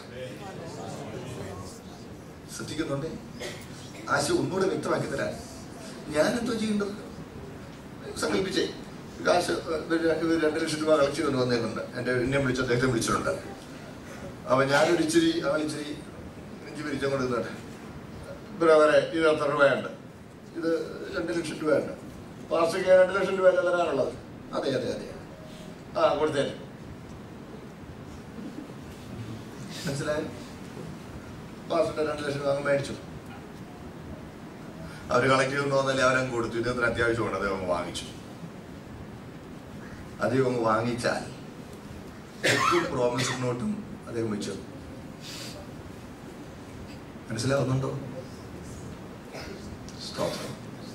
ശ്രദ്ധിക്കുന്നുണ്ടേ ആശ ഒന്നുകൂടെ വ്യക്തമാക്കി തരാൻ ഞാൻ എന്തോ ചെയ്യേണ്ടത് സങ്കല്പിച്ചേ കാശ് ഇവര് ഇവര് രണ്ട് ലക്ഷം രൂപ കളക്ട് ചെയ്തുകൊണ്ട് വന്നിട്ടുണ്ട് എൻ്റെ എന്നെ വിളിച്ച് അദ്ദേഹത്തെ വിളിച്ചിട്ടുണ്ട് അപ്പൊ ഞാനൊരു ഇച്ചിരി അവൻ ഇച്ചിരി ഇഞ്ചി പിരിച്ചും കൊണ്ട് നിന്നിട്ട് ബ്രദറെ ഇത് എത്ര രൂപയുണ്ട് ഇത് രണ്ട് ലക്ഷം രൂപയുണ്ട് പാർസയ്ക്ക് രണ്ട് ലക്ഷം രൂപയല്ലേ തരാനുള്ളത് അതെ അതെ അതെ ആ കൊടുത്തേ മനസ്സിലായി പാർസന്റെ രണ്ട് ലക്ഷം രൂപ അങ്ങ് മേടിച്ചു അവർ കളക്ട് ചെയ്തുകൊണ്ട് വന്നല്ലേ അവരങ്ങ് കൊടുത്തു ഇതൊന്നും അത്യാവശ്യമുണ്ട് അദ്ദേഹം അങ്ങ് വാങ്ങിച്ചു അദ്ദേഹം അങ്ങ് വാങ്ങിച്ചാൽ ചെക്കും പ്രോമിസ് നോട്ടും അദ്ദേഹം വെച്ചു മനസ്സിലാവുന്നുണ്ടോ സ്തോത്രം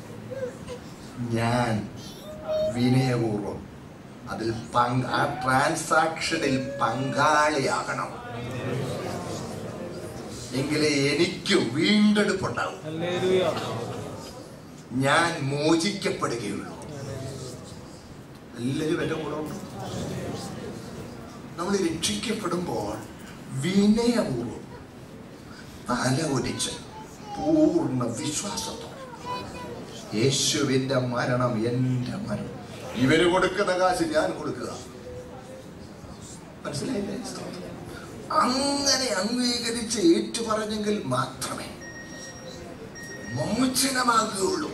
ഞാൻ വിനയപൂർവം അതിൽ പങ്ക് ആ ട്രാൻസാക്ഷനിൽ പങ്കാളിയാകണം എങ്കിലേ എനിക്ക് വീണ്ടെടുപ്പുണ്ടാവും ഞാൻ മോചിക്കപ്പെടുകയുള്ളൂ എല്ലാവരും എൻ്റെ കൂടെ ഉണ്ട് നമ്മൾ രക്ഷിക്കപ്പെടുമ്പോൾ വിനയപൂർവ്വം തല ഒലിച്ച് പൂർണ്ണ വിശ്വാസത്തോടെ യേശുവിന്റെ മരണം എൻ്റെ മരണം ഇവര് കൊടുക്കുന്ന കാശ് ഞാൻ കൊടുക്കുക മനസ്സിലായില്ലേ അങ്ങനെ അംഗീകരിച്ച് ഏറ്റുപറഞ്ഞെങ്കിൽ മാത്രമേ മോചനമാകുകയുള്ളൂ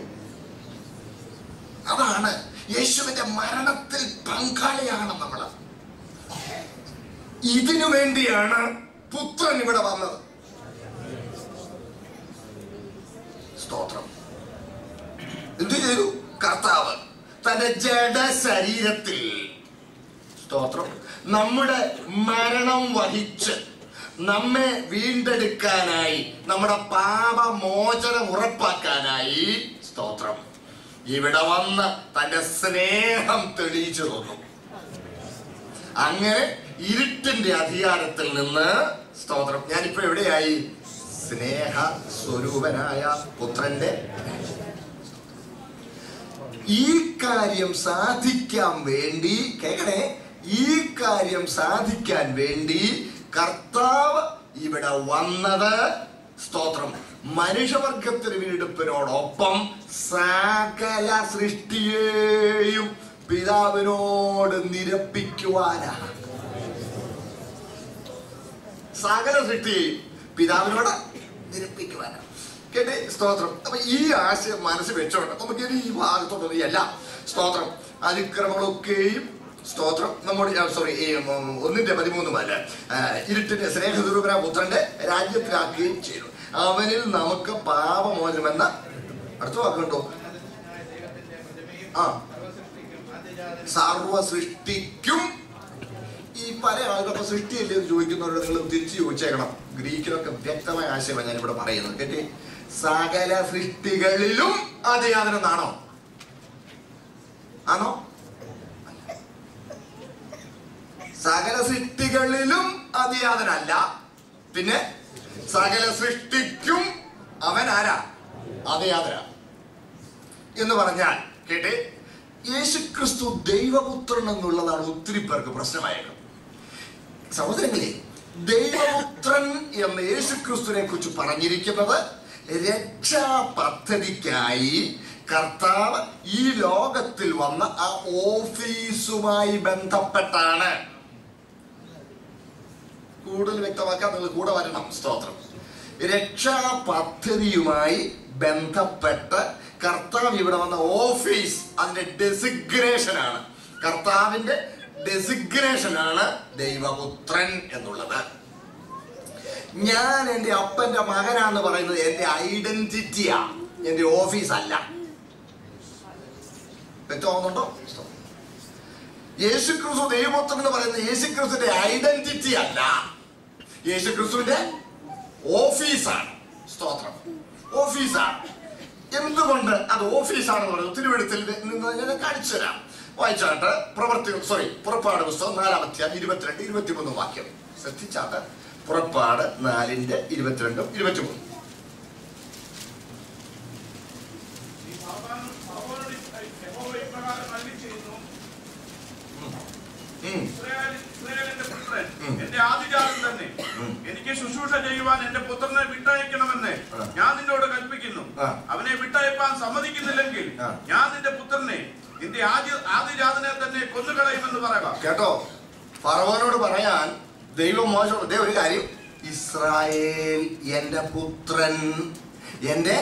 അതാണ് യേശുവിന്റെ മരണത്തിൽ പങ്കാളിയാകണം നമ്മൾ ഇതിനു വേണ്ടിയാണ് പുത്രൻ ഇവിടെ വന്നത് സ്തോത്രം എന്തു ചെയ്തു കർത്താവ് തന്റെ ജഡ ശരീരത്തിൽ സ്തോത്രം നമ്മുടെ മരണം വഹിച്ച് നമ്മെ വീണ്ടെടുക്കാനായി നമ്മുടെ പാപമോചനം ഉറപ്പാക്കാനായി സ്തോത്രം ഇവിടെ വന്ന് തന്റെ സ്നേഹം തെളിയിച്ചു തന്നു അങ്ങനെ ഇരുട്ടിന്റെ അധികാരത്തിൽ നിന്ന് സ്തോത്രം ഞാനിപ്പോ എവിടെയായി സ്നേഹ സ്വരൂപനായ പുത്രന്റെ ഈ കാര്യം സാധിക്കാൻ വേണ്ടി കേക്കണേ ഈ കാര്യം സാധിക്കാൻ വേണ്ടി കർത്താവ് ഇവിടെ വന്നത് സ്തോത്രം മനുഷ്യവർഗത്തിന് വീണ്ടെടുപ്പിനോടൊപ്പം സകല സൃഷ്ടിയെയും പിതാവിനോട് നിരപ്പിക്കുവാനാണ് സകല സൃഷ്ടിയെയും പിതാവിനോട് നിരപ്പിക്കുവാനാണ് കേട്ടെ സ്തോത്രം അപ്പൊ ഈ ആശയം മനസ്സിൽ വെച്ചോണ്ട് നമുക്ക് ഇനി ഈ ഭാഗത്തോട്ട് എല്ലാം സ്തോത്രം അതിക്രമങ്ങളൊക്കെയും സ്തോത്രം നമ്മുടെ സോറി ഈ ഉം, ഒന്നിന്റെ പതിമൂന്നുമല്ല ഇരുട്ടിന്റെ സ്നേഹദുരൂപന പുത്രന്റെ രാജ്യത്തിലാക്കുകയും ചെയ്തു അവനിൽ നമുക്ക് പാപമോചനമെന്ന അടുത്ത വാക്കുണ്ടോ ആ സർവ സൃഷ്ടിക്കും ഈ പല ആളുകളൊക്കെ സൃഷ്ടിയല്ലേ എന്ന് ചോദിക്കുന്നവരോട് നിങ്ങൾ തിരിച്ചു ചോദിച്ചേക്കണം ഗ്രീക്കിലൊക്കെ വ്യക്തമായ ആശയമാണ് ഞാൻ ഇവിടെ പറയുന്നത് കേട്ടി സകല സൃഷ്ടികളിലും അതിയാതനെന്നാണോ ആണോ സകല സൃഷ്ടികളിലും അതിയാതനല്ല പിന്നെ സകല സൃഷ്ടിക്കും അവൻ ആരാ അതിയാതന എന്ന് പറഞ്ഞാൽ കേട്ടെ യേശുക്രിസ്തു ദൈവപുത്രൻ എന്നുള്ളതാണ് ഒത്തിരി പേർക്ക് പ്രശ്നമായത് സഹോദരങ്ങളെ ദൈവപുത്രൻ എന്ന യേശുക്രിസ്തുവിനെ കുറിച്ച് പറഞ്ഞിരിക്കുന്നത് രക്ഷാ പദ്ധതിക്കായി കർത്താവ് ഈ ലോകത്തിൽ വന്ന ആ ഓഫീസുമായി ബന്ധപ്പെട്ടാണ് കൂടുതൽ വ്യക്തമാക്കാൻ നിങ്ങൾ കൂടെ വരണം സ്തോത്രം രക്ഷാ പദ്ധതിയുമായി ബന്ധപ്പെട്ട് കർത്താവ് ഇവിടെ വന്ന ഓഫീസ് അതിന്റെ ഡെസിഗ്നേഷൻ ആണ് കർത്താവിന്റെ ഡെസിഗ്നേഷൻ ആണ് ദൈവപുത്രൻ എന്നുള്ളത് ഞാൻ എൻ്റെ അപ്പന്റെ മകനാന്ന് പറയുന്നത് എൻ്റെ ഐഡന്റിറ്റിയാ എൻ്റെ ഓഫീസ് അല്ല വ്യക്തമാകുന്നുണ്ടോ യേശുക്രിസ്തു ദൈവപുത്രൻ എന്ന് പറയുന്നത് യേശുക്രിസ്തുവിന്റെ ഐഡന്റിറ്റി അല്ല യേശുക്രിസ്തുവിന്റെ ഓഫീസാണ് സ്തോത്രം ഓഫീസാണ് എന്തുകൊണ്ട് അത് ഓഫീസാണെന്ന് പറയുന്നത് തിരുവഴുത്തിൽ നിന്ന് ഞാൻ കാണിച്ചു തരാം വായിച്ചാട്ട് പ്രവർത്തി സോറി പുറപ്പാട് പുസ്തകം നാലാമത്തെ ഇരുപത്തിരണ്ട് ഇരുപത്തിമൂന്ന് വാക്യം ശ്രദ്ധിച്ചാട്ട് പുറപ്പാട് നാലിന്റെ ഇരുപത്തിരണ്ടും ഇരുപത്തിമൂന്നും ഈ ഫറവോൻ- ഫറവോനോട് യഹോവ ഇപ്രകാരം അരുളിച്ചെയ്യുന്നു, ഉം. ഇസ്രായേൽ- ഇസ്രായേലിന്റെ പുത്രൻ ഉം. എന്റെ ആദിജാതൻ തന്നെ ഉം. എനിക്ക് ശുശ്രൂഷ ചെയ്യുവാൻ എന്റെ പുത്രനെ വിട്ടയക്കണമെന്ന് ആ. ഞാൻ നിന്നോട് കൽപ്പിക്കുന്നു ആ. അവനെ വിട്ടയപ്പാൻ സമ്മതിക്കുന്നില്ലെങ്കിൽ ആ. ഞാൻ നിന്റെ പുത്രനെ നിന്റെ ആദ്യ ആദിജാതനെ തന്നെ കൊന്നുകളയുമെന്ന് പറയുക കേട്ടോ ഫറവോനോട് പറയാൻ ദൈവം മോശം ദേ ഒരു കാര്യം ഇസ്രായേൽ എന്റെ പുത്രൻ എന്റെ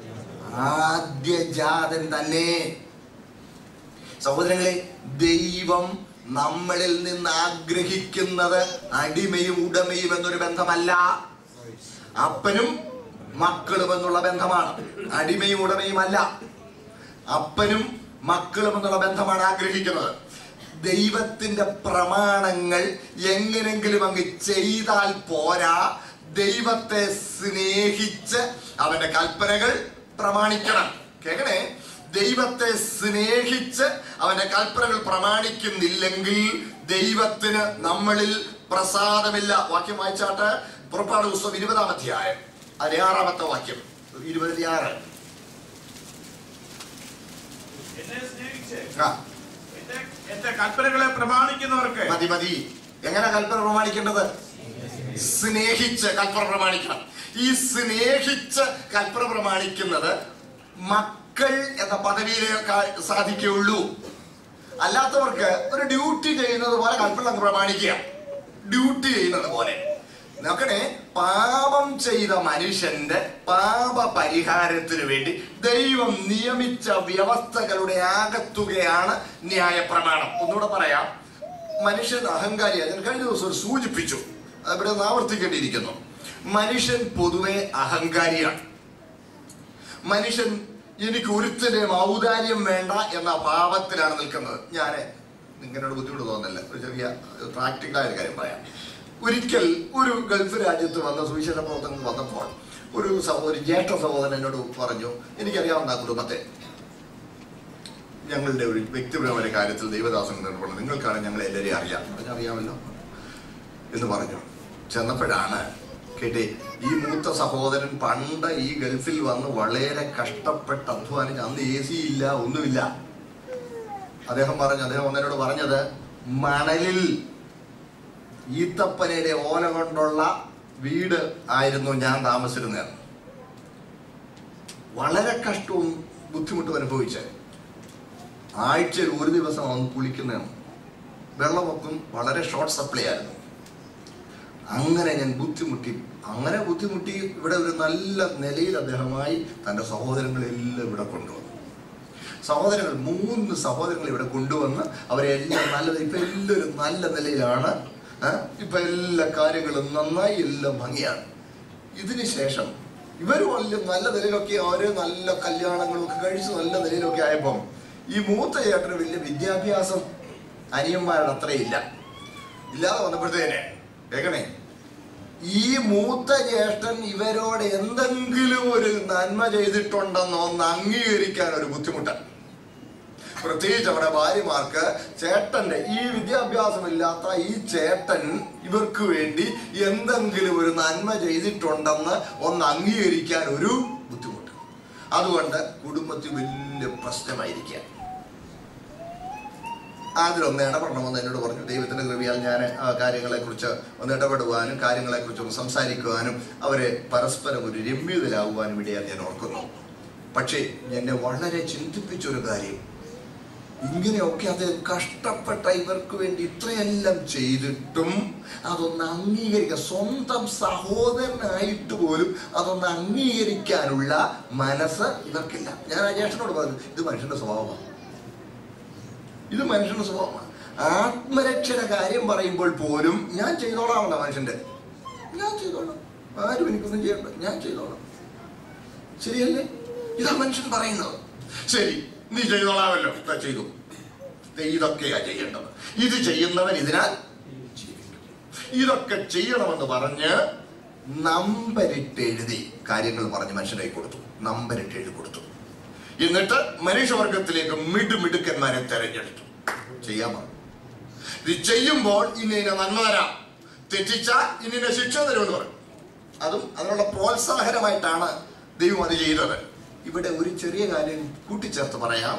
ആദ്യജാതൻ തന്നെ സഹോദരങ്ങളെ ദൈവം നമ്മളിൽ നിന്ന് ആഗ്രഹിക്കുന്നത് അടിമയും ഉടമയും എന്നൊരു ബന്ധമല്ല അപ്പനും മക്കളും എന്നുള്ള ബന്ധമാണ് അടിമയും ഉടമയും അല്ല അപ്പനും മക്കളും എന്നുള്ള ബന്ധമാണ് ആഗ്രഹിക്കുന്നത് ദൈവത്തിന്റെ പ്രമാണങ്ങൾ എങ്ങനെങ്കിലും അങ്ങ് ചെയ്താൽ പോരാ ദൈവത്തെ സ്നേഹിച്ച് അവന്റെ കൽപ്പനകൾ പ്രമാണിക്കണം കേക്കണേ ദൈവത്തെ സ്നേഹിച്ച് അവന്റെ കൽപ്പനകൾ പ്രമാണിക്കുന്നില്ലെങ്കിൽ ദൈവത്തിന് നമ്മളിൽ പ്രസാദമില്ല വാക്യം വായിച്ചാട്ട് പുറപ്പാട് പുസ്തകം ഇരുപതാം അധ്യായം അതിനാറാമത്തെ വാക്യം ഇരുപത്തിയാറ് എന്നെ സ്നേഹിച്ച് ആ എന്റെ എന്റെ കൽപ്പനകളെ പ്രമാണിക്കുന്നവർക്ക് മതി മതി എങ്ങനെ കൽപ്പന പ്രമാണിക്കേണ്ടത് സ്നേഹിച്ച് കൽപ്പന പ്രമാണിക്കണം ഈ സ്നേഹിച്ച് കൽപ്പന പ്രമാണിക്കുന്നത് മക്കൾ എന്ന പദവിയിലെ കാ- സാധിക്കുകയുള്ളൂ അല്ലാത്തവർക്ക് ഒരു ഡ്യൂട്ടി ചെയ്യുന്നത് പോലെ കൽപ്പന അങ്ങ് പ്രമാണിക്കുക ഡ്യൂട്ടി ചെയ്യുന്നത് പോലെ നോക്കണേ പാപം ചെയ്ത മനുഷ്യന്റെ പാപ പരിഹാരത്തിന് വേണ്ടി ദൈവം നിയമിച്ച വ്യവസ്ഥകളുടെ ആകത്തുകയാണ് ന്യായപ്രമാണം ഒന്നുകൂടെ പറയാം മനുഷ്യൻ അഹങ്കാരിയാണ് ഞാൻ കഴിഞ്ഞ ദിവസം ഒരു സൂചിപ്പിച്ചു അവിടെ ഒന്ന് ആവർത്തിക്കേണ്ടിയിരിക്കുന്നു മനുഷ്യൻ പൊതുവെ അഹങ്കാരിയാണ് മനുഷ്യൻ എനിക്ക് ഒരുത്തൻ്റെയും ഔദാര്യം വേണ്ട എന്ന ഭാവത്തിലാണ് നിൽക്കുന്നത് ഞാൻ നിങ്ങളോട് ബുദ്ധിമുട്ട് തോന്നുന്നില്ല ഒരു ചെറിയ പ്രാക്ടിക്കലായ ഒരു കാര്യം പറയാം ഒരിക്കൽ ഒരു ഗൾഫ് രാജ്യത്ത് വന്ന സുവിശേഷ പ്രവർത്തനങ്ങൾ വന്നപ്പോൾ ഒരു സഹോദരി ജ്യേഷ്ഠ സഹോദരൻ എന്നോട് പറഞ്ഞു എനിക്കറിയാവുന്ന ആ കുടുംബത്തെ ഞങ്ങളുടെ ഒരു വ്യക്തിപരമായ കാര്യത്തിൽ ദൈവദാസൻ നിർവഹണം നിങ്ങൾക്കാണ് ഞങ്ങളെ എല്ലാവരെയും അറിയാം പറഞ്ഞറിയാമല്ലോ എന്ന് പറഞ്ഞു ചെന്നപ്പോഴാണ് കേട്ടെ ഈ മൂത്ത സഹോദരൻ പണ്ട് ഈ ഗൾഫിൽ വന്ന് വളരെ കഷ്ടപ്പെട്ട് അധ്വാനിച്ച് അന്ന് എ സി ഇല്ല ഒന്നുമില്ല അദ്ദേഹം പറഞ്ഞു അദ്ദേഹം ഒന്നരോട് പറഞ്ഞത് മണലിൽ ഈത്തപ്പനയുടെ ഓല കൊണ്ടുള്ള വീട് ആയിരുന്നു ഞാൻ താമസിച്ചിരുന്നത് വളരെ കഷ്ടവും ബുദ്ധിമുട്ടും അനുഭവിച്ച് ആഴ്ചയിൽ ഒരു ദിവസം വന്ന് കുളിക്കുന്നതാണ് വെള്ളമൊക്കെ വളരെ ഷോർട്ട് സപ്ലൈ ആയിരുന്നു അങ്ങനെ ഞാൻ ബുദ്ധിമുട്ടി അങ്ങനെ ബുദ്ധിമുട്ടി ഇവിടെ ഒരു നല്ല നിലയിൽ അദ്ദേഹമായി തൻ്റെ സഹോദരങ്ങളെല്ലാം ഇവിടെ കൊണ്ടുവന്നു സഹോദരങ്ങൾ മൂന്ന് സഹോദരങ്ങൾ ഇവിടെ കൊണ്ടുവന്ന് അവരെ എല്ലാം നല്ല ഇപ്പൊ എല്ലാവരും നല്ല നിലയിലാണ് ആ? ഇപ്പൊ എല്ലാ കാര്യങ്ങളും നന്നായി എല്ലാം ഭംഗിയാണ് ഇതിന് ശേഷം ഇവരും എല്ലാം നല്ല നിലയിലൊക്കെ അവര് നല്ല കല്യാണങ്ങളൊക്കെ കഴിച്ച് നല്ല നിലയിലൊക്കെ ആയപ്പം ഈ മൂത്ത ചേട്ടന് വലിയ വിദ്യാഭ്യാസം അനിയന്മാരുടെ അത്രയില്ല ഇല്ലാതെ വന്നപ്പോഴത്തേനെ കേൾക്കണേ ഈ മൂത്ത ജ്യേഷ്ഠൻ ഇവരോട് എന്തെങ്കിലും ഒരു നന്മ ചെയ്തിട്ടുണ്ടെന്ന് ഒന്ന് അംഗീകരിക്കാൻ ഒരു ബുദ്ധിമുട്ടാണ് പ്രത്യേകിച്ച് അവിടെ ഭാര്യമാർക്ക് ചേട്ടന്റെ ഈ വിദ്യാഭ്യാസമില്ലാത്ത ഈ ചേട്ടൻ ഇവർക്ക് വേണ്ടി എന്തെങ്കിലും ഒരു നന്മ ചെയ്തിട്ടുണ്ടെന്ന് ഒന്ന് അംഗീകരിക്കാൻ ഒരു ബുദ്ധിമുട്ട് അതുകൊണ്ട് കുടുംബത്തിൽ വലിയ പ്രശ്നമായിരിക്കുക അതിലൊന്ന് ഇടപെടണമെന്ന് എന്നോട് പറഞ്ഞു ദൈവത്തിന്റെ കൃപയാൽ ഞാൻ ആ കാര്യങ്ങളെക്കുറിച്ച് ഒന്ന് ഇടപെടുവാനും കാര്യങ്ങളെക്കുറിച്ച് ഒന്ന് സംസാരിക്കുവാനും അവരെ പരസ്പരം ഒരു രമ്യതയിലാവുവാനും ഇടയാൻ ഞാൻ ഓർക്കുന്നു പക്ഷേ എന്നെ വളരെ ചിന്തിപ്പിച്ച ഒരു കാര്യം ഇങ്ങനെയൊക്കെ അത് കഷ്ടപ്പെട്ട ഇവർക്ക് വേണ്ടി ഇത്രയെല്ലാം ചെയ്തിട്ടും അതൊന്ന് അംഗീകരിക്കാൻ സ്വന്തം സഹോദരനായിട്ട് പോലും അതൊന്ന് അംഗീകരിക്കാനുള്ള മനസ്സ് ഇവർക്കില്ല ഞാൻ ആ ജ്യേഷ്ഠനോട് പറഞ്ഞു ഇത് മനുഷ്യന്റെ സ്വഭാവമാണ് ഇത് മനുഷ്യന്റെ സ്വഭാവമാണ് ആത്മരക്ഷയുടെ കാര്യം പറയുമ്പോൾ പോലും ഞാൻ ചെയ്തോളാമല്ല മനുഷ്യന്റെ ഞാൻ ചെയ്തോളാം ആരും എനിക്കൊന്നും ചെയ്യണ്ട ഞാൻ ചെയ്തോളാം ശരിയല്ലേ ഇതാ മനുഷ്യൻ പറയുന്നത് ശരി നീ ചെയ്തോളാമല്ലോ ഇതാ ചെയ്തു ദേ ഇതൊക്കെയാ ചെയ്യേണ്ടത് ഇത് ചെയ്യുന്നവൻ ഇതിനാൽ ജീവിക്കും ഇതൊക്കെ ചെയ്യണമെന്ന് പറഞ്ഞ് നമ്പരിട്ട് എഴുതി കാര്യങ്ങൾ പറഞ്ഞ് മനുഷ്യനെ കൊടുത്തു നമ്പരിട്ട് എഴുതി കൊടുത്തു എന്നിട്ട് മനുഷ്യവർഗത്തിലേക്ക് മിടുമിടുക്കന്മാരെ തെരഞ്ഞെടുത്തു ചെയ്യാൻ പറഞ്ഞു ഇത് ചെയ്യുമ്പോൾ ഇന്ന ഇന്ന നന്മ തരാം തെറ്റിച്ച ഇന്ന ശിക്ഷ തരുമെന്ന് പറഞ്ഞു അതും അതിനുള്ള പ്രോത്സാഹനമായിട്ടാണ് ദൈവം അത് ചെയ്തത് ഇവിടെ ഒരു ചെറിയ കാര്യം കൂട്ടിച്ചേർത്ത് പറയാം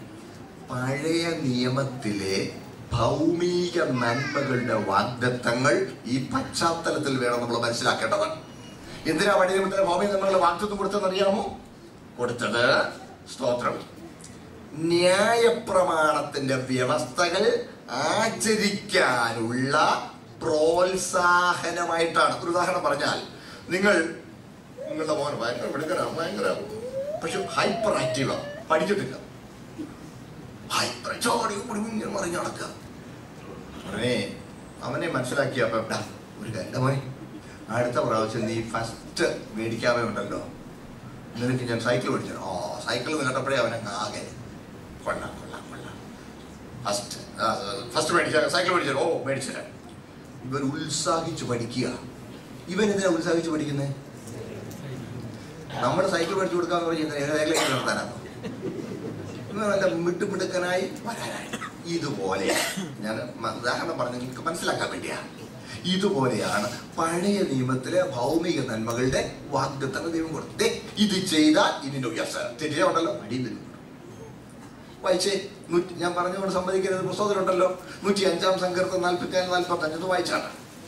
പഴയ നിയമത്തിലെ ഭൗമിക നന്മകളുടെ വാഗ്ദത്തങ്ങൾ ഈ പശ്ചാത്തലത്തിൽ വേണം നമ്മൾ മനസ്സിലാക്കേണ്ടത് എന്തിനാ പഴയ നിയമത്തിലെ ഭൗമിക നന്മകളുടെ വാഗ്ദത്വം കൊടുത്തതെന്ന് അറിയാമോ കൊടുത്തത് സ്തോത്രം ന്യായപ്രമാണത്തിന്റെ വ്യവസ്ഥകൾ ആചരിക്കാനുള്ള പ്രോത്സാഹനമായിട്ടാണ് ഒരു ഉദാഹരണം പറഞ്ഞാൽ നിങ്ങൾ നിങ്ങളുടെ മോൻ ഭയങ്കര മിടുക്കനാണ് ഭയങ്കര പക്ഷെ ഹൈപ്പർ ആക്റ്റീവാണ് പഠിച്ചിട്ടില്ല ഹൈപ്പർ ചോടി കൂടി ഇങ്ങനെ മറിഞ്ഞ് നടക്കുക ഉടനെ അവനെ മനസ്സിലാക്കിയപ്പോ "ഡാ, ഒരു കാര്യം മോനെ അടുത്ത പ്രാവശ്യം നീ ഫസ്റ്റ് മേടിക്കാവേ ഉണ്ടല്ലോ നിനക്ക് ഞാൻ സൈക്കിൾ മേടിച്ചു ഓ സൈക്കിൾ കേട്ടപ്പോഴേ അവനെ ആകെ കൊള്ളാം കൊള്ളാം കൊള്ളാം ഫസ്റ്റ് ഫസ്റ്റ് മേടിച്ച സൈക്കിൾ മേടിച്ചു ഓ മേടിച്ചില്ല ഇവൻ ഉത്സാഹിച്ച് പഠിക്കുക ഇവൻ എന്തിനാ ഉത്സാഹിച്ച് പഠിക്കുന്നത് നമ്മുടെ സൈക്കിൾ മേടിച്ചു കൊടുക്കാന്ന് പറഞ്ഞാൽ ഏതെങ്കിലും നടത്താനാണോ ഇവൻ നല്ല മിട്ടുമിടുക്കനായി വരാനായി ഇതുപോലെ ഞാൻ മ- ഉദാഹരണം പറഞ്ഞു നിങ്ങൾക്ക് മനസ്സിലാക്കാൻ വേണ്ടിയാ ഇതുപോലെയാണ് പഴയ നിയമത്തിലെ ഭൗമിക നന്മകളുടെ വാഗ്ദത്തങ്ങൾ ദൈവം കൊടുത്തു ദേ, ഇത് ചെയ്താൽ ഇതിന്റെ ഉയർച്ച തെറ്റിച്ചുണ്ടല്ലോ അടിയും തരും വായിച്ചേ നൂറ്റി ഞാൻ പറഞ്ഞുകൊണ്ട് സമ്മതിക്കരുത് പുസ്തകത്തിലുണ്ടല്ലോ നൂറ്റി അഞ്ചാം സങ്കീർത്തം നാൽപ്പത്തി ഏഴ് നാൽപ്പത്തി അഞ്ച് വായിച്ചാണ്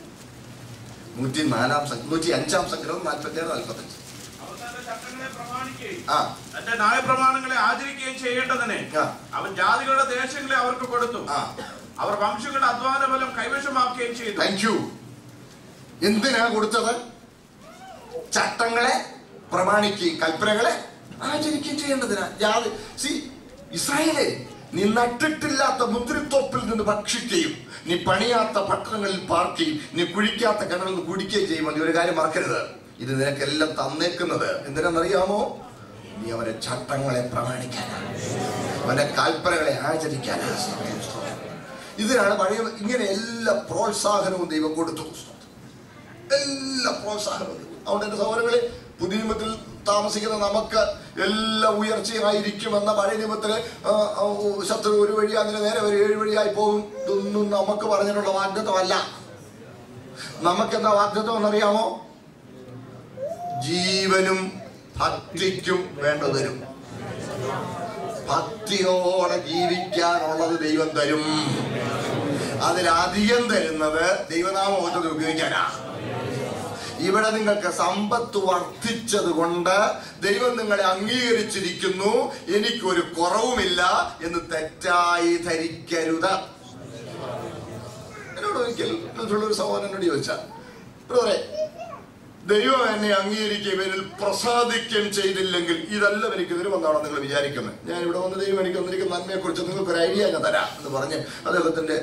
നൂറ്റി നാലാം സങ്കീർത്തം നൂറ്റി അഞ്ചാം സങ്കീർത്തം നാൽപ്പത്തി ഏഴ് നാൽപ്പത്തി അഞ്ച് അവൻ തന്റെ ചട്ടങ്ങളെ പ്രമാണിക്കുകയും ആ തന്റെ ന്യായപ്രമാണങ്ങളെ ആചരിക്കുകയും ചെയ്യേണ്ടതിന് ആ. അവൻ ജാതികളുടെ ദേശങ്ങളെ അവർക്ക് കൊടുത്തു ആ അവർ വംശങ്ങളുടെ അധ്വാന ഫലം കൈവശമാക്കുകയും ചെയ്തു താങ്ക് യു എന്തിനാ കൊടുത്തത് ചട്ടങ്ങളെ പ്രമാണിക്കുകയും കൽപ്പനകളെ ആചരിക്കുകയും ചെയ്യേണ്ടതിനാ ജാതി സി ഇസ്രായേലെ നീ നട്ടിട്ടില്ലാത്ത മുന്തിരിത്തോപ്പിൽ നിന്ന് ഭക്ഷിക്കുകയും നീ പണിയാത്ത പട്ടണങ്ങളിൽ പാർക്കുകയും നീ കുഴിക്കാത്ത കിണറിൽ നിന്ന് കുടിക്കുകയും ചെയ്യുമ്പോൾ നീ ഒരു കാര്യം മറക്കരുത് ഇത് നിനക്കെല്ലാം തന്നേക്കുന്നത് എന്തിനാണെന്നറിയാമോ നീ അവരെ ചട്ടങ്ങളെ പ്രമാണിക്കാനാണ് അവന്റെ കൽപ്പനകളെ ആചരിക്കാനാണ് ഇതിനാണ് പഴയ ഇങ്ങനെ എല്ലാ പ്രോത്സാഹനവും ദൈവം കൊടുത്തു എല്ലാ പ്രോത്സാഹനവും അതുകൊണ്ട് എൻ്റെ സഹോദരങ്ങളെ പുതിയ നിയമത്തിൽ താമസിക്കുന്ന നമുക്ക് എല്ലാ ഉയർച്ചയായിരിക്കുമെന്ന പഴയ നിയമത്തില് ആ, ആ, ശത്രു ഒരു വഴി അങ്ങനെ നേരെ ഒരു ഏഴ് വഴിയായി പോകും ഇതൊന്നും നമുക്ക് പറഞ്ഞിട്ടുള്ള വാഗ്ദത്വമല്ല നമുക്കെന്താ വാഗ്ദത്വം എന്നറിയാമോ ജീവനും ഭക്തിക്കും വേണ്ടത് തരും ഭക്തിയോടെ ജീവിക്കാനുള്ളത് ദൈവം തരും അതിലധികം തരുന്നത് ദൈവനാമോചനം ഉപയോഗിക്കാനാ ഇവിടെ നിങ്ങൾക്ക് സമ്പത്ത് വർദ്ധിച്ചത് കൊണ്ട് ദൈവം നിങ്ങളെ അംഗീകരിച്ചിരിക്കുന്നു എനിക്കൊരു കുറവുമില്ല എന്ന് തെറ്റായി ധരിക്കരുത് എന്നോട് ഒരിക്കൽ ഒരു സഹോദരനോട് ചോദിച്ച ബ്രദറെ ദൈവം എന്നെ അംഗീകരിക്കുകയും എന്നിൽ പ്രസാദിക്കുകയും ചെയ്തില്ലെങ്കിൽ ഇതെല്ലാം എനിക്ക് വരുമെന്നാണോ നിങ്ങൾ വിചാരിക്കുന്നത് ഞാൻ ഇവിടെ വന്ന് ദൈവം എനിക്ക് വന്നിരിക്കുന്ന നന്മയെ കുറിച്ച് നിങ്ങൾക്ക് ഒരു ഐഡിയ ഞാൻ തരാം എന്ന് പറഞ്ഞ് അദ്ദേഹത്തിന്റെ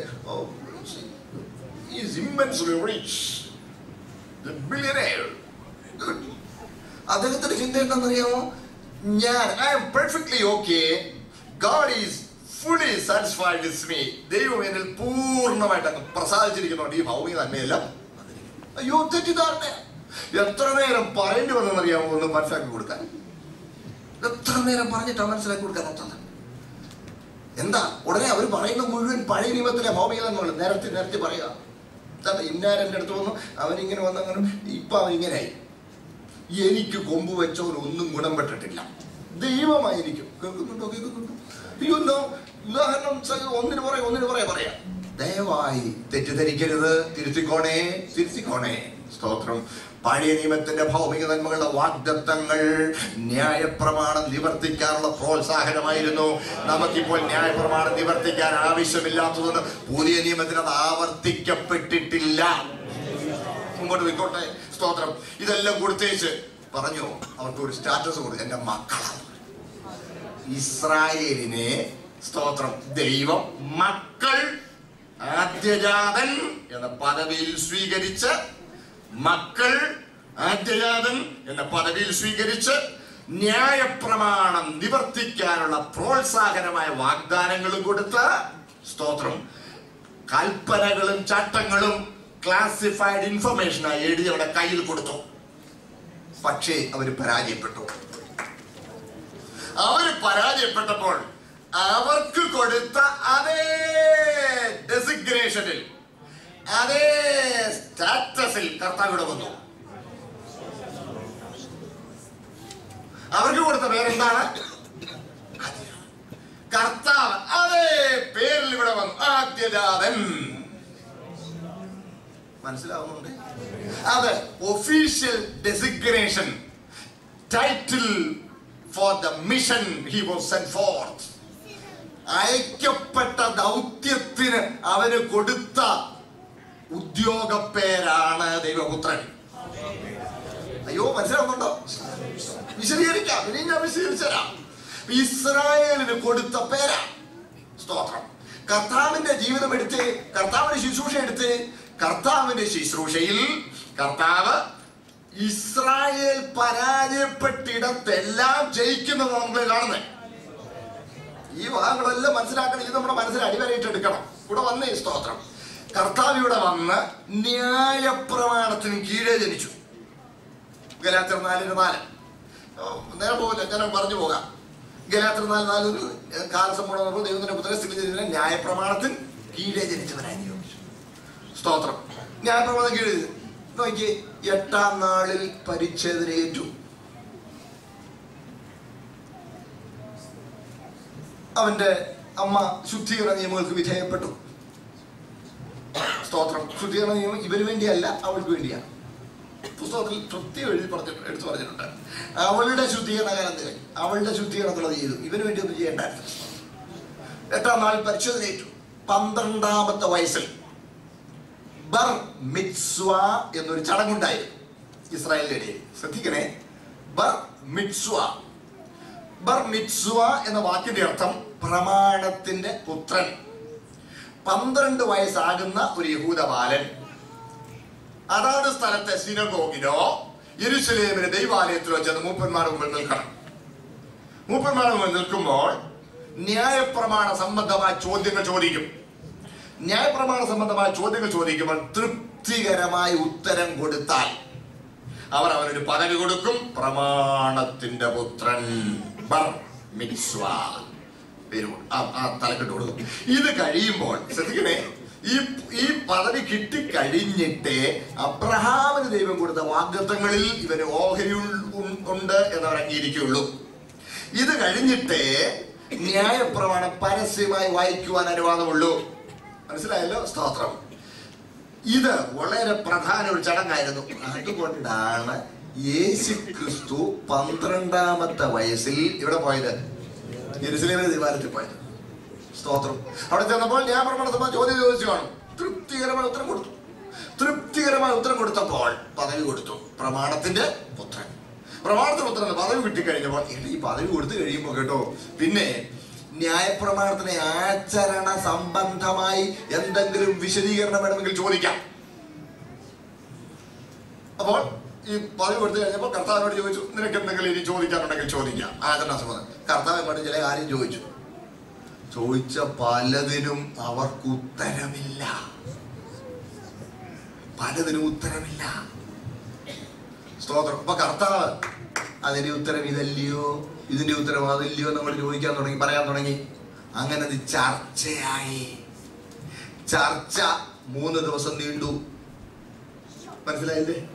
is immensely rich billionaire. Good. അദ്ദേഹത്തിന്റെ ചിന്ത എന്താണെന്നറിയാമോ ഞാൻ I'm perfectly okay God is fully satisfied with me ദൈവം എന്നിൽ പൂർണ്ണമായിട്ട് അങ്ങ് പ്രസാദിച്ചിരിക്കുന്നുണ്ട് ഈ ഭൗമിക നന്മയെല്ലാം അയ്യോ തെറ്റിദ്ധാരണ എത്ര നേരം പറയേണ്ടി വന്നെന്നറിയാമോ ഒന്ന് മനസ്സിലാക്കി കൊടുക്കാൻ എത്ര നേരം പറഞ്ഞിട്ടാ മനസ്സിലാക്കി കൊടുക്കാൻ പറ്റുന്നത് എന്താ ഉടനെ അവർ പറയുന്ന മുഴുവൻ പഴയ നിയമത്തിലെ ഭൗമിക നന്മകൾ നേരത്തെ നേരത്തെ പറയുക എന്താ ഇന്നാരെൻ്റെ അടുത്ത് വന്നു അവനിങ്ങനെ വന്നു അങ്ങനെ ഇപ്പൊ അവൻ ഇങ്ങനെയായി എനിക്ക് കൊമ്പ് വെച്ചവൻ ഒന്നും ഗുണപ്പെട്ടിട്ടില്ല ദൈവമായിരിക്കും കേൾക്കുന്നുണ്ടോ കേൾക്കുന്നുണ്ടോ അയ്യോ നോ ഉദാഹരണം സ- ഒന്നിന് പറയാം ഒന്നിന് പറയാം പറയാം ദയവായി തെറ്റിദ്ധരിക്കരുത് തിരുത്തിക്കോണേ തിരുത്തിക്കോണേ സ്തോത്രം പഴയ നിയമത്തിന്റെ ഭൗമിക നന്മകളുടെ വാഗ്ദത്തങ്ങൾ ന്യായപ്രമാണം നിവർത്തിക്കാനുള്ള പ്രോത്സാഹനമായിരുന്നു നമുക്കിപ്പോൾ ന്യായപ്രമാണം നിവർത്തിക്കാൻ ആവശ്യമില്ലാത്തതുകൊണ്ട് പുതിയ നിയമത്തിൽ അത് ആവർത്തിക്കപ്പെട്ടിട്ടില്ല മുമ്പോട്ട് പോയിക്കോട്ടെ സ്തോത്രം ഇതെല്ലാം കൊടുത്തേച്ച് പറഞ്ഞു അവർക്ക് ഒരു സ്റ്റാറ്റസ് കൊടുത്തു എന്റെ മക്കളാണ് ഇസ്രായേലിനെ സ്തോത്രം ദൈവം മക്കൾ ആദ്യജാതൻ എന്ന പദവിയിൽ സ്വീകരിച്ച് മക്കൾ ആദ്യജാതൻ എന്ന പദവിയിൽ സ്വീകരിച്ച് ന്യായപ്രമാണം നിവർത്തിക്കാനുള്ള പ്രോത്സാഹനമായ വാഗ്ദാനങ്ങളും കൊടുത്ത് സ്തോത്രം കൽപ്പനകളും ചട്ടങ്ങളും ക്ലാസിഫൈഡ് ഇൻഫർമേഷനായി എഴുതി അവരുടെ കയ്യിൽ കൊടുത്തു പക്ഷേ അവർ പരാജയപ്പെട്ടു അവർ പരാജയപ്പെട്ടപ്പോൾ അവർക്ക് കൊടുത്ത അതേ ഡെസിഗ്നേഷനിൽ അതേ സ്റ്റാറ്റസിൽ കർത്താവിടെ വന്നു അവർക്ക് കൊടുത്ത പേരെന്താണ് കർത്താവ് അതേ പേരിൽ ഇവിടെ വന്നു ആദ്യജാതൻ മനസ്സിലാവുന്നുണ്ട് അത് official designation title for the mission he was sent forth അയക്കപ്പെട്ട ദൗത്യത്തിന് അവന് കൊടുത്ത ഉദ്യോഗ പേരാണ് ദൈവപുത്രൻ അയ്യോ മനസ്സിലാവുന്നുണ്ടോ വിശദീകരിക്കാം ഇനി ഞാൻ വിശദീകരിച്ചു തരാം ഇസ്രായേലിന് കൊടുത്ത പേരാ സ്തോത്രം കർത്താവിന്റെ ജീവിതം എടുത്ത് കർത്താവിന്റെ ശുശ്രൂഷ എടുത്ത് കർത്താവിന്റെ ശുശ്രൂഷയിൽ കർത്താവ് ഇസ്രായേൽ പരാജയപ്പെട്ടിടത്തെല്ലാം ജയിക്കുന്നത് നമ്മൾ കാണുന്നത് ഈ ഭാഗങ്ങളെല്ലാം മനസ്സിലാക്കണം ഇത് നമ്മുടെ മനസ്സിൽ അടിവരയിട്ട് എടുക്കണം ഇവിടെ വന്ന ഈ സ്തോത്രം കർത്താവ് ഇവിടെ വന്ന് ന്യായപ്രമാണത്തിന് കീഴേ ജനിച്ചു ഗലാത്തർ നാലിന് നാല് ഓ, നേരെ പോകില്ല ഞാൻ പറഞ്ഞു പോകാം ഗലാത്തർ നാല് നാല് കാലസമ്പൂർണ്ണ ദൈവത്തിന്റെ പുത്ര സ്ഥിതി ചെയ്തതിനെ ന്യായപ്രമാണത്തിന് കീഴേ ജനിച്ചവനായി നിയോഗിച്ചു സ്തോത്രം ന്യായപ്രമാണം കീഴേ നോക്കി എട്ടാം നാളിൽ പരിച്ഛേദനയേറ്റു അവന്റെ അമ്മ ശുദ്ധീകരണ നിയമങ്ങൾക്ക് വിധേയപ്പെട്ടു സ്തോത്രം ശുദ്ധീകരണ നിയമം ഇവന് വേണ്ടിയല്ല അവൾക്ക് വേണ്ടിയാണ് പുസ്തകത്തിൽ കൃത്യം എഴുതി പറഞ്ഞ എടുത്തു പറഞ്ഞിട്ടുണ്ട് അവളുടെ ശുദ്ധീകരണ കാലം കഴിഞ്ഞു അവളുടെ ശുദ്ധീകരണത്തിലത് ചെയ്തു ഇവന് വേണ്ടി ഒന്നും ചെയ്യേണ്ടായിരുന്നു എട്ടാം നാൾ പരിശോധനയേറ്റു പന്ത്രണ്ടാമത്തെ വയസ്സിൽ ബർ മിത്സ്വ എന്നൊരു ചടങ്ങുണ്ടായിരുന്നു ഇസ്രായേലിന്റെ ഇടയിൽ ശ്രദ്ധിക്കണേ ബർ മിത്സ്വ ബർ മിത്സ്വ എന്ന വാക്കിന്റെ അർത്ഥം പ്രമാണത്തിന്റെ പുത്രൻ പന്ത്രണ്ട് വയസ്സാകുന്ന ഒരു യഹൂദ ബാലൻ അതാത് സ്ഥലത്തെ സിനഗോഗിലോ യെരുശലേമിലെ ദൈവാലയത്തിലോ ചെന്ന് മൂപ്പന്മാരുടെ മുമ്പിൽ നിൽക്കണം മൂപ്പന്മാരുടെ മുമ്പിൽ നിൽക്കുമ്പോൾ ന്യായപ്രമാണ സംബന്ധമായ ചോദ്യങ്ങൾ ചോദിക്കും ന്യായപ്രമാണ സംബന്ധമായ ചോദ്യങ്ങൾ ചോദിക്കുമ്പോൾ തൃപ്തികരമായ ഉത്തരം കൊടുത്താൽ അവർ അവനൊരു പദവി കൊടുക്കും പ്രമാണത്തിന്റെ പുത്രൻ ബർ മിത്സ്വ പേര് കൊടു- ആ- ആ തലക്കെട്ട് കൊടുക്കും ഇത് കഴിയുമ്പോൾ ശ്രദ്ധിക്കണേ ഈ ഈ പദവി കിട്ടിക്കഴിഞ്ഞിട്ടേ അബ്രഹാമിന് ദൈവം കൊടുത്ത വാഗ്ദത്തങ്ങളിൽ ഇവന് ഓഹരി ഉൾ- ഉൺ- ഉണ്ട് എന്നവർ അംഗീകരിക്കുകയുള്ളൂ ഇത് കഴിഞ്ഞിട്ടേ ന്യായപ്രമാണം പരസ്യമായി വായിക്കുവാൻ അനുവാദമുള്ളൂ മനസ്സിലായല്ലോ സ്തോത്രം ഇത് വളരെ പ്രധാന ഒരു ചടങ്ങായിരുന്നു അതുകൊണ്ടാണ് യേശു ക്രിസ്തു പന്ത്രണ്ടാമത്തെ വയസ്സിൽ ഇവിടെ പോയത് ജെറുസലേമിലെ ദേവാലയത്തിൽ പോയത് സ്തോത്രം അവിടെ ചെന്നപ്പോൾ ഞാൻ പ്രമാണസഭ ചോദ്യം ചോദിച്ചു കാണും തൃപ്തികരമായ ഉത്തരം കൊടുത്തു തൃപ്തികരമായ ഉത്തരം കൊടുത്തപ്പോൾ പദവി കൊടുത്തു പ്രമാണത്തിന്റെ പുത്രൻ പ്രമാണത്തിന്റെ പുത്രൻ പദവി കിട്ടിക്കഴിഞ്ഞപ്പോൾ ഇല്ല, ഈ പദവി കൊടുത്തു കഴിയുമ്പോൾ കേട്ടോ പിന്നെ ന്യായപ്രമാണത്തിന് ആചരണ സംബന്ധമായി എന്തെങ്കിലും വിശദീകരണം വേണമെങ്കിൽ ചോദിക്കാം അപ്പോൾ ഈ പദവി കൊടുത്തു കഴിഞ്ഞപ്പോൾ കർത്താവിനോട് ചോദിച്ചു നിനക്ക് എന്തെങ്കിലും ഇനി ചോദിക്കാനുണ്ടെങ്കിൽ ചോദിക്കാം ആചരണ സംബന്ധം കർത്താവ് എന്നോട് ചില കാര്യം ചോദിച്ചു ചോദിച്ച പലതിനും അവർക്ക് ഉത്തരമില്ല പലതിനും ഉത്തരമില്ല സ്തോത്രം അപ്പൊ കർത്താവ് അതിന്റെ ഉത്തരം ഇതല്ലയോ ഇതിന്റെ ഉത്തരം അതല്ലയോ നമ്മൾ ചോദിക്കാൻ തുടങ്ങി പറയാൻ തുടങ്ങി അങ്ങനെ അത് ചർച്ചയായി ചർച്ച മൂന്ന് ദിവസം നീണ്ടു മനസ്സിലായില്ലേ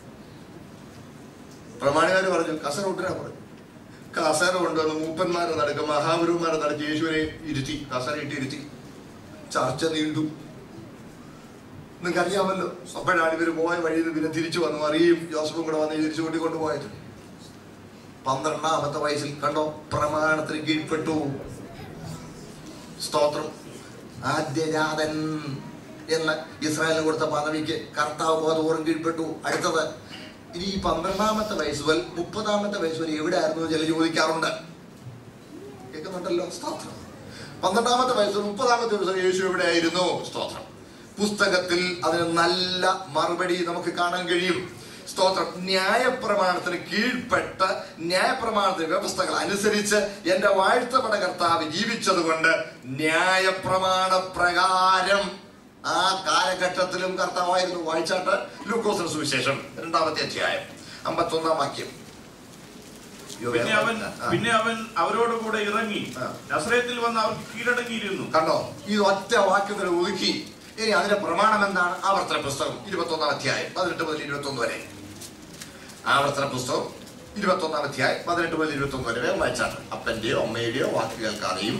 പ്രമാണികാര് പറഞ്ഞു കസര ഉത്തരാ പറഞ്ഞു കസര കൊണ്ടുവന്ന് മൂപ്പന്മാരെ നടക്കും മഹാഗുരുമാരെ നടത്തി യേശുവിനെ ഇരുത്തി കസര ഇട്ട് ഇരുത്തി ചർച്ച നീണ്ടു നിങ്ങൾക്ക് അറിയാമല്ലോ അപ്പോഴാണ് ഇവർ പോയ വഴിയിൽ നിന്ന് പിന്നെ തിരിച്ചു വന്നു അറിയും ജോസഫും കൂടെ വന്ന് തിരിച്ചു കൂട്ടിക്കൊണ്ട് പോയത് പന്ത്രണ്ടാമത്തെ വയസ്സിൽ കണ്ടോ പ്രമാണത്തിന് കീഴ്പ്പെട്ടു സ്തോത്രം ആദ്യജാതൻ എന്ന് ഇസ്രായേലിന് കൊടുത്ത പദവിക്ക് കർത്താവ് ബോധപൂർവ്വം കീഴ്പ്പെട്ടു അടുത്തത് ഇനി ഈ പന്ത്രണ്ടാമത്തെ വയസ്സ് മുതൽ മുപ്പതാമത്തെ വയസ്സ് വരെ എവിടെ ആയിരുന്നു ചില ചോദിക്കാറുണ്ട് കേൾക്കുന്നുണ്ടല്ലോ സ്തോത്രം പന്ത്രണ്ടാമത്തെ വയസ്സ് മുതൽ മുപ്പതാമത്തെ വയസ്സ് വരെ യേശു എവിടെയായിരുന്നു സ്തോത്രം പുസ്തകത്തിൽ അതിന് നല്ല മറുപടി നമുക്ക് കാണാൻ കഴിയും സ്തോത്രം ന്യായപ്രമാണത്തിന് കീഴ്പ്പെട്ട് ന്യായപ്രമാണത്തിന്റെ വ്യവസ്ഥകൾ അനുസരിച്ച് എന്റെ വാഴ്ത്തപ്പെട്ട കർത്താവ് ജീവിച്ചത് കൊണ്ട് ന്യായപ്രമാണ പ്രകാരം ആ കാലഘട്ടത്തിലും കർത്താവായിരുന്നു വായിച്ചാട്ട് ലൂക്കോസിന് സുവിശേഷം രണ്ടാമത്തെ അധ്യായം അമ്പത്തൊന്നാം വാക്യം അയ്യോ, പിന്നെ അവൻ ആ. പിന്നെ അവൻ അവരോട് കൂടെ ഇറങ്ങി ആ. നസ്രയത്തിൽ വന്ന് അവർക്ക് കീഴടങ്ങിയിരുന്നു കണ്ടോ ഈ ഒറ്റ വാക്യത്തിൽ ഒതുക്കി ഇനി അതിന്റെ പ്രമാണം എന്താണ് ആവർത്തന പുസ്തകം ഇരുപത്തൊന്നാം അധ്യായം പതിനെട്ട് മുതൽ ഇരുപത്തൊന്ന് വരെ ആവർത്തന പുസ്തകം ഇരുപത്തൊന്നാം അധ്യായം പതിനെട്ട് മുതൽ ഇരുപത്തൊന്ന് വരെ വേഗം വായിച്ചാണ് അപ്പന്റെയോ അമ്മയുടെയോ വാക്ക് കേൾക്കാതെയും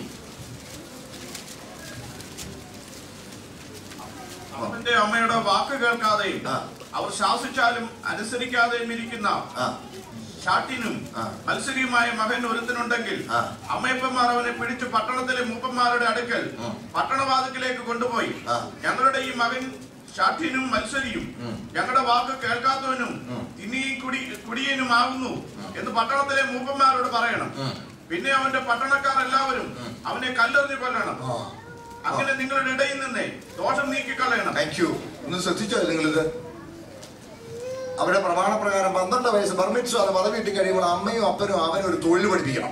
അവന്റെ അമ്മയുടെ വാക്ക് കേൾക്കാതെയും ആ. അവർ ശാസിച്ചാലും അനുസരിക്കാതെയും ഇരിക്കുന്ന ആ ഷാട്ടിനും ആ. മത്സരിയുമായ മകൻ ഒരുത്തനുണ്ടെങ്കിൽ ആ. അമ്മയപ്പന്മാർ അവനെ പിടിച്ച് പട്ടണത്തിലെ മൂപ്പന്മാരുടെ അടുക്കൽ ഉം. പട്ടണവാതിക്കിലേക്ക് കൊണ്ടുപോയി ആ. ഞങ്ങളുടെ ഈ മകൻ ഷാഠ്യനും മത്സരിയും ഉം. ഞങ്ങളുടെ വാക്ക് കേൾക്കാത്തവനും ഉം. തിന്നിയും കുടി കുടിയനുമാകുന്നു എന്ന് പട്ടണത്തിലെ മൂപ്പന്മാരോട് പറയണം ഉം. പിന്നെ അവന്റെ പട്ടണക്കാർ എല്ലാവരും ഉം. അവനെ കല്ലെറിഞ്ഞു കൊല്ലണം ആ അങ്ങനെ നിങ്ങളുടെ ഇടയിൽ നിന്നേ ദോഷം നീക്കിക്കളയണം താങ്ക് യു ഒന്ന് ശ്രദ്ധിച്ചോ നിങ്ങളിത് അവിടെ പ്രമാണപ്രകാരം പന്ത്രണ്ട് വയസ്സ് പെർമിറ്റ്സോ അത് പദവി കിട്ടി കഴിയുമ്പോൾ അമ്മയും അപ്പനും അവനും ഒരു തൊഴിൽ പഠിപ്പിക്കണം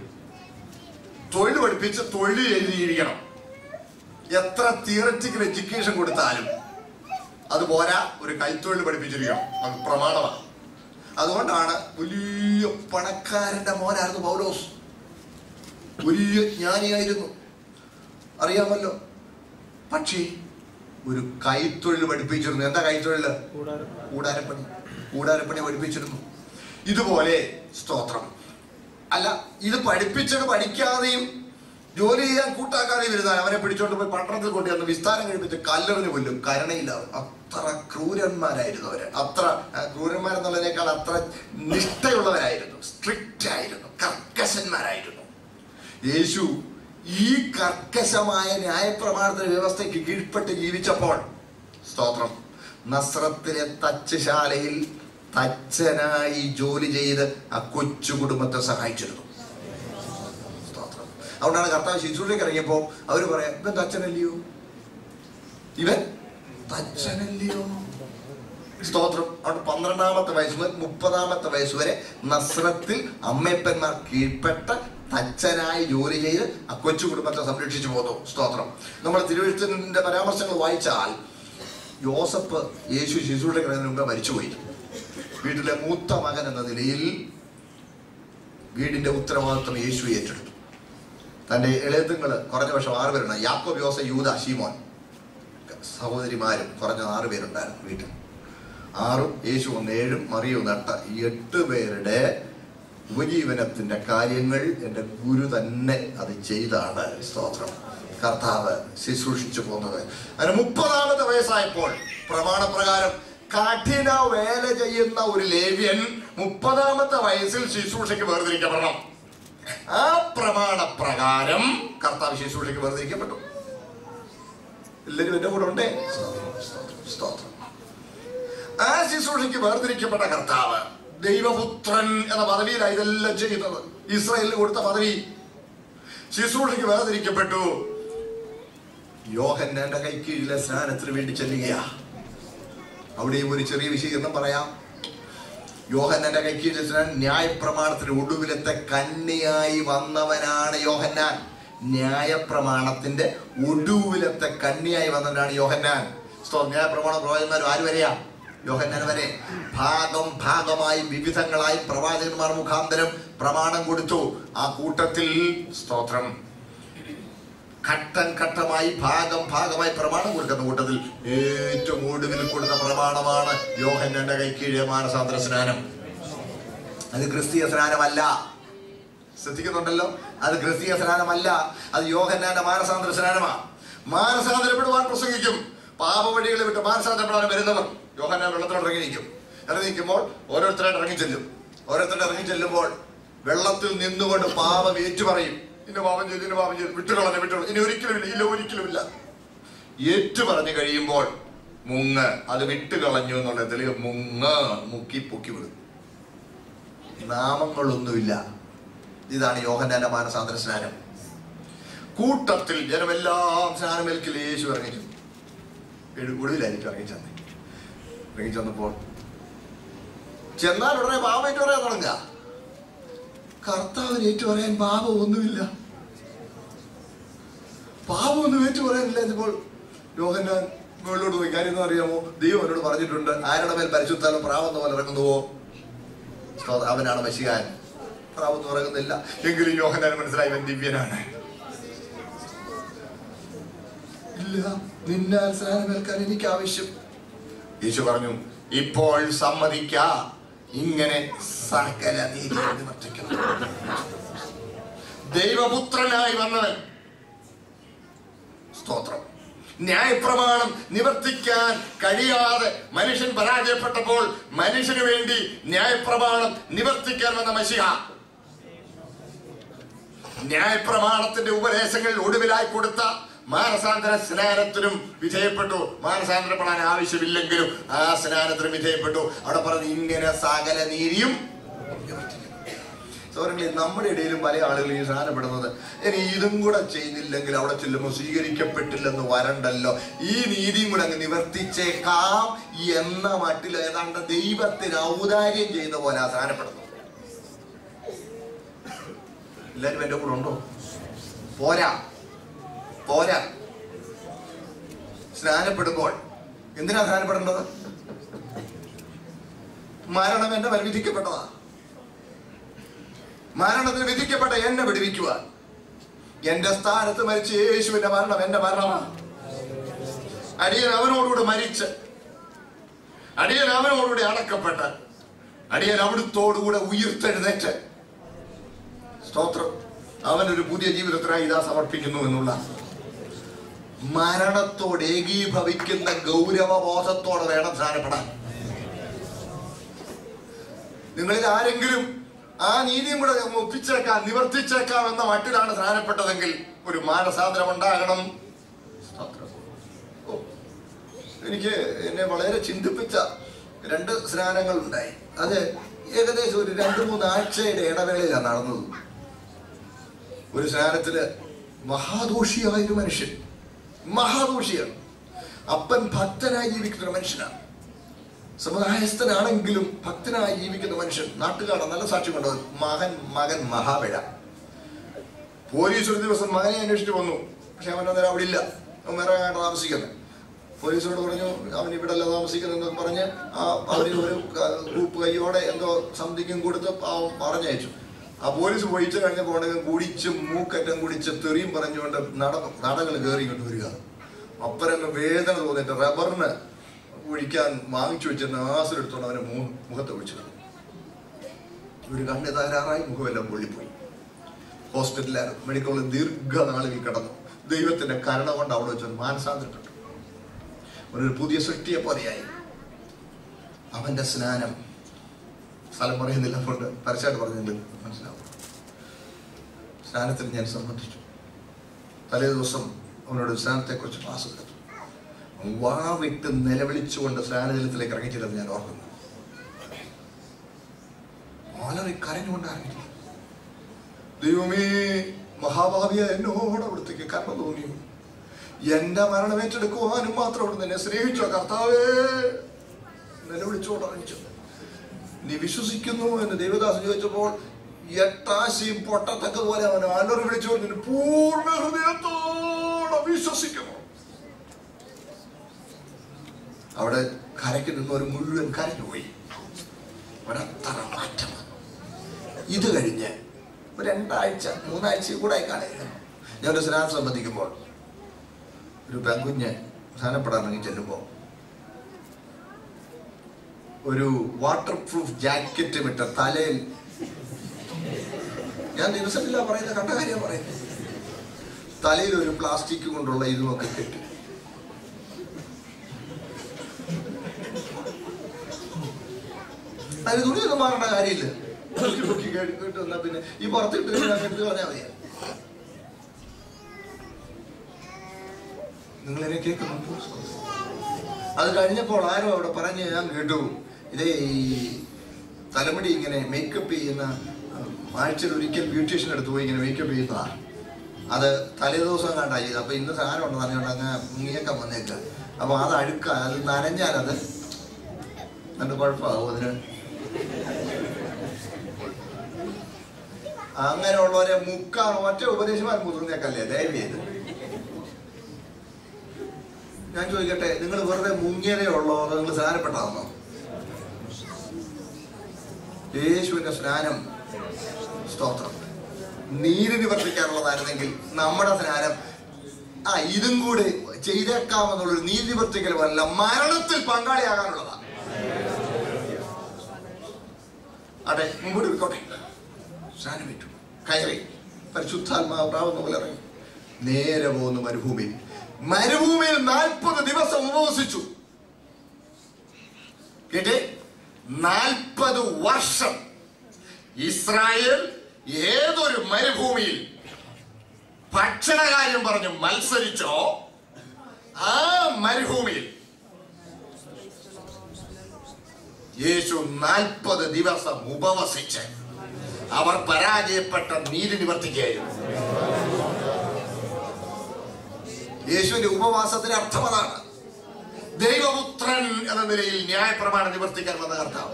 തൊഴിൽ പഠിപ്പിച്ച് തൊഴിൽ എഴുതിയിരിക്കണം എത്ര തിയററ്റിക്കൽ എഡ്യൂക്കേഷൻ കൊടുത്താലും അത് പോരാ ഒരു കൈത്തൊഴിൽ പഠിപ്പിച്ചിരിക്കണം അത് പ്രമാണമാണ് അതുകൊണ്ടാണ് വലിയ പണക്കാരന്റെ മോനായിരുന്നു പൗലോസ് വലിയ ജ്ഞാനിയായിരുന്നു അറിയാമല്ലോ പക്ഷേ ഒരു കൈത്തൊഴിൽ പഠിപ്പിച്ചിരുന്നു എന്താ കൈത്തൊഴിൽ കൂടാരപ്പണി കൂടാരപ്പണി പഠിപ്പിച്ചിരുന്നു ഇതുപോലെ സ്തോത്രം അല്ല ഇത് പഠിപ്പിച്ചത് പഠിക്കാതെയും ജോലി ചെയ്യാൻ കൂട്ടാക്കാതെയും ഇരുന്നാൽ അവനെ പിടിച്ചോണ്ട് പോയി പട്ടണത്തിൽ കൊണ്ടുവന്ന് വിസ്താരം കഴിപ്പിച്ച് കല്ലെറിഞ്ഞു കൊല്ലും കരുണയില്ലാതെ അത്ര ക്രൂരന്മാരായിരുന്നു അവര് അത്ര ആ, ക്രൂരന്മാരെന്നുള്ളതിനേക്കാൾ അത്ര നിഷ്ഠയുള്ളവരായിരുന്നു സ്ട്രിക്റ്റ് ആയിരുന്നു കർക്കശന്മാരായിരുന്നു യേശു ഈ കർക്കശമായ ന്യായപ്രമാണത്തിന്റെ വ്യവസ്ഥയ്ക്ക് കീഴ്പ്പെട്ട് ജീവിച്ചപ്പോൾ സ്തോത്രം നസ്രത്തിലെ തച്ചുശാലയിൽ തച്ചനായി ജോലി ചെയ്ത് ആ കൊച്ചു കുടുംബത്തെ സഹായിച്ചിരുന്നു സ്തോത്രം അതുകൊണ്ടാണ് കർത്താവ് ശിശുവിലേക്ക് ഇറങ്ങിയപ്പോൾ അവർ പറയാം ഇവൻ തച്ചനല്ലയോ ഇവൻ തച്ചനല്ലയോ സ്തോത്രം അവിടെ പന്ത്രണ്ടാമത്തെ വയസ്സ് മുതൽ മുപ്പതാമത്തെ വയസ്സ് വരെ നസ്രത്തിൽ അമ്മയപ്പന്മാർ കീഴ്പ്പെട്ട് തച്ചനായി ജോലി ചെയ്ത് ആ കൊച്ചു കുടുംബത്തെ സംരക്ഷിച്ചു പോന്നു സ്തോത്രം നമ്മൾ തിരുവഴുത്തിന്റെ പരാമർശങ്ങൾ വായിച്ചാൽ യോസഫ് യേശു ശിശുവിടെ കിടന്നതിന് മുമ്പേ മരിച്ചുപോയി വീട്ടിലെ മൂത്ത മകൻ എന്ന നിലയിൽ വീടിന്റെ ഉത്തരവാദിത്വം യേശു ഏറ്റെടുത്തു തന്റെ ഇളയത്തുങ്ങൾ കുറഞ്ഞ പക്ഷം ആറ് പേരുണ്ട് യാക്കോബ് യോസ യൂത ഷീമോൻ സഹോദരിമാരും കുറഞ്ഞ ആറ് പേരുണ്ടായിരുന്നു വീട്ടിൽ ആറും യേശു ഒന്ന് ഏഴും മറിയും നട്ട ഈ എട്ട് പേരുടെ ഉപജീവനത്തിന്റെ കാര്യങ്ങൾ എൻ്റെ ഗുരു തന്നെ അത് ചെയ്താണ് സ്തോത്രം കർത്താവ് ശുശ്രൂഷിച്ചു പോകുന്നത് അതിന് മുപ്പതാമത്തെ വയസ്സായപ്പോൾ പ്രമാണപ്രകാരം കഠിന വേല ചെയ്യുന്ന ഒരു ലേവ്യൻ മുപ്പതാമത്തെ വയസ്സിൽ ശുശ്രൂഷയ്ക്ക് വേർതിരിക്കപ്പെടണം ആ പ്രമാണ പ്രകാരം കർത്താവ് ശുശ്രൂഷയ്ക്ക് വേർതിരിക്കപ്പെട്ടു എല്ലാവരും എന്റെ കൂടെ ഉണ്ടേ സ്തോത്രം, സ്തോത്രം, സ്തോത്രം ആ ശുശ്രൂഷയ്ക്ക് വേർതിരിക്കപ്പെട്ട കർത്താവ് ദൈവപുത്രൻ എന്ന പദവിയിലാണ് ഇതെല്ലാം ചെയ്യുന്നത് ഇസ്രായേലിന് കൊടുത്ത പദവി ശുശ്രൂഷയ്ക്ക് വേർതിരിക്കപ്പെട്ടു യോഹന്നാന്റെ കൈക്കീഴിലെ സ്നാനത്തിന് വേണ്ടി ചെല്ലുകയാ അവിടെയും ഒരു ചെറിയ വിശദീകരണം പറയാം യോഹന്നാന്റെ കൈക്കീഴിലെ സ്നാനം ന്യായപ്രമാണത്തിന് ഒടുവിലത്തെ കണ്ണിയായി വന്നവനാണ് യോഹന്നാൻ ന്യായപ്രമാണത്തിന്റെ ഒടുവിലത്തെ കണ്ണിയായി വന്നവനാണ് യോഹന്നാൻ സ്തോ ന്യായപ്രമാണ പ്രവാചകന്മാർ ആര് വരെയാ യോഹന്നാൻ വരെ ഭാഗം ഭാഗമായി വിവിധങ്ങളായി പ്രവാചകന്മാർ മുഖാന്തരം പ്രമാണം കൊടുത്തു ആ കൂട്ടത്തിൽ സ്തോത്രം ഘട്ടം ഘട്ടമായി ഭാഗം ഭാഗമായി പ്രമാണം കൊടുക്കുന്ന കൂട്ടത്തിൽ ഏറ്റവും ഒടുവിൽ കൊടുത്ത പ്രമാണമാണ് യോഹന്നന്റെ കൈക്കീഴിയ മാനസാന്തര സ്നാനം അത് ക്രിസ്തീയ സ്നാനമല്ല ശ്രദ്ധിക്കുന്നുണ്ടല്ലോ അത് ക്രിസ്തീയ സ്നാനമല്ല അത് യോഹന്നാന്റെ മാനസാന്തര സ്നാനമാണ് മാനസാന്തരപ്പെടുവാൻ പ്രസംഗിക്കും പാപവഴികളെ വിട്ട് മാനസാന്തരപ്പെടാൻ വരുന്നവർ യോഹന്നാൻ വെള്ളത്തിലോട്ട് ഇറങ്ങി നിൽക്കും ഇറങ്ങി നിൽക്കുമ്പോൾ ഓരോരുത്തരായിട്ട് ഇറങ്ങി ചെല്ലും ഓരോരുത്തരുടെ ഇറങ്ങി ചെല്ലുമ്പോൾ വെള്ളത്തിൽ നിന്നുകൊണ്ട് പാപം ഏറ്റുപറയും ഇന്ന പാപം ചെയ്തു ഇന്ന പാപം ചെയ്തു വിട്ടുകളഞ്ഞ വിട്ടുകളഞ്ഞു ഇനി ഒരിക്കലും ഇല്ല ഇല്ല ഒരിക്കലും ഇല്ല ഏറ്റു പറഞ്ഞു കഴിയുമ്പോൾ മുങ്ങ് അത് വിട്ടുകളഞ്ഞു എന്നുള്ള തെളിവ് മുങ്ങ് മുക്കി പൊക്കി വിടും നാമങ്ങളൊന്നുമില്ല ഇതാണ് യോഹന്നാന്റെ മാനസാന്തര സ്നാനം കൂട്ടത്തിൽ ജനമെല്ലാം സ്നാനമേൽക്കിൽ യേശു ഇറങ്ങിച്ചു എഴു- ഒടുവിലായിരിക്കും ഇറങ്ങിച്ചെന്ന് ഇറങ്ങിച്ചെന്നപ്പോൾ ചെന്നാൽ ഉടനെ പാപമേറ്റു പറയാൻ തുടങ്ങുക കർത്താവിന് ഏറ്റു പറയാൻ പാപമൊന്നുമില്ല പാപമൊന്നും ഏറ്റു പറയാനില്ല ഇപ്പോൾ യോഹന്നാൻ മുകളിലോട്ട് പോയി കാര്യം എന്ന് അറിയാമോ ദൈവം എന്നോട് പറഞ്ഞിട്ടുണ്ട് ആരുടെ മേൽ പരിശുദ്ധാലും പ്രാവെന്ന പോലെ ഇറങ്ങുന്നുവോ സ്തോത്രം. അവനാണ് മഷികാൻ പ്രാവെന്ന് പറയുന്നില്ല എങ്കിലും യോഹന്നാൻ മനസ്സിലായി ഇവൻ ദിവ്യനാണ് ഇല്ല നിന്നാൽ സ്നാനമേൽക്കാൻ എനിക്ക് ആവശ്യം യേശു പറഞ്ഞു ഇപ്പോൾ സമ്മതിക്ക ഇങ്ങനെ സകല നീതി നിവർത്തിക്കണം ദൈവപുത്രനായി വന്നവൻ സ്തോത്രം ന്യായപ്രമാണം നിവർത്തിക്കാൻ കഴിയാതെ മനുഷ്യൻ പരാജയപ്പെട്ടപ്പോൾ മനുഷ്യന് വേണ്ടി ന്യായപ്രമാണം നിവർത്തിക്കാൻ വന്ന മഷിഹ ന്യായപ്രമാണത്തിന്റെ ഉപദേശങ്ങൾ ഒടുവിലായി കൊടുത്ത മാനസാന്തര സ്നാനത്തിനും വിധേയപ്പെട്ടു മാനസാന്തരപ്പെടാൻ ആവശ്യമില്ലെങ്കിലും ആ സ്നാനത്തിനും വിധേയപ്പെട്ടു അവിടെ പറഞ്ഞു ഇങ്ങനെ സകല നീതിയും സൗരങ്ങളെ നമ്മുടെ ഇടയിലും പല ആളുകളും ഈ സ്നാനപ്പെടുന്നത് ഇനി ഇതും കൂടെ ചെയ്യുന്നില്ലെങ്കിൽ അവിടെ ചെല്ലുമ്പോൾ സ്വീകരിക്കപ്പെട്ടില്ലെന്ന് വരണ്ടല്ലോ ഈ നീതിയും കൂടെ അങ്ങ് നിവർത്തിച്ചേക്കാം എന്ന മട്ടിൽ ഏതാണ്ട് ദൈവത്തിന് ഔദാര്യം ചെയ്യുന്ന പോലെ ആ സ്നാനപ്പെടുന്നു എല്ലാവരും എൻ്റെ കൂടെ ഉണ്ടോ പോരാ പോരാ സ്നാനപ്പെടുമ്പോൾ എന്തിനാ സ്നാനപ്പെടേണ്ടത് മരണം എന്നെ പരിവിധിക്കപ്പെട്ടതാ മരണത്തിന് വിധിക്കപ്പെട്ട എന്നെ വിടുവിക്കുവാൻ എന്റെ സ്ഥാനത്ത് മരിച്ച യേശുവിന്റെ മരണം എന്റെ മരണമാണ് അടിയൻ അവനോടുകൂടെ മരിച്ച് അടിയൻ അവനോടുകൂടെ അടക്കപ്പെട്ട് അടിയൻ അവിടുത്തോടുകൂടെ ഉയർത്തെഴുന്നേറ്റ് സ്തോത്രം അവനൊരു പുതിയ ജീവിതത്തിനായി ഇതാ സമർപ്പിക്കുന്നു എന്നുള്ള മരണത്തോട് ഏകീഭവിക്കുന്ന ഗൗരവബോധത്തോടെ വേണം ധ്യാനപ്പെടാൻ നിങ്ങളിൽ ആരെങ്കിലും ആ നീതിയും കൂടെ ഒപ്പിച്ചേക്കാം നിവർത്തിച്ചേക്കാം എന്ന മട്ടിലാണ് സ്നാനപ്പെട്ടതെങ്കിൽ ഒരു മാനസാന്തരം ഉണ്ടാകണം സ്തോത്രം. ഓ, എനിക്ക് എന്നെ വളരെ ചിന്തിപ്പിച്ച രണ്ട് സ്നാനങ്ങൾ ഉണ്ടായി അത് ഏകദേശം ഒരു രണ്ട് മൂന്ന് ആഴ്ചയുടെ ഇടവേളയിലാണ് നടന്നത് ഒരു സ്നാനത്തില് മഹാദോഷിയായ ഒരു മനുഷ്യൻ മഹാദോഷിയാണ് അപ്പൻ ഭക്തനായി ജീവിക്കുന്ന ഒരു മനുഷ്യനാണ് സമുദായസ്ഥനാണെങ്കിലും ഭക്തനായി ജീവിക്കുന്ന മനുഷ്യൻ നാട്ടുകാരാണ് നല്ല സാക്ഷ്യം കണ്ടത് മകൻ മകൻ മഹാപിഴ പോലീസ് ഒരു ദിവസം മകനെ അന്വേഷിച്ച് വന്നു പക്ഷെ അവൻ അന്നേരം അവിടെ ഇല്ല അവൻ വേറെ ആയിട്ട് താമസിക്കുന്നത് പോലീസിനോട് പറഞ്ഞു അവൻ ഇവിടെ അല്ല താമസിക്കുന്നതെന്ന് പറഞ്ഞ് ആ അവന് ഒരു ക- ഗ്രൂപ്പ് കൈയോടെ എന്തോ സംതിങ്ങും കൊടുത്ത് പാവം പറഞ്ഞയച്ചു ആ പോലീസ് പോയിച്ച് കഴിഞ്ഞപ്പോൾ ഉടനെ കുടിച്ച് മൂക്കറ്റം കുടിച്ച് തെറിയും പറഞ്ഞുകൊണ്ട് നട നടകൾ കയറി ഇങ്ങോട്ട് വരിക അപ്പരങ്ങ് വേദന തോന്നിയിട്ട് റബ്ബറിന് ഒഴിക്കാൻ വാങ്ങിച്ചു വെച്ചിരുന്ന ആസിഡ് എടുത്തോണ്ട് അവനെ മു- മുഖത്ത് ഒഴിച്ചു ഒരു കണ്ണ് തകരാറായി മുഖമെല്ലാം പൊള്ളിപ്പോയി ഹോസ്പിറ്റലിലായിരുന്നു മെഡിക്കൽ കോളേജ് ദീർഘനാളുകൾ കിടന്നു ദൈവത്തിന്റെ കരുണ കൊണ്ട് അവിടെ വെച്ച് മാനസാന്തരപ്പെട്ടു ഒരു പുതിയ സൃഷ്ടിയെ പോലെയായി അവന്റെ സ്നാനം സ്ഥലം പറയുന്നില്ല കൊണ്ട് പരസ്യമായിട്ട് പറഞ്ഞില്ല മനസ്സിലാവും സ്നാനത്തിൽ ഞാൻ സംബന്ധിച്ചു തലേ ദിവസം അവനോട് സ്നാനത്തെക്കുറിച്ച് ക്ലാസ് എടുത്തു വാ വിട്ട് നിലവിളിച്ചുകൊണ്ട് സ്നാനജലത്തിലേക്ക് ഇറങ്ങിച്ചില്ലെന്ന് ഞാൻ ഓർക്കുന്നു വളരെ കരഞ്ഞുകൊണ്ടായിരുന്നു ദൈവമേ മഹാഭാവിയ എന്നോട് അവിടത്തേക്ക് കർമ്മ തോന്നിയോ എന്റെ മരണം ഏറ്റെടുക്കുവാനും മാത്രം അവിടെ എന്നെ സ്നേഹിച്ചോ കർത്താവേ നിലവിളിച്ചോട് അറിയിച്ചു നീ വിശ്വസിക്കുന്നു എന്ന് ദേവദാസൻ ചോദിച്ചപ്പോൾ എട്ടാശയും പൊട്ടത്തക്കതുപോലെ അവൻ അലറി വിളിച്ചു പറഞ്ഞു പൂർണ്ണ ഹൃദയത്തോടെ വിശ്വസിക്കുന്നു അവിടെ കരയ്ക്ക് നിന്നവർ മുഴുവൻ കരഞ്ഞുപോയി ഒരത്ര മാറ്റം വന്നു ഇത് കഴിഞ്ഞ് ഒരു രണ്ടാഴ്ച മൂന്നാഴ്ച കൂടെ ആയി കാണില്ല ഞാൻ ഒരു സ്നാനം സംബന്ധിക്കുമ്പോൾ ഒരു പെൺകുഞ്ഞ് സ്നാനപ്പെടാൻ ഇറങ്ങി ചെല്ലുമ്പോൾ ഒരു വാട്ടർ പ്രൂഫ് ജാക്കറ്റ് വിട്ട തലയിൽ ഞാൻ ദിവസമില്ല പറയുന്നത് കണ്ട കാര്യം പറയുന്നത് തലയിൽ ഒരു പ്ലാസ്റ്റിക് കൊണ്ടുള്ള ഇതുമൊക്കെ കെട്ടി അതിന് തുണിയൊന്നും മാറേണ്ട കാര്യമില്ല പൊക്കി പൊക്കി കേട്ട് വന്നാൽ പിന്നെ ഈ പുറത്തിട്ട് എടുത്ത് പറഞ്ഞാൽ മതിയാ നിങ്ങളെന്നെ കേൾക്കുന്നു അത് കഴിഞ്ഞപ്പോൾ ആരോ അവിടെ പറഞ്ഞ് ഞാൻ കേട്ടു ഇതേ ഈ തലമുടി ഇങ്ങനെ മേക്കപ്പ് ചെയ്യുന്ന ഉം, ആഴ്ചയിൽ ഒരിക്കൽ ബ്യൂട്ടീഷ്യൻ അടുത്ത് പോയി ഇങ്ങനെ മേക്കപ്പ് ചെയ്യുന്നതാണ് അത് തലേ ദിവസം കണ്ടാ ചെയ്ത് അപ്പൊ ഇന്ന് സാധനം ഉണ്ടെന്ന് പറഞ്ഞുകൊണ്ട് അങ്ങ് മുങ്ങിയേക്കാൻ വന്നേക്കുക അപ്പൊ അത് അഴുക്ക അത് നനഞ്ഞാൽ അത് എന്നിട്ട് കുഴപ്പമാകും അതിന് അങ്ങനെയുള്ളവരെ മുക്കാൻ ഒറ്റ ഉപദേശമാൻ മുതിർന്നേക്കല്ലേ ദയവ് ചെയ്ത് ഞാൻ ചോദിക്കട്ടെ നിങ്ങൾ വെറുതെ മുങ്ങിയതേ ഉള്ളോ അതോ നിങ്ങൾ സ്നാനപ്പെട്ടാന്നോ യേശുവിന്റെ സ്നാനം സ്തോത്രം നീര് നിവർത്തിക്കാനുള്ളതായിരുന്നെങ്കിൽ നമ്മുടെ സ്നാനം ആ ഇതും കൂടി ചെയ്തേക്കാമെന്നുള്ളൊരു നീതി നിവർത്തിക്കലുമല്ല മരണത്തിൽ പങ്കാളിയാകാനുള്ളതാണ് അതെ മുമ്പോട്ട് പോയിക്കോട്ടെ സ്നാനം വിട്ടു കയറി പരിശുദ്ധാത്മാവ് പ്രാവുന്ന പോലെ ഇറങ്ങി നേരെ പോകുന്നു മരുഭൂമിയിൽ മരുഭൂമിയിൽ നാൽപ്പത് ദിവസം ഉപവസിച്ചു കേട്ടേ നാൽപ്പത് വർഷം ഇസ്രായേൽ ഏതൊരു മരുഭൂമിയിൽ ഭക്ഷണകാര്യം പറഞ്ഞ് മത്സരിച്ചോ ആ മരുഭൂമിയിൽ യേശു നാൽപ്പത് ദിവസം ഉപവസിച്ച് അവർ പരാജയപ്പെട്ട നീതി നിവർത്തിക്കുകയായിരുന്നു യേശുവിന്റെ ഉപവാസത്തിന്റെ അർത്ഥം അതാണ് ദൈവപുത്രൻ എന്ന നിലയിൽ ന്യായപ്രമാണം നിവർത്തിക്കാൻ വന്ന കർത്താവ്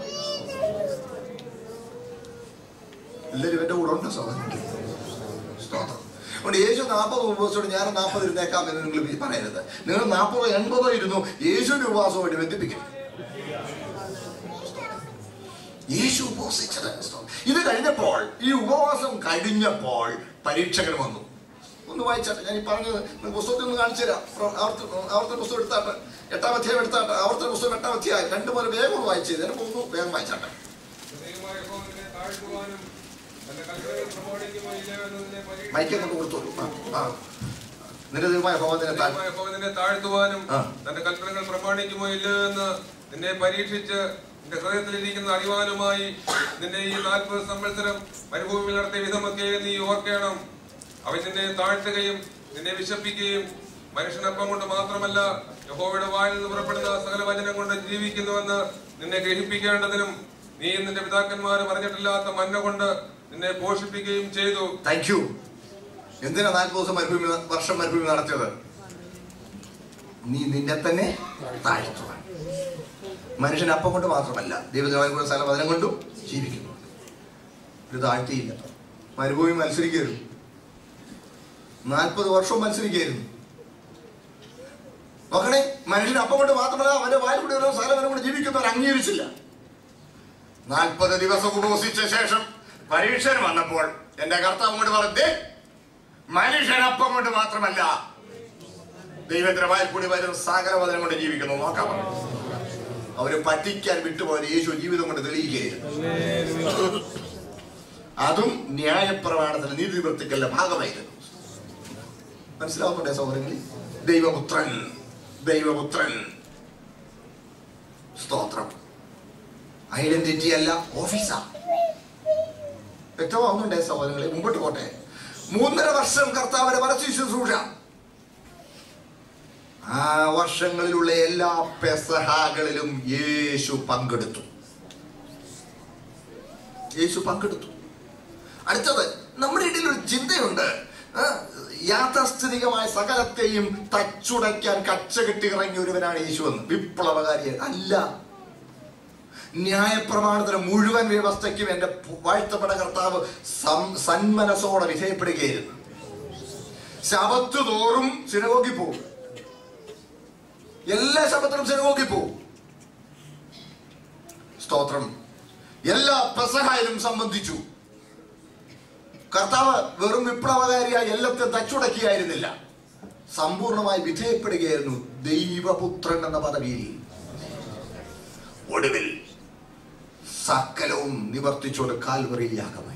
എല്ലാവരും എന്റെ കൂടെ ഉണ്ട് സഹോദരൻ സ്തോത്രം അതുകൊണ്ട് യേശു നാൽപ്പത് ഉപവാസോട് ഞാൻ നാൽപ്പത് ഇരുന്നേക്കാം എന്ന് നിങ്ങൾ പറയരുത് നിങ്ങൾ നാൽപ്പതോ എൺപതോ ഇരുന്നു യേശുവിന്റെ ഉപവാസവുമായിട്ട് ബന്ധിപ്പിക്കരുത് യേശു ഉപവസിച്ചത് സ്തോത്രം. ഇത് കഴിഞ്ഞപ്പോൾ ഈ ഉപവാസം കഴിഞ്ഞപ്പോൾ പരീക്ഷകൾ വന്നു ഒന്ന് വായിച്ചാട്ടെ ഞാൻ ഈ പറഞ്ഞത് നിങ്ങൾക്ക് പുസ്തകത്തിൽ ഒന്ന് കാണിച്ചു തരാം പ്ര- ആവർത്ത ആവർത്തന പുസ്തകം എടുത്താട്ടെ എട്ടാം അധ്യായം എടുത്താട്ടെ ആവർത്തന പുസ്തകം എട്ടാം അധ്യായം രണ്ട് പോലെ വേഗം ഒന്ന് വായിച്ചു തരാം മൂന്ന് വേഗം വായിച്ചാട്ടെ ദൈവമായ യഹോവനെ താഴ്ത്തുവാനും തന്റെ കൽപ്പനകൾ പ്രമാണിക്കുമോ ഇല്ലയോ എന്നതിനെ പരീക്ഷിച്ച് മൈക്ക് കൊണ്ട് കൊടുത്തോളൂ ആ ആ നിന്റെ ദൈവമായ ഹോമത്തിനെ താഴ് ദൈവമായ യഹോവനെ താഴ്ത്തുവാനും ആ. തന്റെ കൽപ്പനകൾ പ്രമാണിക്കുമോ ഇല്ലയോ എന്ന് നിന്നെ പരീക്ഷിച്ച് നിന്റെ ഹൃദയത്തിലിരിക്കുന്ന അറിവാനുമായി നിന്നെ ഈ നാൽപ്പത് സംവത്സരം മരുഭൂമിയിൽ നടത്തിയ വിധമൊക്കെ നീ ഓർക്കണം അവൻ നിന്നെ താഴ്ത്തുകയും നിന്നെ വിശപ്പിക്കുകയും മനുഷ്യനപ്പം കൊണ്ട് മാത്രമല്ല യഹോവയുടെ വായിൽ നിന്ന് പുറപ്പെടുന്ന സകല വചനം കൊണ്ട് ജീവിക്കുന്നുവെന്ന് നിന്നെ ഗ്രഹിപ്പിക്കേണ്ടതിനും നീ നിന്റെ പിതാക്കന്മാര് പറഞ്ഞിട്ടില്ലാത്ത മന്ന കൊണ്ട് നിന്നെ പോഷിപ്പിക്കുകയും ചെയ്തു താങ്ക് യു എന്തിനാ നാൽപ്പത് ദിവസം മരുഭൂമി വർഷം മരുഭൂമി നടത്തിയത് നീ നിന്നെ തന്നെ താഴ്ത്തുവാൻ മനുഷ്യൻ അപ്പം കൊണ്ട് മാത്രമല്ല ദൈവജനമായ സ്ഥലം വചനം കൊണ്ടും ജീവിക്കുന്നു ഒരു താഴ്ത്തിയില്ല മരുഭൂമി മത്സരിക്കരുത് നാൽപ്പത് വർഷവും മത്സരിക്കായിരുന്നു നോക്കണേ മനുഷ്യൻ അപ്പം കൊണ്ട് മാത്രമല്ല അവന്റെ വായിൽ കൂടി ഓരോ സ്ഥലം കൂടെ ജീവിക്കുന്നവർ അംഗീകരിച്ചില്ല നാൽപ്പത് ദിവസം ഉപവസിച്ച ശേഷം പരീക്ഷ വന്നപ്പോൾ എന്റെ കർത്താവ് കൊണ്ട് പറഞ്ഞു മനുഷ്യൻ അപ്പം കൊണ്ട് മാത്രമല്ല ദൈവത്തിന്റെ വായിൽ കൂടി വരുന്ന സകലവചനം കൊണ്ട് ജീവിക്കുന്നു നോക്കാം അവര് പറ്റിക്കാൻ വിട്ടുപോയ യേശു ജീവിതം കൊണ്ട് തെളിയിക്കുകയായിരുന്നു അതും ന്യായപ്രമാണത്തിന് നീതി നിവർത്തിക്കലിന്റെ ഭാഗമായിരുന്നു മനസ്സിലാവുന്നുണ്ടേ സഹോദരങ്ങളിൽ ദൈവപുത്രൻ ദൈവപുത്രൻ സ്തോത്രം ഐഡന്റിറ്റി അല്ല ഓഫീസാ വ്യക്തമാവുന്നുണ്ടേ സഹോദരങ്ങളെ മുമ്പോട്ട് പോട്ടെ മൂന്നര വർഷം കർത്താവിനെ വരച്ചു ശുശ്രൂഷ ആ വർഷങ്ങളിലുള്ള എല്ലാ പെസഹാകളിലും യേശു പങ്കെടുത്തു യേശു പങ്കെടുത്തു അടുത്തത് നമ്മുടെ ഇടയിൽ ഒരു ചിന്തയുണ്ട് ആ, യാഥാസ്ഥിതികമായ സകലത്തെയും തച്ചുടയ്ക്കാൻ കച്ചകെട്ടി ഇറങ്ങിയ ഒരുവനാണ് യേശു എന്ന് വിപ്ലവകാരി അല്ല ന്യായപ്രമാണത്തിന് മുഴുവൻ വ്യവസ്ഥയ്ക്കും എന്റെ വാഴ്ത്തപ്പെട്ട കർത്താവ് സം- സന്മനസ്സോടെ വിധേയപ്പെടുകയായിരുന്നു ശബത്ത് തോറും സിനഗോഗിൽ പോകും എല്ലാ ശബത്തിനും സിനഗോഗിൽ പോകും സ്തോത്രം എല്ലാ പെസഹായിലും സംബന്ധിച്ചു കർത്താവ് വെറും വിപ്ലവകാരിയായി എല്ലാத்தைയും തച്ചുടക്കിയായിരുന്നില്ല സമ്പൂർണമായി വിധേയപ്പെടുകയായിരുന്നു ദൈവപുത്രൻ എന്ന പദവിയിൽ ഒടുവിൽ സകലവും നിവർത്തിച്ചോട് കാൽവറിയിൽ യാഗമായി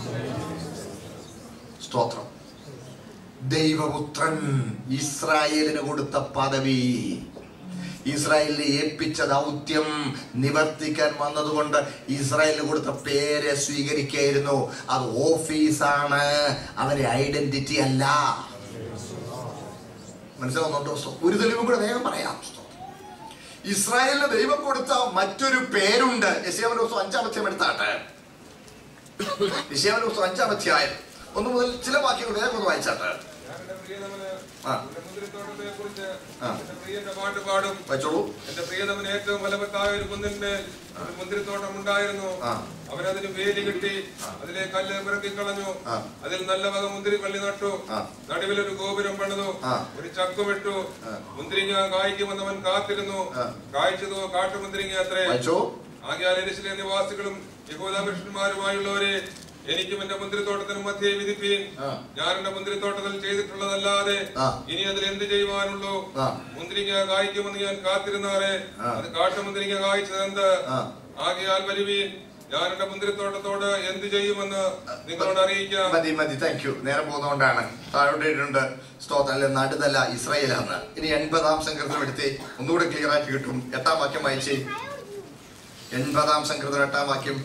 സ്തോത്രം ദൈവപുത്രൻ ഇസ്രായേലിന് കൊടുത്ത പദവി ഇസ്രായേലിനെ ഏൽപ്പിച്ച ദൗത്യം നിവർത്തിക്കാൻ വന്നതുകൊണ്ട് ഇസ്രായേലിന് കൊടുത്ത പേര് സ്വീകരിക്കായിരുന്നു അത് ഓഫീസാണ് അവന്റെ ഐഡന്റിറ്റി അല്ല മനസ്സിലാവുന്നുണ്ടോ സ്തോ- ഒരു തെളിവും കൂടെ വേഗം പറയാം സ്തോത്രം. ഇസ്രായേലിന് ദൈവം കൊടുത്ത മറ്റൊരു പേരുണ്ട് യശയാവിന്റെ പുസ്തകം അഞ്ചാം അധ്യായം എടുത്താട്ടെ യശയാവിന്റെ പുസ്തകം അഞ്ചാം അധ്യായം ഒന്ന് മുതൽ ചില വാക്യങ്ങൾ വേഗം ഒന്ന് വായിച്ചാട്ടെ ഞാൻ എന്റെ പ്രിയതമന് ആ. എന്റെ മുന്തിരിത്തോട്ടത്തെ കുറിച്ച് ആ. എന്റെ പ്രിയന്റെ പാട്ട് പാടും വായിച്ചോളൂ എന്റെ പ്രിയതമന് ഏറ്റവും ഫലവത്തായ ഒരു കുന്നിന്മേൽ ഒരു മുന്തിരിത്തോട്ടം ഉണ്ടായിരുന്നു ആ. അവനതിന് വേലി കെട്ടി അതിലെ കല്ല് പിറക്കി കളഞ്ഞു ആ. അതിൽ നല്ല വക മുന്തിരി കള്ളി നട്ടു ആ. നടുവിൽ ഒരു ഗോപുരം പണിതു ആ. ഒരു ചക്കുമിട്ടു ആ. മുന്തിരിങ്ങ കായ്ക്കുമെന്നവൻ കാത്തിരുന്നു ആ. കായ്ച്ചതോ കാട്ടുമുന്തിരിങ്ങ അത്രേ വായിച്ചോ ആകയാൽ എരിശിലെ നിവാസികളും യഹൂദാപുരുഷന്മാരുമായുള്ളവരെ എനിക്കും എന്റെ മുന്തിരിത്തോട്ടത്തിനും മധ്യേ വിധിപ്പീൻ ആ. ഞാൻ എന്റെ മുന്തിരിത്തോട്ടത്തിൽ ചെയ്തിട്ടുള്ളതല്ലാതെ ആ. ഇനി അതിൽ എന്ത് ചെയ്യുവാനുള്ളൂ ആ. മുന്തിരിങ്ങ കായ്ക്കുമെന്ന് ഞാൻ കാത്തിരുന്നാറെ ആ. അത് കാട്ടുമുന്തിരിങ്ങ കായ്ച്ചതെന്ത് ആ. ആകയാൽ വരുവീൻ ഞാൻ എന്റെ മുന്തിരിത്തോട്ടത്തോട് എന്ത് ചെയ്യുമെന്ന് നിങ്ങളോട് അറിയിക്കാം മതി മതി താങ്ക് യു നേരെ പോകുന്നതുകൊണ്ടാണ് താഴോട്ടിട്ടുണ്ട് സ്തോത്രം അല്ലെ നടുതല ഇസ്രായേലാണ് ഇനി എൺപതാം സംകൃതം എടുത്തേ ഒന്നുകൂടെ ക്ലിയർ ആയിട്ട് കിട്ടും എട്ടാം വാക്യം വായിച്ചേ എൺപതാം സംകൃതം എട്ടാം വാക്യം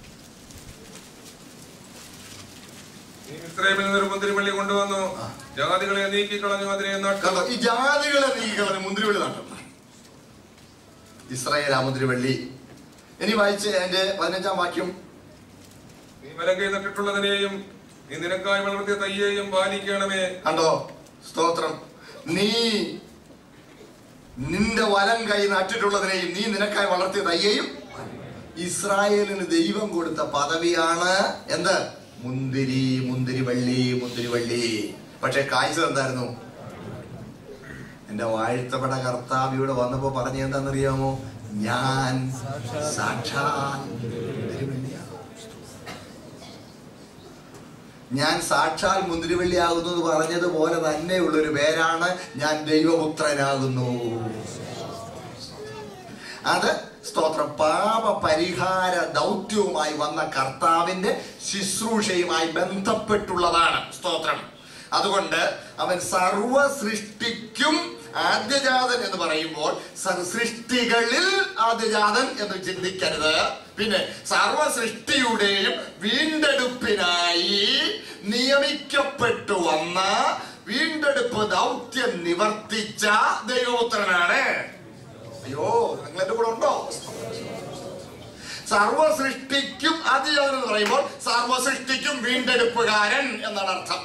നീ ഇസ്രായേലിൽ നിന്നൊരു മുന്തിരിവള്ളി കൊണ്ടുവന്നു ആ. ജാതികളെ നീക്കിക്കളഞ്ഞു അതിനെ നട്ടു കണ്ടോ ഈ ജാതികളെ നീക്കളഞ്ഞ് മുന്തിരിവള്ളി നട്ടുന്നു ഇസ്രായേൽ ആ മുന്തിരിവള്ളി ഇനി വായിച്ച് അതിന്റെ പതിനഞ്ചാം വാക്യം നീ വലങ്കൈ നട്ടിട്ടുള്ളതിനെയും നീ നിനക്കായി വളർത്തിയ തയ്യേയും പാലിക്കണമേ കണ്ടോ സ്തോത്രം നീ നിന്റെ വലം കൈ നട്ടിട്ടുള്ളതിനെയും നീ നിനക്കായി വളർത്തിയ തയ്യയും ഇസ്രായേലിന് ദൈവം കൊടുത്ത പദവിയാണ് എന്ത് മുന്തിരി മുന്തിരി വള്ളി മുന്തിരി വള്ളി പക്ഷെ കാഴ്ച എന്തായിരുന്നു എന്റെ വാഴ്ത്തപ്പെട്ട കർത്താവ് ഇവിടെ വന്നപ്പോ പറഞ്ഞ എന്താണെന്നറിയാമോ ഞാൻ സാക്ഷാൽ മുന്തിരിവള്ളിയാണ് ഞാൻ സാക്ഷാൽ മുന്തിരിവള്ളിയാകുന്നു എന്ന് പറഞ്ഞതുപോലെ തന്നെയുള്ള ഒരു പേരാണ് ഞാൻ ദൈവപുത്രനാകുന്നു അത് സ്തോത്രം പാപ പരിഹാര ദൗത്യവുമായി വന്ന കർത്താവിന്റെ ശുശ്രൂഷയുമായി ബന്ധപ്പെട്ടുള്ളതാണ് സ്തോത്രം അതുകൊണ്ട് അവൻ സർവ സൃഷ്ടിക്കും ആദ്യജാതൻ എന്ന് പറയുമ്പോൾ സ- സൃഷ്ടികളിൽ ആദ്യജാതൻ എന്ന് ചിന്തിക്കരുത് പിന്നെ സർവ സൃഷ്ടിയുടെയും വീണ്ടെടുപ്പിനായി നിയമിക്കപ്പെട്ടു വന്ന വീണ്ടെടുപ്പ് ദൗത്യം നിവർത്തിച്ച ദൈവപുത്രനാണ് അയ്യോ നിങ്ങൾ എന്റെ കൂടെ ഉണ്ടോ സർവ സൃഷ്ടിക്കും ആദ്യജാതൻ എന്ന് പറയുമ്പോൾ സർവ സൃഷ്ടിക്കും വീണ്ടെടുപ്പുകാരൻ എന്നാണ് അർത്ഥം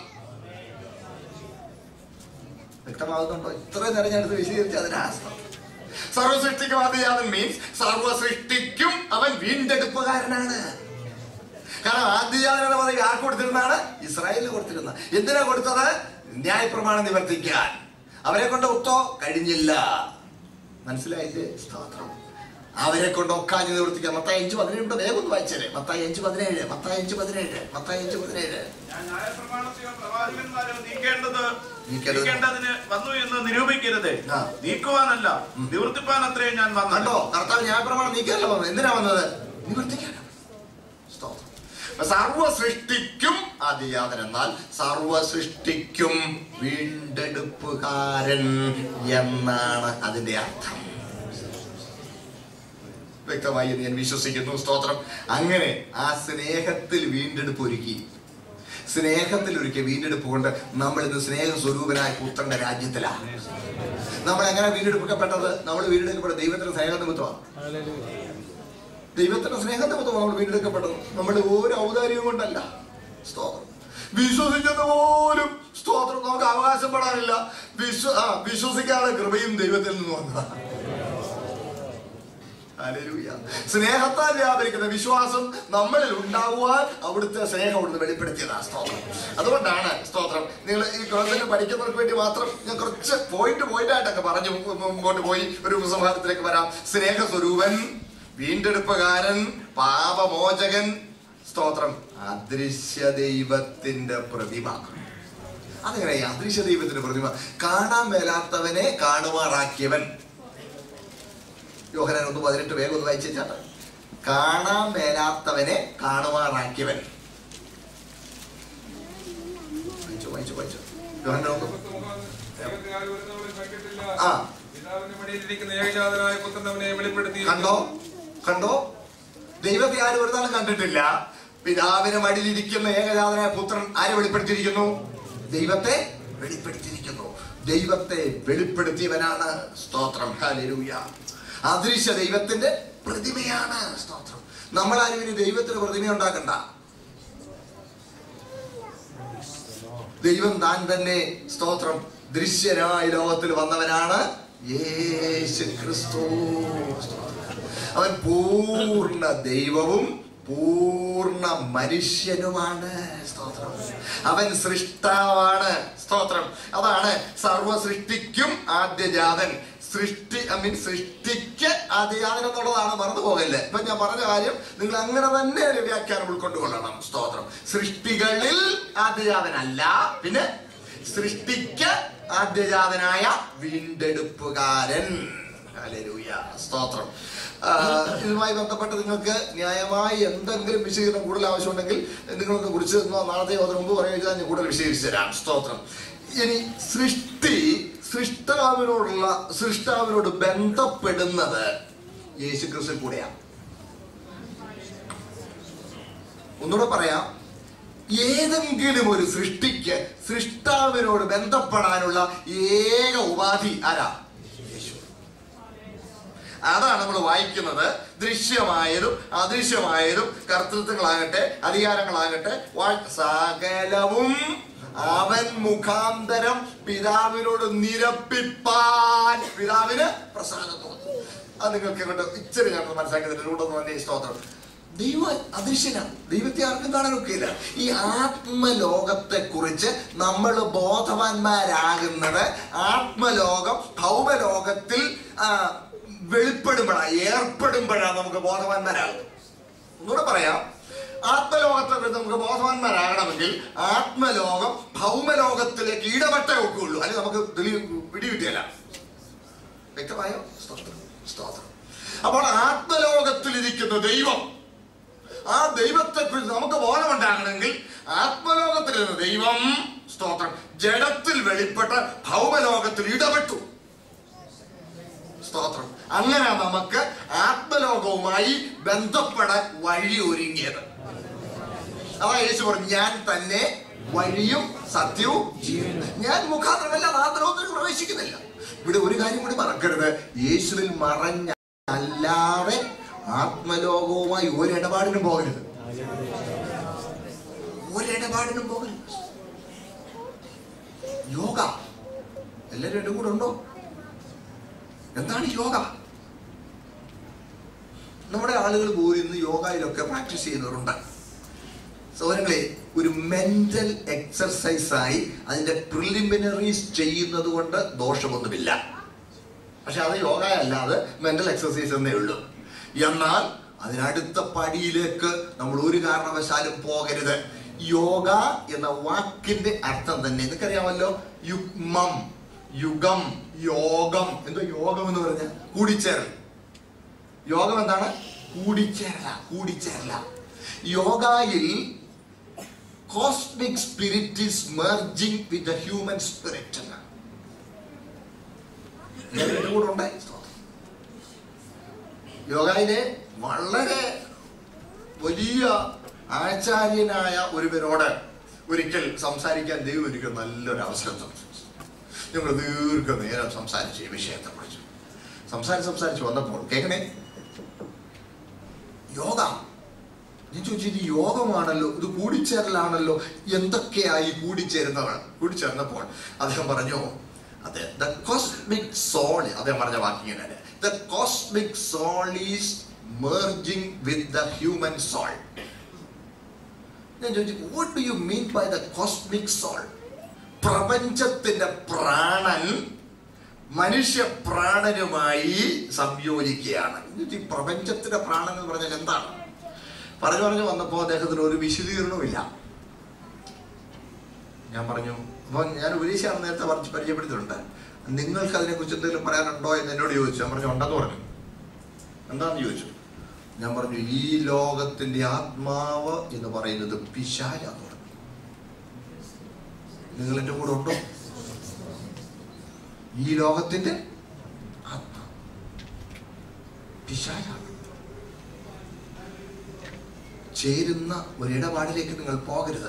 വ്യക്തമാകുന്നുണ്ടോ ഇത്രയും നേരം ഞാനത് വിശദീകരിച്ച് അതിനാസ്തം സർവ സൃഷ്ടിക്കും ആദ്യജാതൻ മീൻസ് സർവ സൃഷ്ടിക്കും അവൻ വീണ്ടെടുപ്പുകാരനാണ് കാരണം ആദ്യജാതൻ എന്ന പദവി ആർക്ക് കൊടുത്തിരുന്നാണ് ഇസ്രായേലിന് കൊടുത്തിരുന്ന എന്തിനാ കൊടുത്തത് ന്യായപ്രമാണം നിവർത്തിക്കാൻ അവരെ കൊണ്ട് ഒത്തോ കഴിഞ്ഞില്ല മനസ്സിലായില്ലേ സ്തോത്രം അവരെ കൊണ്ട് ഒക്കാഞ്ഞ് നിവർത്തിക്കാം മത്തായി അഞ്ച് പതിനേഴ് വേഗം ഒന്ന് വായിച്ചേരെ മത്തായി അഞ്ച് പതിനേഴ് മത്തായി അഞ്ച് പതിനേഴ് മത്തായി അഞ്ച് പതിനേഴ് ഞാൻ ന്യായപ്രമാണത്തെയോ പ്രവാചകന്മാരെയോ നീക്കേണ്ടത് നീക്കേണ്ടത് നീക്കേണ്ടതിന് വന്നു എന്ന് നിരൂപിക്കരുത് ആ. നീക്കുവാനല്ല നിവർത്തിപ്പാൻ അത്രേ ഞാൻ വന്നത് കണ്ടോ കർത്താവ് ന്യായപ്രമാണം നീക്കാനല്ല വന്നത് എന്തിനാ വന്നത് നിവർത്തിക്കാനാണ് സ്തോത്രം. അപ്പൊ സർവ സൃഷ്ടിക്കും അതിയാതൻ എന്നാൽ സർവ സൃഷ്ടിക്കും വീണ്ടെടുപ്പുകാരൻ എന്നാണ് അതിന്റെ അർത്ഥം വ്യക്തമായി എന്ന് ഞാൻ വിശ്വസിക്കുന്നു സ്തോത്രം അങ്ങനെ ആ സ്നേഹത്തിൽ വീണ്ടെടുപ്പ് ഒരുക്കി സ്നേഹത്തിൽ ഒരുക്കിയ വീണ്ടെടുപ്പ് കൊണ്ട് നമ്മൾ ഇന്ന് സ്നേഹ സ്വരൂപനായ പുത്രന്റെ രാജ്യത്തിലാണ് നമ്മൾ എങ്ങനെ വീണ്ടെടുക്കപ്പെട്ടത് നമ്മൾ വീണ്ടെടുക്കപ്പെട്ടത് ദൈവത്തിന്റെ സ്നേഹ നിമിത്തമാണ് ദൈവത്തിന്റെ സ്നേഹ നിമിത്തമാണ് നമ്മൾ വീണ്ടെടുക്കപ്പെട്ടത് നമ്മുടെ ഓരോ ഔദാര്യവും കൊണ്ടല്ല സ്തോത്രം വിശ്വസിച്ചത് പോലും സ്തോത്രം നമുക്ക് അവകാശപ്പെടാനില്ല വിശ്വ ആ വിശ്വസിക്കാതെ കൃപയും ദൈവത്തിൽ നിന്ന് വന്നതാണ് ഹല്ലേലൂയ. സ്നേഹത്താൽ വ്യാപരിക്കുന്ന വിശ്വാസം നമ്മളിൽ ഉണ്ടാകുവാൻ അവിടുത്തെ സ്നേഹം അവിടുന്ന് വെളിപ്പെടുത്തിയതാണ് സ്തോത്രം അതുകൊണ്ടാണ് സ്തോത്രം നിങ്ങൾ ഈ കോളേജിൽ പഠിക്കുന്നവർക്ക് വേണ്ടി മാത്രം ഞാൻ കുറച്ച് പോയിന്റ് പോയിന്റ് ആയിട്ടൊക്കെ പറഞ്ഞു മു- മുമ്പോട്ട് പോയി ഒരു ഉപസംഹാരത്തിലേക്ക് വരാം സ്നേഹ സ്വരൂപൻ വീണ്ടെടുപ്പുകാരൻ പാപമോചകൻ സ്തോത്രം അദൃശ്യ ദൈവത്തിന്റെ പ്രതിമ അതെങ്ങനെ ഈ അദൃശ്യ ദൈവത്തിന്റെ പ്രതിമ കാണാൻ മേലാത്തവനെ കാണുമാറാക്കിയവൻ യോഹനാൻ ഒന്ന് പതിനെട്ട് വേഗം ഒന്ന് വായിച്ചു ചേട്ടാ കാണാൻ മേലാത്തവനെ കാണുമാറാക്കിയവൻ വായിച്ചു വായിച്ചു വായിച്ചു യോഹന്നാൻ ഒന്ന് ദൈവത്തെ ആരും ഒരു നാളും കണ്ടിട്ടില്ല. ആ. പിതാവിന്റെ മടിയിലിരിക്കുന്ന ഏകജാതനായ പുത്രൻ അവനെ വെളിപ്പെടുത്തി കണ്ടോ കണ്ടോ ദൈവത്തെ ആരും ഒരു നാളും കണ്ടിട്ടില്ല പിതാവിന് മടിയിലിരിക്കുന്ന ഏകജാതനായ പുത്രൻ ആരെ വെളിപ്പെടുത്തിയിരിക്കുന്നു ദൈവത്തെ വെളിപ്പെടുത്തിയിരിക്കുന്നു ദൈവത്തെ വെളിപ്പെടുത്തിയവനാണ് സ്തോത്രം ഹല്ലേലൂയ അദൃശ്യ ദൈവത്തിന്റെ പ്രതിമയാണ് സ്തോത്രം നമ്മളാരും ഇനി ദൈവത്തിന് പ്രതിമ ഉണ്ടാക്കണ്ട ദൈവം താൻ തന്നെ സ്തോത്രം ദൃശ്യനായ ലോകത്തിൽ വന്നവനാണ് യേശു ക്രിസ്തു അവൻ പൂർണ്ണ ദൈവവും പൂർണ്ണ മനുഷ്യനുമാണ് സ്തോത്രം അവൻ സൃഷ്ടാവാണ് സ്തോത്രം അതാണ് സർവ സൃഷ്ടിക്കും ആദ്യജാതൻ സൃഷ്ടി ഐ മീൻ സൃഷ്ടിക്ക് ആദ്യജാതൻ എന്നുള്ളതാണ് മറന്നു പോകല്ലേ ഇപ്പൊ ഞാൻ പറഞ്ഞ കാര്യം നിങ്ങൾ അങ്ങനെ തന്നെ ഒരു വ്യാഖ്യാനം ഉൾക്കൊണ്ടുകൊള്ളണം സ്തോത്രം സൃഷ്ടികളിൽ ആദ്യജാതനല്ല പിന്നെ സൃഷ്ടിക്ക് ആദ്യജാതനായ വീണ്ടെടുപ്പുകാരൻ ഹല്ലേലൂയ സ്തോത്രം ആ, ഇതുമായി ബന്ധപ്പെട്ട് നിങ്ങൾക്ക് ന്യായമായി എന്തെങ്കിലും വിശദീകരണം കൂടുതൽ ആവശ്യമുണ്ടെങ്കിൽ നിങ്ങളൊന്ന് കുറിച്ച് നാളത്തെ അതിന് മുമ്പ് പറയുക ഞാൻ കൂടുതൽ വിശദീകരിച്ചു തരാം സ്തോത്രം ഇനി സൃഷ്ടി സൃഷ്ടാവിനോടുള്ള സൃഷ്ടാവിനോട് ബന്ധപ്പെടുന്നത് യേശു ക്രിസ്തു കൂടെയാണ് ഒന്നുകൂടെ പറയാം ഏതെങ്കിലും ഒരു സൃഷ്ടിക്ക് സൃഷ്ടാവിനോട് ബന്ധപ്പെടാനുള്ള ഏക ഉപാധി ആരാ യേശു അതാണ് നമ്മൾ വായിക്കുന്നത് ദൃശ്യമായതും അദൃശ്യമായതും കർത്തൃത്വങ്ങളാകട്ടെ അധികാരങ്ങളാകട്ടെ വാ- സകലവും അവൻ മുഖാന്തരം പിതാവിനോട് നിരപ്പിപ്പാൻ പിതാവിന് പ്രസാദം തോന്നുന്നു അത് നിങ്ങൾക്ക് ഇങ്ങോട്ട് ഇച്ചിരി ഞാൻ മനസ്സിലാക്കിയതിന്റെ കൂടെ ഒന്ന് തന്നെ ഈ സ്തോത്രം ദൈവം അദൃശ്യനാണ് ദൈവത്തെ ആർക്കും കാണാനൊക്കെയില്ല ഈ ആത്മലോകത്തെ കുറിച്ച് നമ്മൾ ബോധവാന്മാരാകുന്നത് ആത്മലോകം ഭൗമലോകത്തിൽ ആ, വെളിപ്പെടുമ്പോഴാണ് ഏർപ്പെടുമ്പോഴാണ് നമുക്ക് ബോധവാന്മാരാകുന്നത് ഒന്നുകൂടെ പറയാം ആത്മലോകത്തെ കുറിച്ച് നമുക്ക് ബോധവാന്മാരാകണമെങ്കിൽ ആത്മലോകം ഭൗമലോകത്തിലേക്ക് ഇടപെട്ടേ ഒക്കുള്ളൂ അല്ലെങ്കിൽ നമുക്ക് തെളിവ് പിടികിട്ടിയല്ല വ്യക്തമായോ സ്തോത്രം സ്തോത്രം അപ്പോൾ ആത്മലോകത്തിലിരിക്കുന്ന ദൈവം ആ ദൈവത്തെ കുറിച്ച് നമുക്ക് ബോധമുണ്ടാകണമെങ്കിൽ ആത്മലോകത്തിലിരുന്ന ദൈവം സ്തോത്രം ജഡത്തിൽ വെളിപ്പെട്ട് ഭൗമലോകത്തിൽ ഇടപെട്ടു സ്തോത്രം അങ്ങനെ നമുക്ക് ആത്മലോകവുമായി ബന്ധപ്പെടാൻ വഴി ഒരുങ്ങിയത് അതാ യേശു പറഞ്ഞു ഞാൻ തന്നെ വഴിയും സത്യവും ജീവനും ഞാൻ മുഖാന്തരമല്ല ആത്മലോകത്തിൽ പ്രവേശിക്കുന്നില്ല ഇവിടെ ഒരു കാര്യം കൂടി മറക്കരുത് യേശുവിൽ മറഞ്ഞ അല്ലാതെ ആത്മലോകവുമായി ഒരിടപാടിനും പോകരുത് ഒരിടപാടിനും പോകരുത് യോഗ എല്ലാവരും എൻ്റെ കൂടെ ഉണ്ടോ എന്താണ് യോഗ നമ്മുടെ ആളുകൾ പോലും ഇന്ന് യോഗയിലൊക്കെ പ്രാക്ടീസ് ചെയ്യുന്നവരുണ്ട് സൗരങ്ങളെ ഒരു മെന്റൽ എക്സർസൈസായി അതിന്റെ പ്രിലിമിനറീസ് ചെയ്യുന്നത് കൊണ്ട് ദോഷമൊന്നുമില്ല പക്ഷെ അത് യോഗ അല്ലാതെ മെന്റൽ എക്സർസൈസ് എന്നേ ഉള്ളൂ എന്നാൽ അതിനടുത്ത പടിയിലേക്ക് നമ്മൾ ഒരു കാരണവശാലും പോകരുത് യോഗ എന്ന വാക്കിന്റെ അർത്ഥം തന്നെ നിങ്ങൾക്കറിയാമല്ലോ യുഗ്മം യുഗം യോഗം എന്തോ യോഗം എന്ന് പറഞ്ഞ കൂടിച്ചേരൽ യോഗം എന്താണ് കൂടിച്ചേരല കൂടിച്ചേരല യോഗയിൽ cosmic spirit is merging with the human spirit കൂടെ ഉണ്ട് യോഗയിലെ വളരെ വലിയ ആചാര്യനായ ഒരുവരോട് ഒരിക്കൽ സംസാരിക്കാൻ ദൈവം എനിക്ക് നല്ലൊരു അവസരം തന്നു ഞങ്ങൾ ദീർഘനേരം സംസാരിച്ചു ഈ വിഷയത്തെ കുറിച്ച് സംസാരിച്ച് സംസാരിച്ച് വന്നപ്പോൾ കേൾക്കണേ യോഗ ഞാൻ ചോദിച്ചു ഇത് യോഗമാണല്ലോ ഇത് കൂടിച്ചേരലാണല്ലോ എന്തൊക്കെയായി കൂടിച്ചേരുന്നവർ കൂടിച്ചേർന്നപ്പോൾ അദ്ദേഹം പറഞ്ഞു അതെ ദ കോസ്മിക് സോൾ അദ്ദേഹം പറഞ്ഞ വാക്കിങ്ങനെ the cosmic soul is merging with the human soul ഞാൻ ചോദിച്ചു what do you mean by the cosmic soul പ്രപഞ്ചത്തിന്റെ പ്രാണൻ മനുഷ്യ പ്രാണനുമായി സംയോജിക്കുകയാണ് എന്നിട്ട് ഈ പ്രപഞ്ചത്തിന്റെ പ്രാണൻ എന്ന് പറഞ്ഞാൽ എന്താണ് പറഞ്ഞു പറഞ്ഞു വന്നപ്പോൾ അദ്ദേഹത്തിന് ഒരു വിശദീകരണവുമില്ല ഞാൻ പറഞ്ഞു അപ്പോൾ ഞാൻ ഉപദേശിയാണ് നേരത്തെ പറഞ്ഞ് പരിചയപ്പെടുത്തിയിട്ടുണ്ട് നിങ്ങൾക്ക് അതിനെക്കുറിച്ച് എന്തെങ്കിലും പറയാനുണ്ടോ എന്ന് എന്നോട് ചോദിച്ചു ഞാൻ പറഞ്ഞു ഉണ്ടെന്ന് പറഞ്ഞു എന്താന്ന് ചോദിച്ചു ഞാൻ പറഞ്ഞു ഈ ലോകത്തിന്റെ ആത്മാവ് എന്ന് പറയുന്നത് പിശാചാന്ന് പറഞ്ഞു നിങ്ങൾ എൻ്റെ കൂടെ ഉണ്ടോ ഈ ലോകത്തിന്റെ ആത്മാവ് പിശാചാണ് ചേരുന്ന ഒരിടപാടിലേക്ക് നിങ്ങൾ പോകരുത്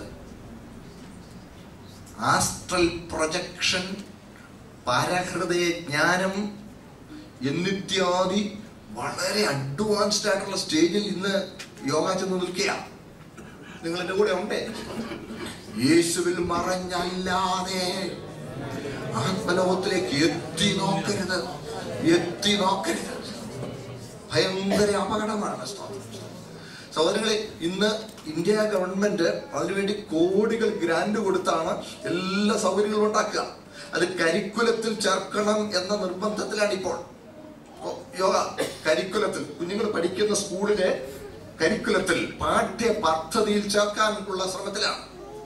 ആസ്ട്രൽ പ്രൊജക്ഷൻ പരഹൃദയ ജ്ഞാനം എന്നിത്യാദി വളരെ അഡ്വാൻസ്ഡ് ആയിട്ടുള്ള സ്റ്റേജിൽ ഇന്ന് യോഗ ചെന്ന് നിൽക്കുകയാണ് നിങ്ങൾ എൻ്റെ കൂടെ ഉണ്ടേ യേശുവിൽ മറഞ്ഞല്ലാതെ ആത്മലോകത്തിലേക്ക് എത്തി നോക്കരുത് എത്തി നോക്കരുത് ഭയങ്കര അപകടമാണ് സ്തോത്രം സഹോദരങ്ങളെ ഇന്ന് ഇന്ത്യ ഗവൺമെന്റ് അതിനുവേണ്ടി കോടികൾ ഗ്രാന്റ് കൊടുത്താണ് എല്ലാ സൗകര്യങ്ങളും ഉണ്ടാക്കുക അത് കരിക്കുലത്തിൽ ചേർക്കണം എന്ന നിർബന്ധത്തിലാണ് ഇപ്പോൾ ഓ, യോഗ കരിക്കുലത്തിൽ കുഞ്ഞുങ്ങൾ പഠിക്കുന്ന സ്കൂളിലെ കരിക്കുലത്തിൽ പാഠ്യ പദ്ധതിയിൽ ചേർക്കാനുള്ള ശ്രമത്തിലാണ്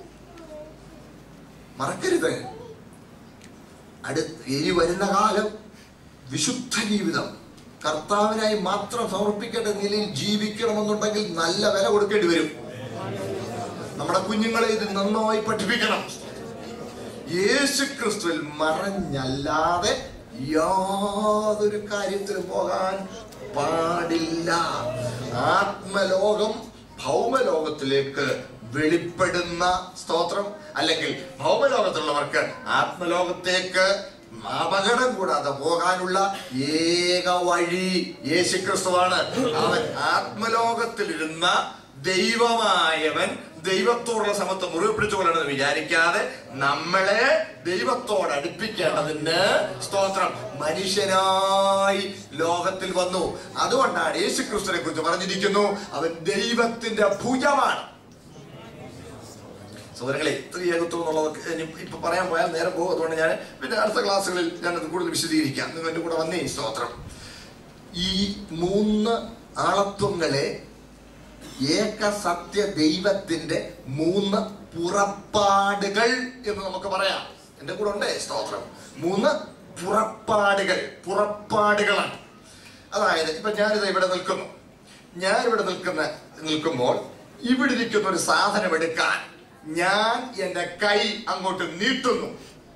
മറക്കരുത് അടു ഇനി വരുന്ന കാലം വിശുദ്ധ ജീവിതം കർത്താവിനായി മാത്രം സമർപ്പിക്കേണ്ട നിലയിൽ ജീവിക്കണമെന്നുണ്ടെങ്കിൽ നല്ല വില കൊടുക്കേണ്ടി വരും നമ്മുടെ കുഞ്ഞുങ്ങളെ ഇത് നന്നായി പഠിപ്പിക്കണം യേശു ക്രിസ്തുവിൽ മറഞ്ഞല്ലാതെ യാതൊരു കാര്യത്തിലും പോകാൻ പാടില്ല ആത്മലോകം ഭൗമലോകത്തിലേക്ക് വെളിപ്പെടുന്ന സ്തോത്രം അല്ലെങ്കിൽ ഭൗമലോകത്തുള്ളവർക്ക് ആത്മലോകത്തേക്ക് അപകടം കൂടാതെ പോകാനുള്ള ഏക വഴി യേശുക്രിസ്തുവാണ് അവൻ ആത്മലോകത്തിലിരുന്ന ദൈവമായവൻ ദൈവത്തോടുള്ള സമത്വം മുറിവ് പിടിച്ചുകൊള്ളണമെന്ന് വിചാരിക്കാതെ നമ്മളെ ദൈവത്തോട് അടുപ്പിക്കേണ്ടതിന് സ്തോത്രം മനുഷ്യനായി ലോകത്തിൽ വന്നു അതുകൊണ്ടാണ് യേശു ക്രിസ്തുവിനെ കുറിച്ച് പറഞ്ഞിരിക്കുന്നു അവൻ ദൈവത്തിന്റെ ഭുജമാണ് സഹോദരങ്ങളെ സ്ത്രീയകത്വം എന്നുള്ളതൊക്കെ ഇനി ഇപ്പൊ പറയാൻ പോയാൽ നേരെ പോകും അതുകൊണ്ട് ഞാൻ പിന്നെ അടുത്ത ക്ലാസ്സുകളിൽ ഞാനത് കൂടുതൽ വിശദീകരിക്കാം നിങ്ങൾ എൻ്റെ കൂടെ വന്നേ ഈ സ്തോത്രം ഈ മൂന്ന് ആളത്വങ്ങളെ ഏക സത്യ ദൈവത്തിന്റെ മൂന്ന് പുറപ്പാടുകൾ എന്ന് നമുക്ക് പറയാം എന്റെ കൂടെ ഉണ്ടേ സ്തോത്രം മൂന്ന് പുറപ്പാടുകൾ പുറപ്പാടുകളാണ് അതായത് ഇപ്പൊ ഞാനിത് ഇവിടെ നിൽക്കുന്നു ഞാൻ ഇവിടെ നിൽക്കുന്ന നിൽക്കുമ്പോൾ ഇവിടെ ഇരിക്കുന്ന ഒരു സാധനം എടുക്കാൻ ഞാൻ എൻ്റെ കൈ അങ്ങോട്ട് നീട്ടുന്നു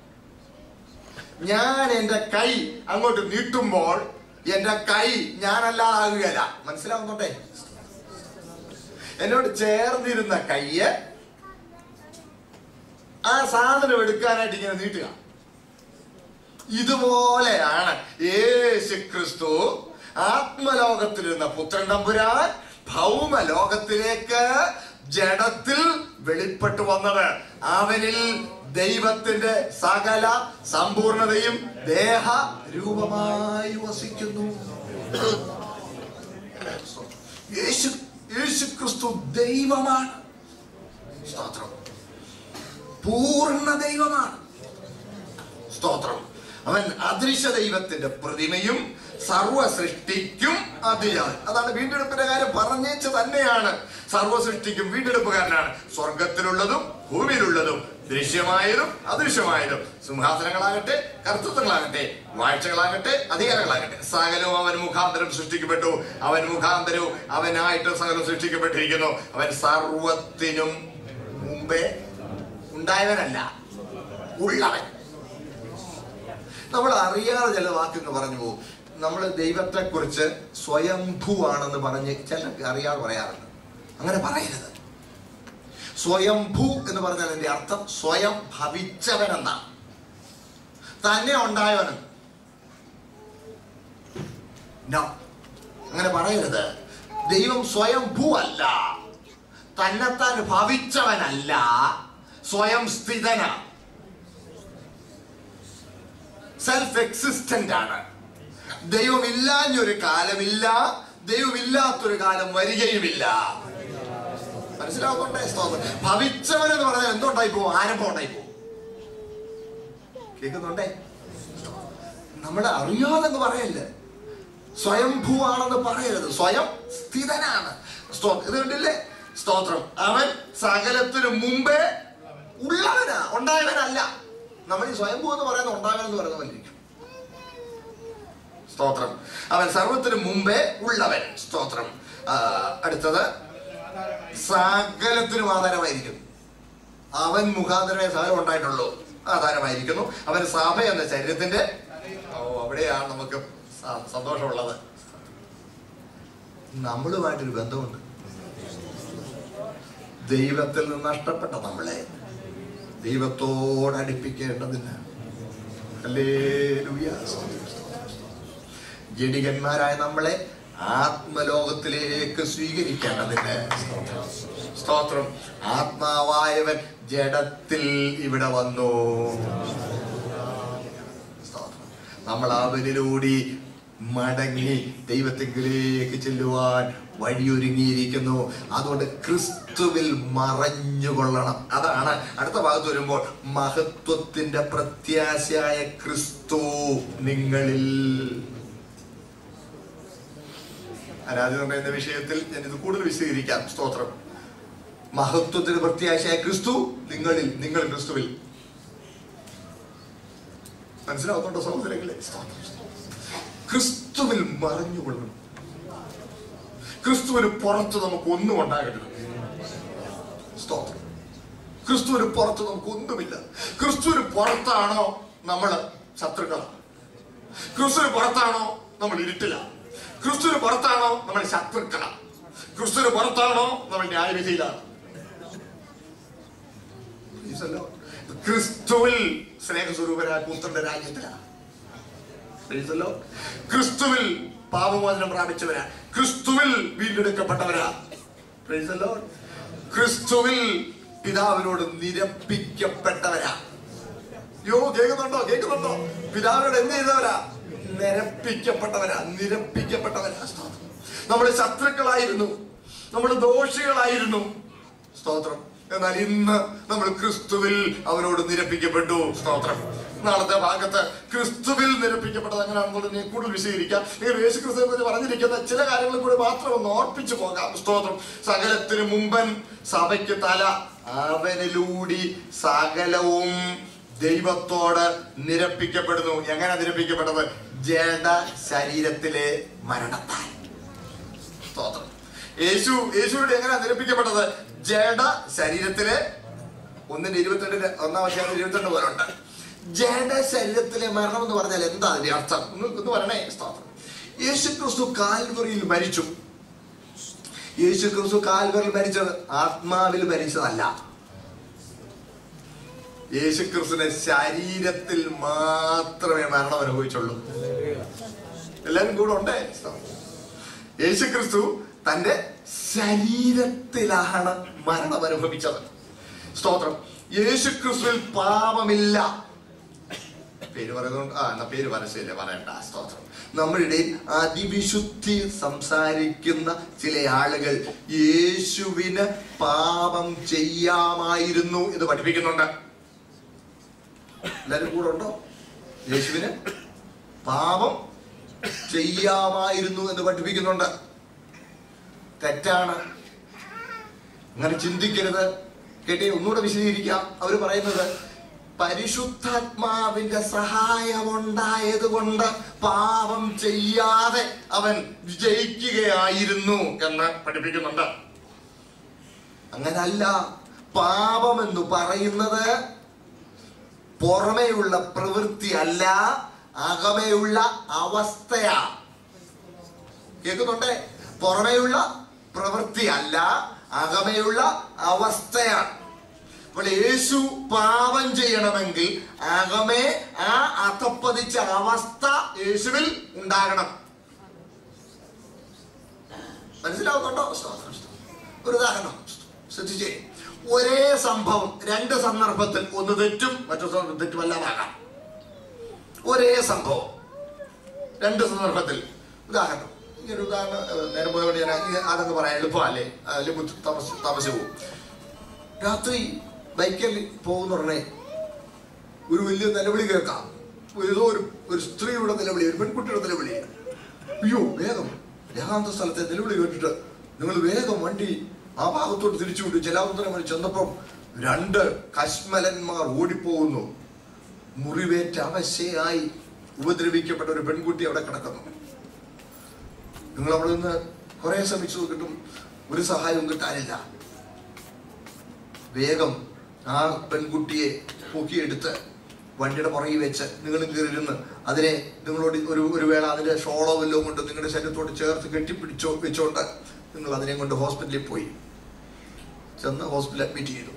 ഞാൻ എൻ്റെ കൈ അങ്ങോട്ട് നീട്ടുമ്പോൾ എൻ്റെ കൈ ഞാനല്ലാതാകുകയല്ല മനസ്സിലാവുന്നുണ്ടേ എന്നോട് ചേർന്നിരുന്ന കയ്യ് ആ സാധനം എടുക്കാനായിട്ട് ഇങ്ങനെ നീട്ടുക ഇതുപോലെയാണ് യേശു ക്രിസ്തു ആത്മലോകത്തിലിരുന്ന പുത്രൻ തമ്പുരാൻ ഭൗമലോകത്തിലേക്ക് ജഡത്തിൽ വെളിപ്പെട്ടു വന്നത് അവനിൽ ദൈവത്തിന്റെ സകല സമ്പൂർണതയും ദേഹ രൂപമായി വസിക്കുന്നു യേശു യേശു ക്രിസ്തു ദൈവമാണ് സ്തോത്രം പൂർണ്ണ ദൈവമാണ് സ്തോത്രം അവൻ അദൃശ്യ ദൈവത്തിന്റെ പ്രതിമയും സർവ സൃഷ്ടിക്കും അതിജാതൻ അതാണ് വീണ്ടെടുപ്പിന്റെ കാര്യം പറഞ്ഞേച്ച് തന്നെയാണ് സർവ സൃഷ്ടിക്കും വീണ്ടെടുപ്പുകാരനാണ് സ്വർഗത്തിലുള്ളതും ഭൂമിയിലുള്ളതും ദൃശ്യമായതും അദൃശ്യമായതും സിംഹാസനങ്ങളാകട്ടെ കർത്തൃത്വങ്ങളാകട്ടെ വാഴ്ചകളാകട്ടെ അധികാരങ്ങളാകട്ടെ സകലവും അവൻ മുഖാന്തരം സൃഷ്ടിക്കപ്പെട്ടു അവൻ മുഖാന്തരവും അവനായിട്ട് സകലം സൃഷ്ടിക്കപ്പെട്ടിരിക്കുന്നു അവൻ സർവത്തിനും മുമ്പേ ഉണ്ടായവനല്ല ഉള്ളവൻ നമ്മൾ അറിയാതെ ചില വാക്കുകൾ പറഞ്ഞു പോകും നമ്മൾ ദൈവത്തെക്കുറിച്ച് സ്വയംഭൂവാണെന്ന് പറഞ്ഞ് ചിലർക്ക് അറിയാതെ പറയാറുണ്ട് അങ്ങനെ പറയരുത് സ്വയംഭൂ എന്ന് പറഞ്ഞാൽ അതിന്റെ അർത്ഥം സ്വയം ഭവിച്ചവൻ എന്നാണ് തന്നെ ഉണ്ടായവനും No. അങ്ങനെ പറയരുത് ദൈവം സ്വയംഭൂ അല്ല തന്നെത്താൻ ഭവിച്ചവനല്ല സ്വയം സ്ഥിതനാണ് സെൽഫ് എക്സിസ്റ്റന്റ് ആണ് ദൈവമില്ലാഞ്ഞൊരു കാലമില്ല ദൈവമില്ലാത്തൊരു കാലം വരികയുമില്ല മനസ്സിലാവുന്നുണ്ടേ സ്തോത്രം ഭവിച്ചവൻ എന്ന് പറഞ്ഞാൽ എന്തുണ്ടായി പോകും ആരംഭം ഉണ്ടായി പോകും കേൾക്കുന്നുണ്ടേ നമ്മളെ അറിയാതെന്ന് പറയല്ലേ സ്വയംഭൂവാണെന്ന് പറയരുത് സ്വയം സ്ഥിതനാണ് സ്തോ- ഇത് കണ്ടില്ലേ സ്തോത്രം അവൻ സകലത്തിനു മുമ്പേ ഉള്ളവനാ ഉണ്ടായവനല്ല നമ്മൾ ഈ സ്വയംഭൂ എന്ന് പറയുന്ന ഉണ്ടായവൻ എന്ന് പറയുന്ന പോലെ ഇരിക്കും സ്തോത്രം അവൻ സർവത്തിനു മുമ്പേ ഉള്ളവൻ സ്തോത്രം ആ, അടുത്തത് സകലത്തിനും ആധാരമായിരിക്കും അവൻ മുഖാന്തരമേ സകലം ഉണ്ടായിട്ടുള്ളൂ ആധാരമായിരിക്കുന്നു അവൻ സഭ എന്ന ശരീരത്തിന്റെ ഓ അവിടെയാണ് നമുക്ക് സ- സന്തോഷമുള്ളത് നമ്മളുമായിട്ടൊരു ബന്ധമുണ്ട് ദൈവത്തിൽ നിന്ന് നഷ്ടപ്പെട്ട നമ്മളെ ദൈവത്തോട് അടുപ്പിക്കേണ്ടതിന് ഹല്ലേലൂയ. ജഡികന്മാരായ നമ്മളെ ആത്മലോകത്തിലേക്ക് സ്വീകരിക്കേണ്ടതിന് സ്തോത്രം ആത്മാവായവൻ ജഡത്തിൽ ഇവിടെ വന്നു സ്തോത്രം നമ്മൾ അവനിലൂടെ മടങ്ങി ദൈവത്തെങ്കിലേക്ക് ചെല്ലുവാൻ വഴിയൊരുങ്ങിയിരിക്കുന്നു അതുകൊണ്ട് ക്രിസ്തുവിൽ മറഞ്ഞുകൊള്ളണം അതാണ് അടുത്ത ഭാഗത്ത് വരുമ്പോൾ മഹത്വത്തിന്റെ പ്രത്യാശയായ ക്രിസ്തു നിങ്ങളിൽ ആരാധന എന്ന വിഷയത്തിൽ ഞാൻ ഇത് കൂടുതൽ വിശദീകരിക്കാം സ്തോത്രം മഹത്വത്തിന് പ്രത്യാശയായ ക്രിസ്തു നിങ്ങളിൽ നിങ്ങൾ ക്രിസ്തുവിൽ മനസ്സിലാവുന്നുണ്ടോ സഹോദരങ്ങളെ സ്തോത്രം. ക്രിസ്തുവിൽ മറഞ്ഞുകൊള്ളണം ക്രിസ്തുവിന് പുറത്ത് നമുക്ക് ഒന്നും ഉണ്ടാകരുത് സ്തോത്രം ക്രിസ്തുവിന് പുറത്ത് നമുക്ക് ഒന്നുമില്ല ക്രിസ്തുവിന് പുറത്താണോ നമ്മൾ ശത്രുക്കളാണ് ക്രിസ്തുവിന് പുറത്താണോ നമ്മൾ ഇരുട്ടിലാണ് ക്രിസ്തുവിന് പുറത്താണോ നമ്മൾ ശത്രുക്കളാണ് ക്രിസ്തുവിന് പുറത്താണോ നമ്മൾ ന്യായവിധിയിലാണ് Praise the Lord. ക്രിസ്തുവിൽ സ്നേഹസ്വരൂപരായ പുത്രന്റെ രാജ്യത്തിലാണ് Praise the Lord. ക്രിസ്തുവിൽ പാപമോചനം പ്രാപിച്ചവരാ ക്രിസ്തുവിൽ വീണ്ടെടുക്കപ്പെട്ടവരാ Praise the Lord. ക്രിസ്തുവിൽ പിതാവിനോട് നിരപ്പിക്കപ്പെട്ടവരാ യോ കേൾക്കുന്നുണ്ടോ കേൾക്കുന്നുണ്ടോ പിതാവിനോട് എന്ത് ചെയ്തവരാ നിരപ്പിക്കപ്പെട്ടവരാ നിരപ്പിക്കപ്പെട്ടവരാ സ്തോത്രം നമ്മൾ ശത്രുക്കളായിരുന്നു നമ്മൾ ദോഷികളായിരുന്നു സ്തോത്രം എന്നാൽ ഇന്ന് നമ്മൾ ക്രിസ്തുവിൽ അവരോട് നിരപ്പിക്കപ്പെട്ടു സ്തോത്രം നാളത്തെ ഭാഗത്ത് ക്രിസ്തുവിൽ നിരപ്പിക്കപ്പെട്ടത് എങ്ങനെയാണെന്നുള്ളത് ഞാൻ കൂടുതൽ വിശദീകരിക്കാം നിങ്ങൾ യേശു ക്രിസ്തുവിനെ കുറിച്ച് പറഞ്ഞിരിക്കുന്ന ചില കാര്യങ്ങൾ കൂടി മാത്രം ഒന്ന് ഓർപ്പിച്ചു പോകാം സ്തോത്രം സകലത്തിന് മുമ്പൻ സഭയ്ക്ക് തല അവനിലൂടി സകലവും ദൈവത്തോട് നിരപ്പിക്കപ്പെടുന്നു എങ്ങനെ നിരപ്പിക്കപ്പെട്ടത് ജഡ ശരീരത്തിലെ മരണത്താൽ സ്തോത്രം യേശു യേശുവിടെ എങ്ങനെ നിരപ്പിക്കപ്പെട്ടത് ജഡ ശരീരത്തിലെ ഒന്നിന്റെ ഇരുപത്തിരണ്ടിന്റെ ഒന്നാം അധ്യായം ഇരുപത്തിരണ്ട് പോലെ ഉണ്ട് ജഡ ശരീരത്തിലെ മരണം എന്ന് പറഞ്ഞാൽ എന്താ അതിന്റെ അർത്ഥം ഒന്ന് ഒന്ന് പറയണേ സ്തോത്രം യേശു ക്രിസ്തു കാൽവറിയിൽ മരിച്ചു യേശു ക്രിസ്തു കാൽവറിയിൽ മരിച്ചത് ആത്മാവിൽ മരിച്ചതല്ല യേശു ക്രിസ്തുവിന്റെ ശരീരത്തിൽ മാത്രമേ മരണം അനുഭവിച്ചുള്ളൂ എല്ലാരും കൂടെ ഉണ്ടേ യേശു ക്രിസ്തു തന്റെ ശരീരത്തിലാണ് മരണം അനുഭവിച്ചത് സ്തോത്രം യേശു ക്രിസ്തുവിൽ പാപമില്ല പേര് പറയുന്നുണ്ട് ആ എന്നാ പേര് പരസ്യമില്ല പറയണ്ട സ്തോത്രം നമ്മളുടെ അതിവിശുദ്ധി സംസാരിക്കുന്ന ചില ആളുകൾ യേശുവിന് പാപം ചെയ്യാമായിരുന്നു എന്ന് പഠിപ്പിക്കുന്നുണ്ട് എല്ലാരും കൂടെ ഉണ്ടോ യേശുവിന് പാപം ചെയ്യാമായിരുന്നു എന്ന് പഠിപ്പിക്കുന്നുണ്ട് തെറ്റാണ് അങ്ങനെ ചിന്തിക്കരുത് കേട്ടേ ഒന്നുകൂടെ വിശദീകരിക്കാം അവർ പറയുന്നത് പരിശുദ്ധാത്മാവിന്റെ സഹായമുണ്ടായത് കൊണ്ട് പാപം ചെയ്യാതെ അവൻ വിജയിക്കുകയായിരുന്നു എന്ന് പഠിപ്പിക്കുന്നുണ്ട് അങ്ങനല്ല പാപം എന്ന് പറയുന്നത് പുറമേയുള്ള പ്രവൃത്തി അല്ല അകമേയുള്ള അവസ്ഥയാ കേൾക്കുന്നുണ്ടേ പുറമേയുള്ള പ്രവൃത്തി അല്ല അകമേയുള്ള അവസ്ഥയാണ് അപ്പോൾ യേശു പാപം ചെയ്യണമെങ്കിൽ അകമേ ആ അകപ്പതിച്ച അവസ്ഥ യേശുവിൽ ഉണ്ടാകണം മനസ്സിലാവുന്നുണ്ടോ സ്തോത്രം, സ്തോത്രം. ഒരു ഉദാഹരണം ശ്രദ്ധിച്ചേ ഒരേ സംഭവം രണ്ട് സന്ദർഭത്തിൽ ഒന്ന് തെറ്റും മറ്റൊരു സന്ദർഭത്തിൽ തെറ്റുമല്ലാതാകാം ഒരേ സംഭവം രണ്ട് സന്ദർഭത്തിൽ ഉദാഹരണം ഇങ്ങനെ ഒരു ഉദാഹരണം ഏഹ്, നേരം പോയതുകൊണ്ട് ഞാൻ ഈ- അതങ്ങ് പറയാൻ എളുപ്പമല്ലേ അതിൽ താമസ താമസിച്ചു പോകും രാത്രി ബൈക്കിൽ പോകുന്ന ഉടനെ ഒരു വലിയ നിലവിളി കേൾക്കാം ഏതോ ഒരു ഒരു സ്ത്രീയുടെ നിലവിളി ഒരു പെൺകുട്ടിയുടെ നിലവിളി അയ്യോ വേഗം ഏകാന്ത സ്ഥലത്തെ നിലവിളി കേട്ടിട്ട് നിങ്ങൾ വേഗം വണ്ടി ആ ഭാഗത്തോട്ട് തിരിച്ചു വിട്ടു ജലാവന്തരം വഴി ചെന്നപ്പം രണ്ട് കശ്മലന്മാർ ഓടിപ്പോകുന്നു മുറിവേറ്റ അവശയായി ഉപദ്രവിക്കപ്പെട്ട ഒരു പെൺകുട്ടി അവിടെ കിടക്കുന്നു നിങ്ങൾ അവിടെ നിന്ന് കുറെ ശ്രമിച്ചു നോക്കിയിട്ടും ഒരു സഹായവും കിട്ടാനില്ല വേഗം ആ പെൺകുട്ടിയെ പൊക്കിയെടുത്ത് വണ്ടിയുടെ പുറകിൽ വെച്ച് നിങ്ങളും കയറിയിരുന്ന് അതിനെ നിങ്ങളോട് ഒരു ഒരു വേള അതിന്റെ ഷോളോ വല്ലതും കൊണ്ട് നിങ്ങളുടെ ശരീരത്തോട് ചേർത്ത് കെട്ടിപ്പിടിച്ചോ വെച്ചോണ്ട് നിങ്ങൾ അതിനെ കൊണ്ട് ഹോസ്പിറ്റലിൽ പോയി ചെന്ന് ഹോസ്പിറ്റലിൽ അഡ്മിറ്റ് ചെയ്തു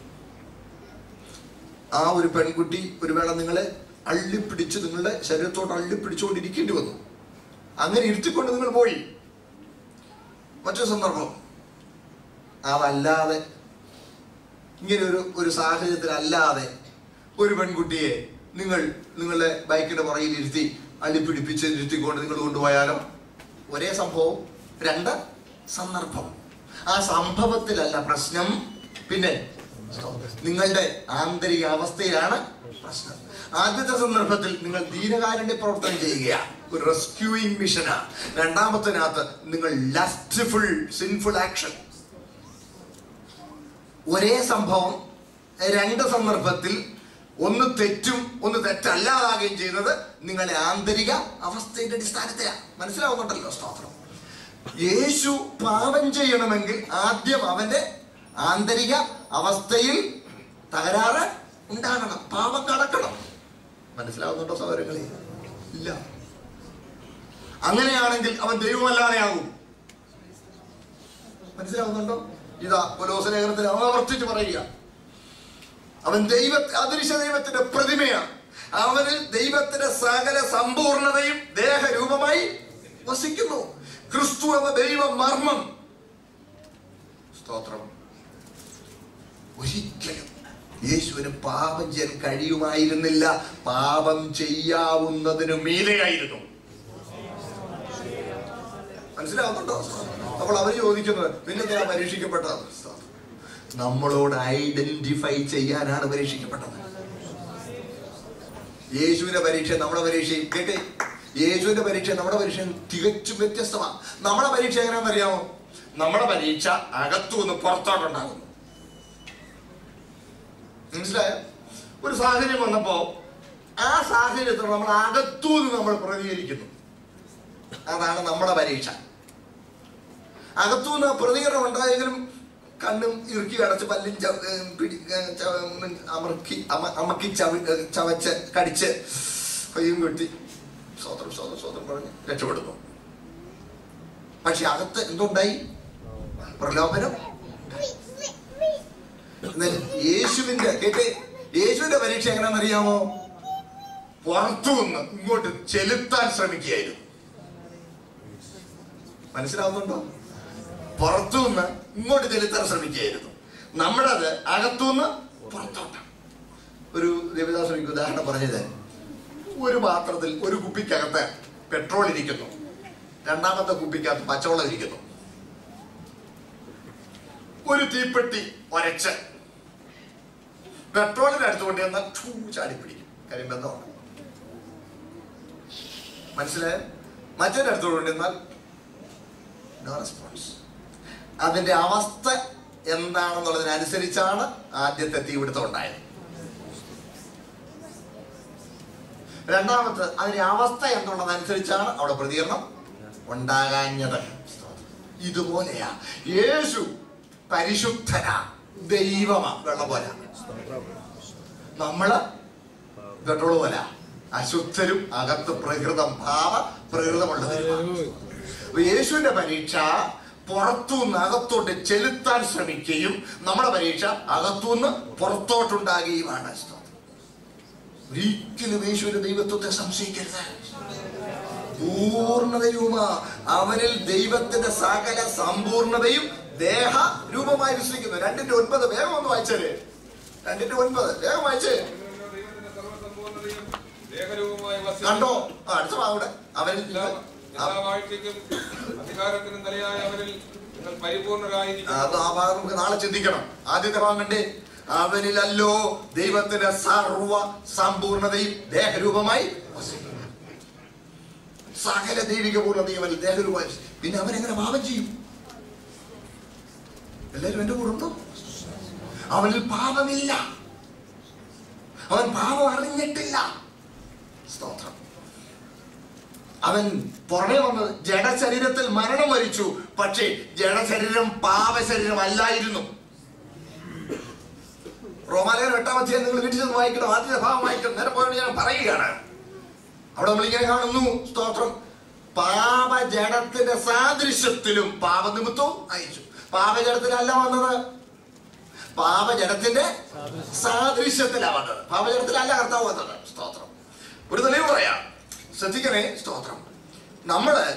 ആ ഒരു പെൺകുട്ടി ഒരു വേള നിങ്ങളെ അള്ളിപ്പിടിച്ച് നിങ്ങളുടെ ശരീരത്തോട് അള്ളിപ്പിടിച്ചുകൊണ്ടിരിക്കേണ്ടി വന്നു അങ്ങനെ ഇരുത്തിക്കൊണ്ട് നിങ്ങൾ പോയി മറ്റൊരു സന്ദർഭം അതല്ലാതെ ഇങ്ങനെ ഒരു ഒരു സാഹചര്യത്തിൽ അല്ലാതെ ഒരു പെൺകുട്ടിയെ നിങ്ങൾ നിങ്ങളുടെ ബൈക്കിന്റെ പുറകിൽ ഇരുത്തി അള്ളിപ്പിടിപ്പിച്ച് ഇരുത്തിക്കൊണ്ട് നിങ്ങൾ കൊണ്ടുപോയാലോ ഒരേ സംഭവം രണ്ട് സന്ദർഭം ആ സംഭവത്തിലല്ല പ്രശ്നം പിന്നെ നിങ്ങളുടെ ആന്തരിക അവസ്ഥയിലാണ് പ്രശ്നം ആദ്യത്തെ സന്ദർഭത്തിൽ നിങ്ങൾ ദീനകാരുണ്യ പ്രവർത്തനം ചെയ്യുകയാണ് ഒരു റെസ്ക്യൂയിങ് മിഷനാ രണ്ടാമത്തിനകത്ത് നിങ്ങൾ ലസ്റ്റ്ഫുൾ സിൻഫുൾ ആക്ഷൻ ഒരേ സംഭവം രണ്ട് സന്ദർഭത്തിൽ ഒന്ന് തെറ്റും ഒന്ന് തെറ്റല്ലാതാകുകയും ചെയ്യുന്നത് നിങ്ങളുടെ ആന്തരിക അവസ്ഥയുടെ അടിസ്ഥാനത്തിലാണ് മനസ്സിലാവുന്നുണ്ടല്ലോ സ്തോത്രം യേശു പാപം ചെയ്യണമെങ്കിൽ ആദ്യം അവന്റെ ആന്തരിക അവസ്ഥയിൽ തകരാറ് ഉണ്ടാകണം പാപം കടക്കണം മനസ്സിലാവുന്നുണ്ടോ സഹോദരങ്ങളെ ഇല്ല അങ്ങനെയാണെങ്കിൽ അവൻ ദൈവമല്ലാതെയാകും മനസ്സിലാവുന്നുണ്ടോ ഇതാ പുലോസലേഖനത്തിൽ ആവർത്തിച്ച് പറയുക അവൻ ദൈവ അദൃശ്യ ദൈവത്തിന്റെ പ്രതിമയാണ് അവനിൽ ദൈവത്തിന്റെ സകല സമ്പൂർണതയും ദേഹരൂപമായി വസിക്കുന്നു ക്രിസ്തു എന്ന ദൈവ മർമ്മം സ്തോത്രം ഒരിക്കലും യേശുവിന് പാപം ചെയ്യാൻ കഴിയുമായിരുന്നില്ല പാപം ചെയ്യാവുന്നതിന് മീതെയായിരുന്നു മനസ്സിലാവുന്നുണ്ടോ അപ്പോൾ അവർ ചോദിക്കുന്നത് പിന്നെ ഞാൻ പരീക്ഷിക്കപ്പെട്ടത് നമ്മളോട് ഐഡന്റിഫൈ ചെയ്യാനാണ് പരീക്ഷിക്കപ്പെട്ടത് യേശുവിന്റെ പരീക്ഷ നമ്മുടെ പരീക്ഷയും കേട്ടെ യേശുവിന്റെ പരീക്ഷ നമ്മുടെ പരീക്ഷയും തികച്ചും വ്യത്യസ്തമാണ് നമ്മുടെ പരീക്ഷ എങ്ങനെയാണെന്ന് അറിയാമോ നമ്മുടെ പരീക്ഷ അകത്തു നിന്ന് പുറത്തോട്ടുണ്ടാകുന്നു മനസ്സിലായോ ഒരു സാഹചര്യം വന്നപ്പോ ആ സാഹചര്യത്തിൽ നമ്മൾ അകത്തു നിന്ന് നമ്മൾ പ്രതികരിക്കുന്നു അതാണ് നമ്മുടെ പരീക്ഷ അകത്തുനിന്ന് പ്രതികരണം ഉണ്ടായെങ്കിലും കണ്ണും ഇറുക്കി അടച്ച് പല്ലും ചവ- ഏ, പിടി ഏ, ചവ- ഉം, അമർക്കി അമ- അമക്കി ചവി ഏ, ചവച്ച് കടിച്ച് കയ്യും കെട്ടി സ്വതന്ത്രം സ്വതന്ത്രം സ്വതന്ത്രം പറഞ്ഞ് രക്ഷപ്പെടുന്നു പക്ഷെ അകത്ത് എന്തുണ്ടായി പ്രലോഭനം ഉണ്ടായി. എന്നാൽ യേശുവിന്റെ കേട്ടെ യേശുവിന്റെ പരീക്ഷ എങ്ങനെയാണെന്ന് അറിയാമോ പുറത്തു നിന്ന് ഇങ്ങോട്ട് ചെലുത്താൻ ശ്രമിക്കുകയായിരുന്നു മനസ്സിലാവുന്നുണ്ടോ പുറത്തുനിന്ന് ഇങ്ങോട്ട് ചെലുത്താൻ ശ്രമിക്കുകയായിരുന്നു നമ്മളത് അകത്തുനിന്ന് പുറത്തോട്ട് ഒരു ദേവദാസ് എനിക്ക് ഉദാഹരണം പറഞ്ഞത് ഒരു പാത്രത്തിൽ ഒരു കുപ്പിക്കകത്ത് പെട്രോൾ ഇരിക്കുന്നു രണ്ടാമത്തെ കുപ്പിക്കകത്ത് പച്ചവെള്ളം ഇരിക്കുന്നു ഒരു തീപ്പെട്ടി ഒരച്ച് പെട്രോളിന് അടുത്ത് കൊണ്ട് ചെന്നാൽ ഛൂ ചാടി പിടിക്കും കാര്യം ബന്ധമാണ് മനസ്സിലായോ മറ്റൊരു അടുത്തോട് എന്നാൽ നോ റെസ്പോൺസ് അതിന്റെ അവസ്ഥ എന്താണെന്നുള്ളതിനനുസരിച്ചാണ് ആദ്യത്തെ തീപിടുത്തം ഉണ്ടായത് രണ്ടാമത്തെ അതിന്റെ അവസ്ഥ എന്നുള്ളതനുസരിച്ചാണ് അവിടെ പ്രതികരണം ഉണ്ടാകാഞ്ഞത് ഇതുപോലെയാ യേശു പരിശുദ്ധനാ ദൈവമാ വെള്ളം പോലെ നമ്മള് പെട്രോൾ പോലെ അശുദ്ധരും അകത്ത് പ്രകൃതം ഭാവ പ്രകൃതമുള്ളവരുമാണ് അപ്പൊ യേശുവിന്റെ പരീക്ഷ പുറത്തുനിന്ന് അകത്തോട്ട് ചെലുത്താൻ ശ്രമിക്കുകയും നമ്മുടെ പരീക്ഷ അകത്തുനിന്ന് പുറത്തോട്ടുണ്ടാകുകയുമാണ് ഒരിക്കലും യേശുവിന്റെ ദൈവത്വത്തെ സംശയിക്കരുത് പൂർണ്ണതയുമാ അവനിൽ ദൈവത്തിന്റെ സകല സമ്പൂർണതയും ദേഹ രൂപമായി വിശ്വസിക്കുന്നു രണ്ടിന്റെ ഒൻപത് വേഗം ഒന്ന് വായിച്ചേ രണ്ടിന്റെ ഒൻപത് വേഗം വായിച്ചേ ദൈവത്തിന്റെ സർവ്വസമ്പൂർണ്ണതയും ദേഹരൂപമായി കണ്ടോ വസിക്കുന്നു. ആ, അടുത്ത ഭാഗം അവനിൽ എല്ലാ എല്ലാ വാഴ്ചയ്ക്കും അധികാരത്തിനും നിലയായ അവനിൽ നിങ്ങൾ പരിപൂർണരായിരിക്കും അത് ആ ഭാഗം നമുക്ക് നാളെ ചിന്തിക്കണം ആദ്യത്തെ ഭാഗം കണ്ടേ അവനിലല്ലോ ദൈവത്തിന്റെ സർവ സമ്പൂർണതയും ദേഹരൂപമായി വസിക്കുന്നു. സകല ദൈവിക പൂർണ്ണതയും അവനിൽ ദേഹരൂപമായി വസിക്കുന്നു. പിന്നെ അവനെങ്ങനെ പാപം ചെയ്യും എല്ലാവരും എന്റെ കൂടെ ഉണ്ടോ അവനിൽ പാപമില്ല അവൻ പാപം അറിഞ്ഞിട്ടില്ല സ്തോത്രം അവൻ പുറമെ വന്നത് ജഡശരീരത്തിൽ മരണം വരിച്ചു പക്ഷേ ജഡശരീരം പാപശരീരം അല്ലായിരുന്നു റോമാലയം എട്ടാം അധ്യായം നിങ്ങൾ വീട്ടിൽ ചെന്ന് വായിക്കണം ആദ്യത്തെ ഭാഗം വായിക്കണം നേരെ പോയത് ഞാൻ പറയുകയാണ് അവിടെ നമ്മളിങ്ങനെ കാണുന്നു സ്തോത്രം പാപജടത്തിന്റെ സാദൃശ്യത്തിലും പാപനിമിത്തവും അയച്ചു പാപജടത്തിലല്ല വന്നത് പാപജടത്തിന്റെ സാദൃശ്യത്തിലാ വന്നത് പാപജടത്തിലല്ല കർത്താവ് വന്നത് സ്തോത്രം ഒരു തെളിവ് പറയാം ശ്രദ്ധിക്കണേ സ്തോത്രം നമ്മള്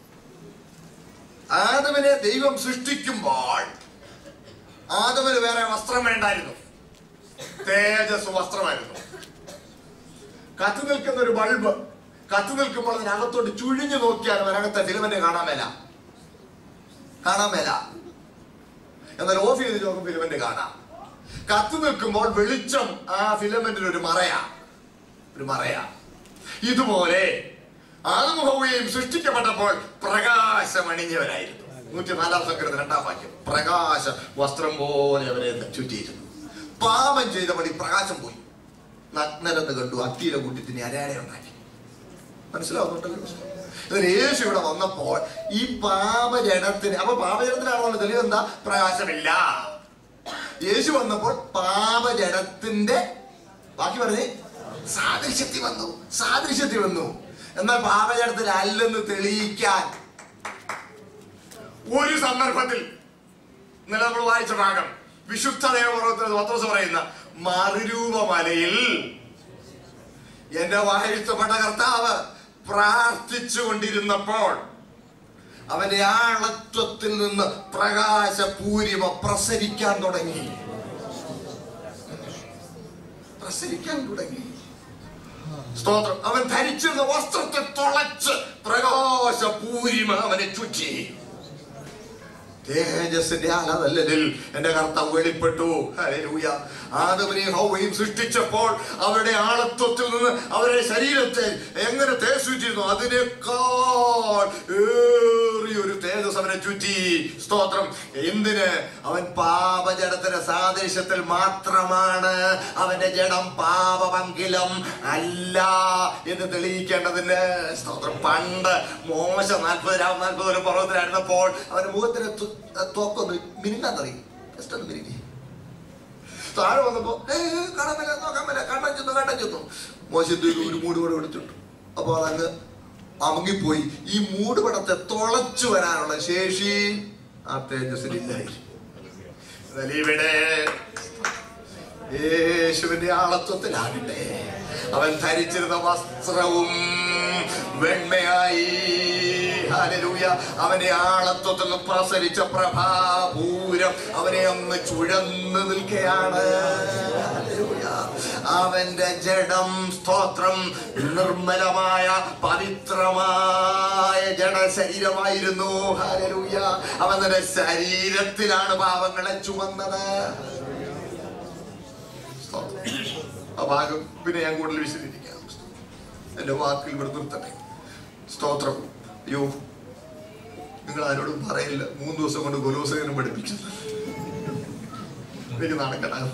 ആദമിനെ ദൈവം സൃഷ്ടിക്കുമ്പോൾ ആദമിന് വേറെ വസ്ത്രം വേണ്ടായിരുന്നു തേജസ് വസ്ത്രമായിരുന്നു കത്തി നിൽക്കുന്ന ഒരു ബൾബ് കത്തി നിൽക്കുമ്പോൾ അതിനകത്തോട്ട് ചുഴിഞ്ഞു നോക്കിയാൽ അതിനകത്തെ ഫിലിമിനെ കാണാൻ മേല കാണാൻ മേല എന്നാൽ ഓഫ് ചെയ്ത് നോക്കും ഫിലിമിന്റെ കാണാം കത്തി നിൽക്കുമ്പോൾ വെളിച്ചം ആ ഫിലമെന്റിന് ഒരു മറയാ ഒരു മറയാ ഇതുപോലെ ആത്മഹൗയെയും സൃഷ്ടിക്കപ്പെട്ടപ്പോൾ പ്രകാശമണിഞ്ഞവരായിരുന്നു നൂറ്റി നാലാം സംഘടന രണ്ടാം വാക്യം പ്രകാശ വസ്ത്രം പോലെ അവരെ ചുറ്റിയിരുന്നു പാപം ചെയ്ത പടി പ്രകാശം പോയി നഗ്നരെന്ന് കണ്ടു അത്തിയിലെ കൂട്ടിത്തിന് അരയാടെ ഉണ്ടാക്കി മനസ്സിലാവുന്നുണ്ടല്ലോ ഇതിന് യേശു ഇവിടെ വന്നപ്പോൾ ഈ പാപജടത്തിന് അപ്പൊ പാപജടത്തിനാണെന്നുള്ള തെളിവ് എന്താ പ്രകാശമില്ല യേശു വന്നപ്പോൾ പാപജടത്തിന്റെ ബാക്കി പറഞ്ഞേ സാദൃശ്യത്തിൽ വന്നു സാദൃശ്യത്തിൽ വന്നു എന്നാൽ പാപജടത്തിൽ അല്ലെന്ന് തെളിയിക്കാൻ ഒരു സന്ദർഭത്തിൽ ഇന്നലെ നമ്മൾ വായിച്ച ഭാഗം വിശുദ്ധ ദേവപർവത്തിൽ പത്രോസ് പറയുന്ന മറുരൂപമലയിൽ എന്റെ വായിച്ചപ്പെട്ട കർത്താവ് പ്രാർത്ഥിച്ചു കൊണ്ടിരുന്നപ്പോൾ അവന്റെ ആളത്വത്തിൽ നിന്ന് പ്രകാശ പൂരിമ പ്രസരിക്കാൻ തുടങ്ങി പ്രസരിക്കാൻ തുടങ്ങി സ്തോത്രം അവൻ ധരിച്ചിരുന്ന വസ്ത്രത്തെ തുളച്ച് പ്രകാശ പൂരിമ അവനെ ചുറ്റി തേജസ്സിന്റെ അലതല്ലലിൽ എന്റെ കർത്താവ് വെളിപ്പെട്ടു ഹല്ലേലൂയ ആദമിനെയും ഹൗവയും സൃഷ്ടിച്ചപ്പോൾ അവരുടെ ആളത്വത്തിൽ നിന്ന് അവരുടെ ശരീരത്തെ എങ്ങനെ തേജസ്വിച്ചിരുന്നു അതിനേക്കാൾ ഏറിയൊരു തേജസ് അവനെ ചുറ്റി സ്തോത്രം എന്തിന് അവൻ പാപജടത്തിന്റെ സാദൃശ്യത്തിൽ മാത്രമാണ് അവന്റെ ജഡം പാപമെങ്കിലും അല്ല എന്ന് തെളിയിക്കേണ്ടതിന് സ്തോത്രം പണ്ട് മോശ നാൽപ്പത് രാവ് നാൽപ്പത് ഒരു പർവ്വതത്തിലായിരുന്നപ്പോൾ അവന്റെ മുഖത്തിന് തു- തോക്കൊന്ന് മിനിങ്ങാൻ തുടങ്ങി ജസ്റ്റ് ഒന്ന് മിനിങ്ങി താഴെ വന്നപ്പോ ഏ കാണാൻ മേല നോക്കാൻ മേല കണ്ണൻ ചെന്നു കണ്ണൻ ചെന്നു മോശത്തിന്റെ ഒരു മൂട് കൂടെ എടുത്തിട്ടു അപ്പൊ അതങ്ങ് അമുങ്ങിപ്പോയി ഈ മൂടുപടത്തെ തുളച്ചു വരാനുള്ള ശേഷി ആ തേജസ്സിലില്ലായിരുന്നു എന്നാൽ ഇവിടെ യേശുവിന്റെ ആളത്വത്തിലാകട്ടെ അവൻ ധരിച്ചിരുന്ന വസ്ത്രവും വെണ്മയായി ഹല്ലേലൂയ അവന്റെ ആളത്വത്തിൽ നിന്ന് പ്രസരിച്ച പ്രഭാപൂരം അവനെ അങ്ങ് ചുഴന്നു നിൽക്കുകയാണ് ഹല്ലേലൂയ. അവന്റെ ജഡം സ്തോത്രം നിർമ്മലമായ പവിത്രമായ ജഡശരീരമായിരുന്നു ഹല്ലേലൂയ അവൻ തന്റെ ശരീരത്തിലാണ് പാവങ്ങളെ ചുമന്നത് സ്തോത്രം. ആ ഭാഗം പിന്നെ ഞാൻ കൂടുതൽ വിശദീകരിക്കാം എന്റെ വാക്കിൽ ഇവിടെ നിർത്തട്ടെ സ്തോത്രം അയ്യോ നിങ്ങൾ ആരോടും പറയില്ല മൂന്ന് ദിവസം കൊണ്ട് കൊലോസകനും പഠിപ്പിക്കുന്നു എനിക്ക് നടക്കണം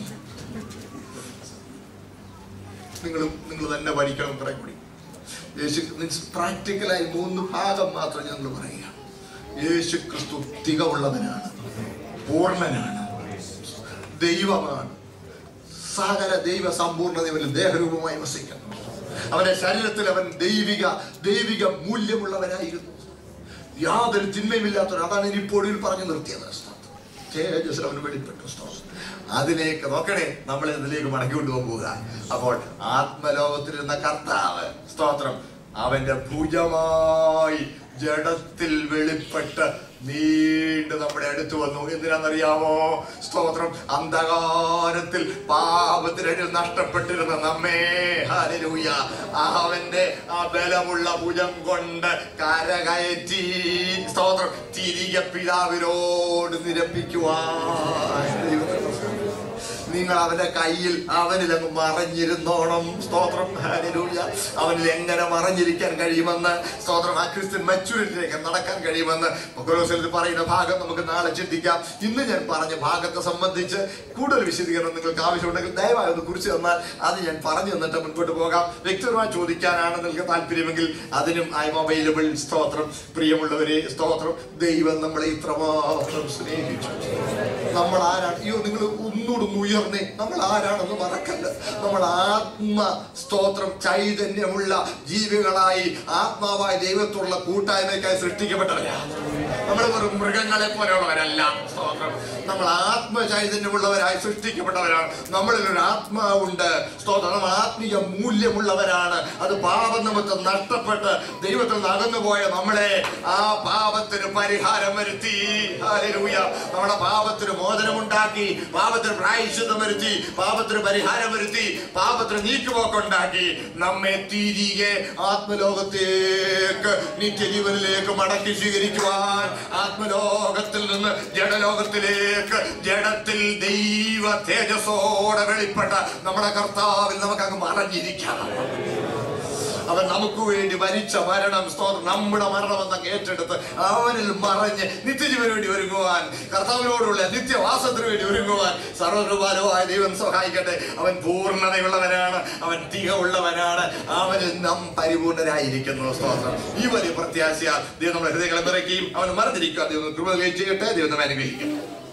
നിങ്ങളും നിങ്ങൾ തന്നെ പഠിക്കണം കുറെ കൂടി യേശു മീൻസ് പ്രാക്ടിക്കലായി മൂന്ന് ഭാഗം മാത്രം ഞങ്ങൾ പറയുക യേശു ക്രിസ്തു തികവുള്ളവനാണ് പൂർണ്ണനാണ് ദൈവമാണ് സകല ദൈവ സമ്പൂർണ്ണതയിൽ ദേഹരൂപമായി വസിക്കുന്നു അവന്റെ ശരീരത്തിൽ അവൻ ദൈവിക ദൈവിക മൂല്യമുള്ളവനായിരുന്നു യാതൊരു തിന്മയുമില്ലാത്തവൻ അതാണ് ഇനി പൊടിയിൽ പറഞ്ഞു നിർത്തിയത് തേജസ്സിൽ അവന് വെളിപ്പെട്ടു സ്തോത്രം. അതിലേക്ക് നോക്കണേ നമ്മൾ ഇതിലേക്ക് മടക്കി കൊണ്ടുപോകാൻ പോവുക അപ്പോൾ ആത്മലോകത്തിലിരുന്ന കർത്താവ് സ്തോത്രം അവന്റെ ഭുജമായി ജഡത്തിൽ വെളിപ്പെട്ട് നീണ്ട് നമ്മുടെ അടുത്ത് വന്നു എന്തിനാണെന്നറിയാമോ സ്തോത്രം അന്ധകാരത്തിൽ പാപത്തിനടിയിൽ നഷ്ടപ്പെട്ടിരുന്ന നമ്മേ ഹല്ലേലൂയ അവന്റെ ആ ബലമുള്ള ഭുജം കൊണ്ട് കരകയറ്റി സ്തോത്രം തിരികെ പിതാവിനോട് നിരപ്പിക്കുവാൻ ദൈവത്തിന് നിങ്ങൾ അവന്റെ കയ്യിൽ അവനിൽ അങ്ങ് മറഞ്ഞിരുന്നോണം സ്തോത്രം ഹല്ലേലൂയ അവനിൽ എങ്ങനെ മറഞ്ഞിരിക്കാൻ കഴിയുമെന്ന് സ്തോത്രം ആ ക്രിസ്ത്യൻ മെച്ചൂരിറ്റിയിലേക്ക് നടക്കാൻ കഴിയുമെന്ന് കൊലോസിൽ പറയുന്ന ഭാഗം നമുക്ക് നാളെ ചിന്തിക്കാം ഇന്ന് ഞാൻ പറഞ്ഞ ഭാഗത്തെ സംബന്ധിച്ച് കൂടുതൽ വിശദീകരണം നിങ്ങൾക്ക് ആവശ്യമുണ്ടെങ്കിൽ ദയവായി ഒന്ന് കുറിച്ച് തന്നാൽ അത് ഞാൻ പറഞ്ഞു തന്നിട്ട് മുൻപോട്ട് പോകാം വ്യക്തിപരമായി ചോദിക്കാനാണ് നിങ്ങൾക്ക് താല്പര്യമെങ്കിൽ അതിനും ഐ എം അവൈലബിൾ സ്തോത്രം പ്രിയമുള്ളവരെ സ്തോത്രം ദൈവം നമ്മളെ ഇത്രമാത്രം സ്നേഹിച്ചു നമ്മൾ ആരാണ് അയ്യോ നിങ്ങൾ ഒന്നുകൂടെ ഒന്ന് ഉയർന്നേ നമ്മൾ ആരാണെന്ന് മറക്കല്ല നമ്മൾ ആത്മ സ്തോത്രം ചൈതന്യമുള്ള ജീവികളായി ആത്മാവായ ദൈവത്തോടുള്ള കൂട്ടായ്മയ്ക്കായി സൃഷ്ടിക്കപ്പെട്ടവരാണ് നമ്മൾ വെറും മൃഗങ്ങളെ പോലെയുള്ളവരല്ല സ്തോത്രം നമ്മൾ ആത്മ ചൈതന്യമുള്ളവരായി സൃഷ്ടിക്കപ്പെട്ടവരാണ് നമ്മളിൽ ഒരു ആത്മാവുണ്ട് സ്തോത്രം നമ്മൾ ആത്മീയ മൂല്യമുള്ളവരാണ് അത് പാപം നിമിത്തം നഷ്ടപ്പെട്ട് ദൈവത്തിൽ നിന്ന് അകന്നുപോയ നമ്മളെ ആ പാപത്തിന് പരിഹാരം വരുത്തി ഹല്ലേലൂയ നമ്മുടെ പാപത്തിന് മോചനമുണ്ടാക്കി പാപത്തിന് പ്രായശ്ചിത്തം വരുത്തി പാപത്തിന് പരിഹാരം വരുത്തി പാപത്തിന് നീക്കുപോക്കുണ്ടാക്കി നമ്മെ തിരികെ ആത്മലോകത്തേക്ക് നിത്യജീവനിലേക്ക് മടക്കി സ്വീകരിക്കുവാൻ ആത്മലോകത്തിൽ നിന്ന് ജഡലോകത്തിലേക്ക് ജഡത്തിൽ ദൈവ തേജസ്സോടെ വെളിപ്പെട്ട നമ്മുടെ കർത്താവിൽ നമുക്ക് അങ്ങ് മറഞ്ഞിരിക്കാം അവൻ നമുക്ക് വേണ്ടി മരിച്ച മരണം സ്തോത്രം നമ്മുടെ മരണം എന്നങ്ങ് ഏറ്റെടുത്ത് അവനിൽ മറഞ്ഞ് നിത്യജീവന് വേണ്ടി ഒരുങ്ങുവാൻ കർത്താവിനോടുള്ള നിത്യവാസത്തിന് വേണ്ടി ഒരുങ്ങുവാൻ സർവകൃപാലുവായ ദൈവം സഹായിക്കട്ടെ അവൻ പൂർണ്ണതയുള്ളവനാണ് അവൻ തികവുള്ളവനാണ് അവനിൽ നാം പരിപൂർണരായിരിക്കുന്നു സ്തോത്രം ഈ വലിയ പ്രത്യാശയാൽ ദൈവം നമ്മുടെ ഹൃദയങ്ങളെ നിറയ്ക്കുകയും അവൻ മറഞ്ഞിരിക്കുക ദൈവം കൃപ ചെയ്യട്ടെ ദൈവം നമ്മെ അനുഗ്രഹിക്കട്ടെ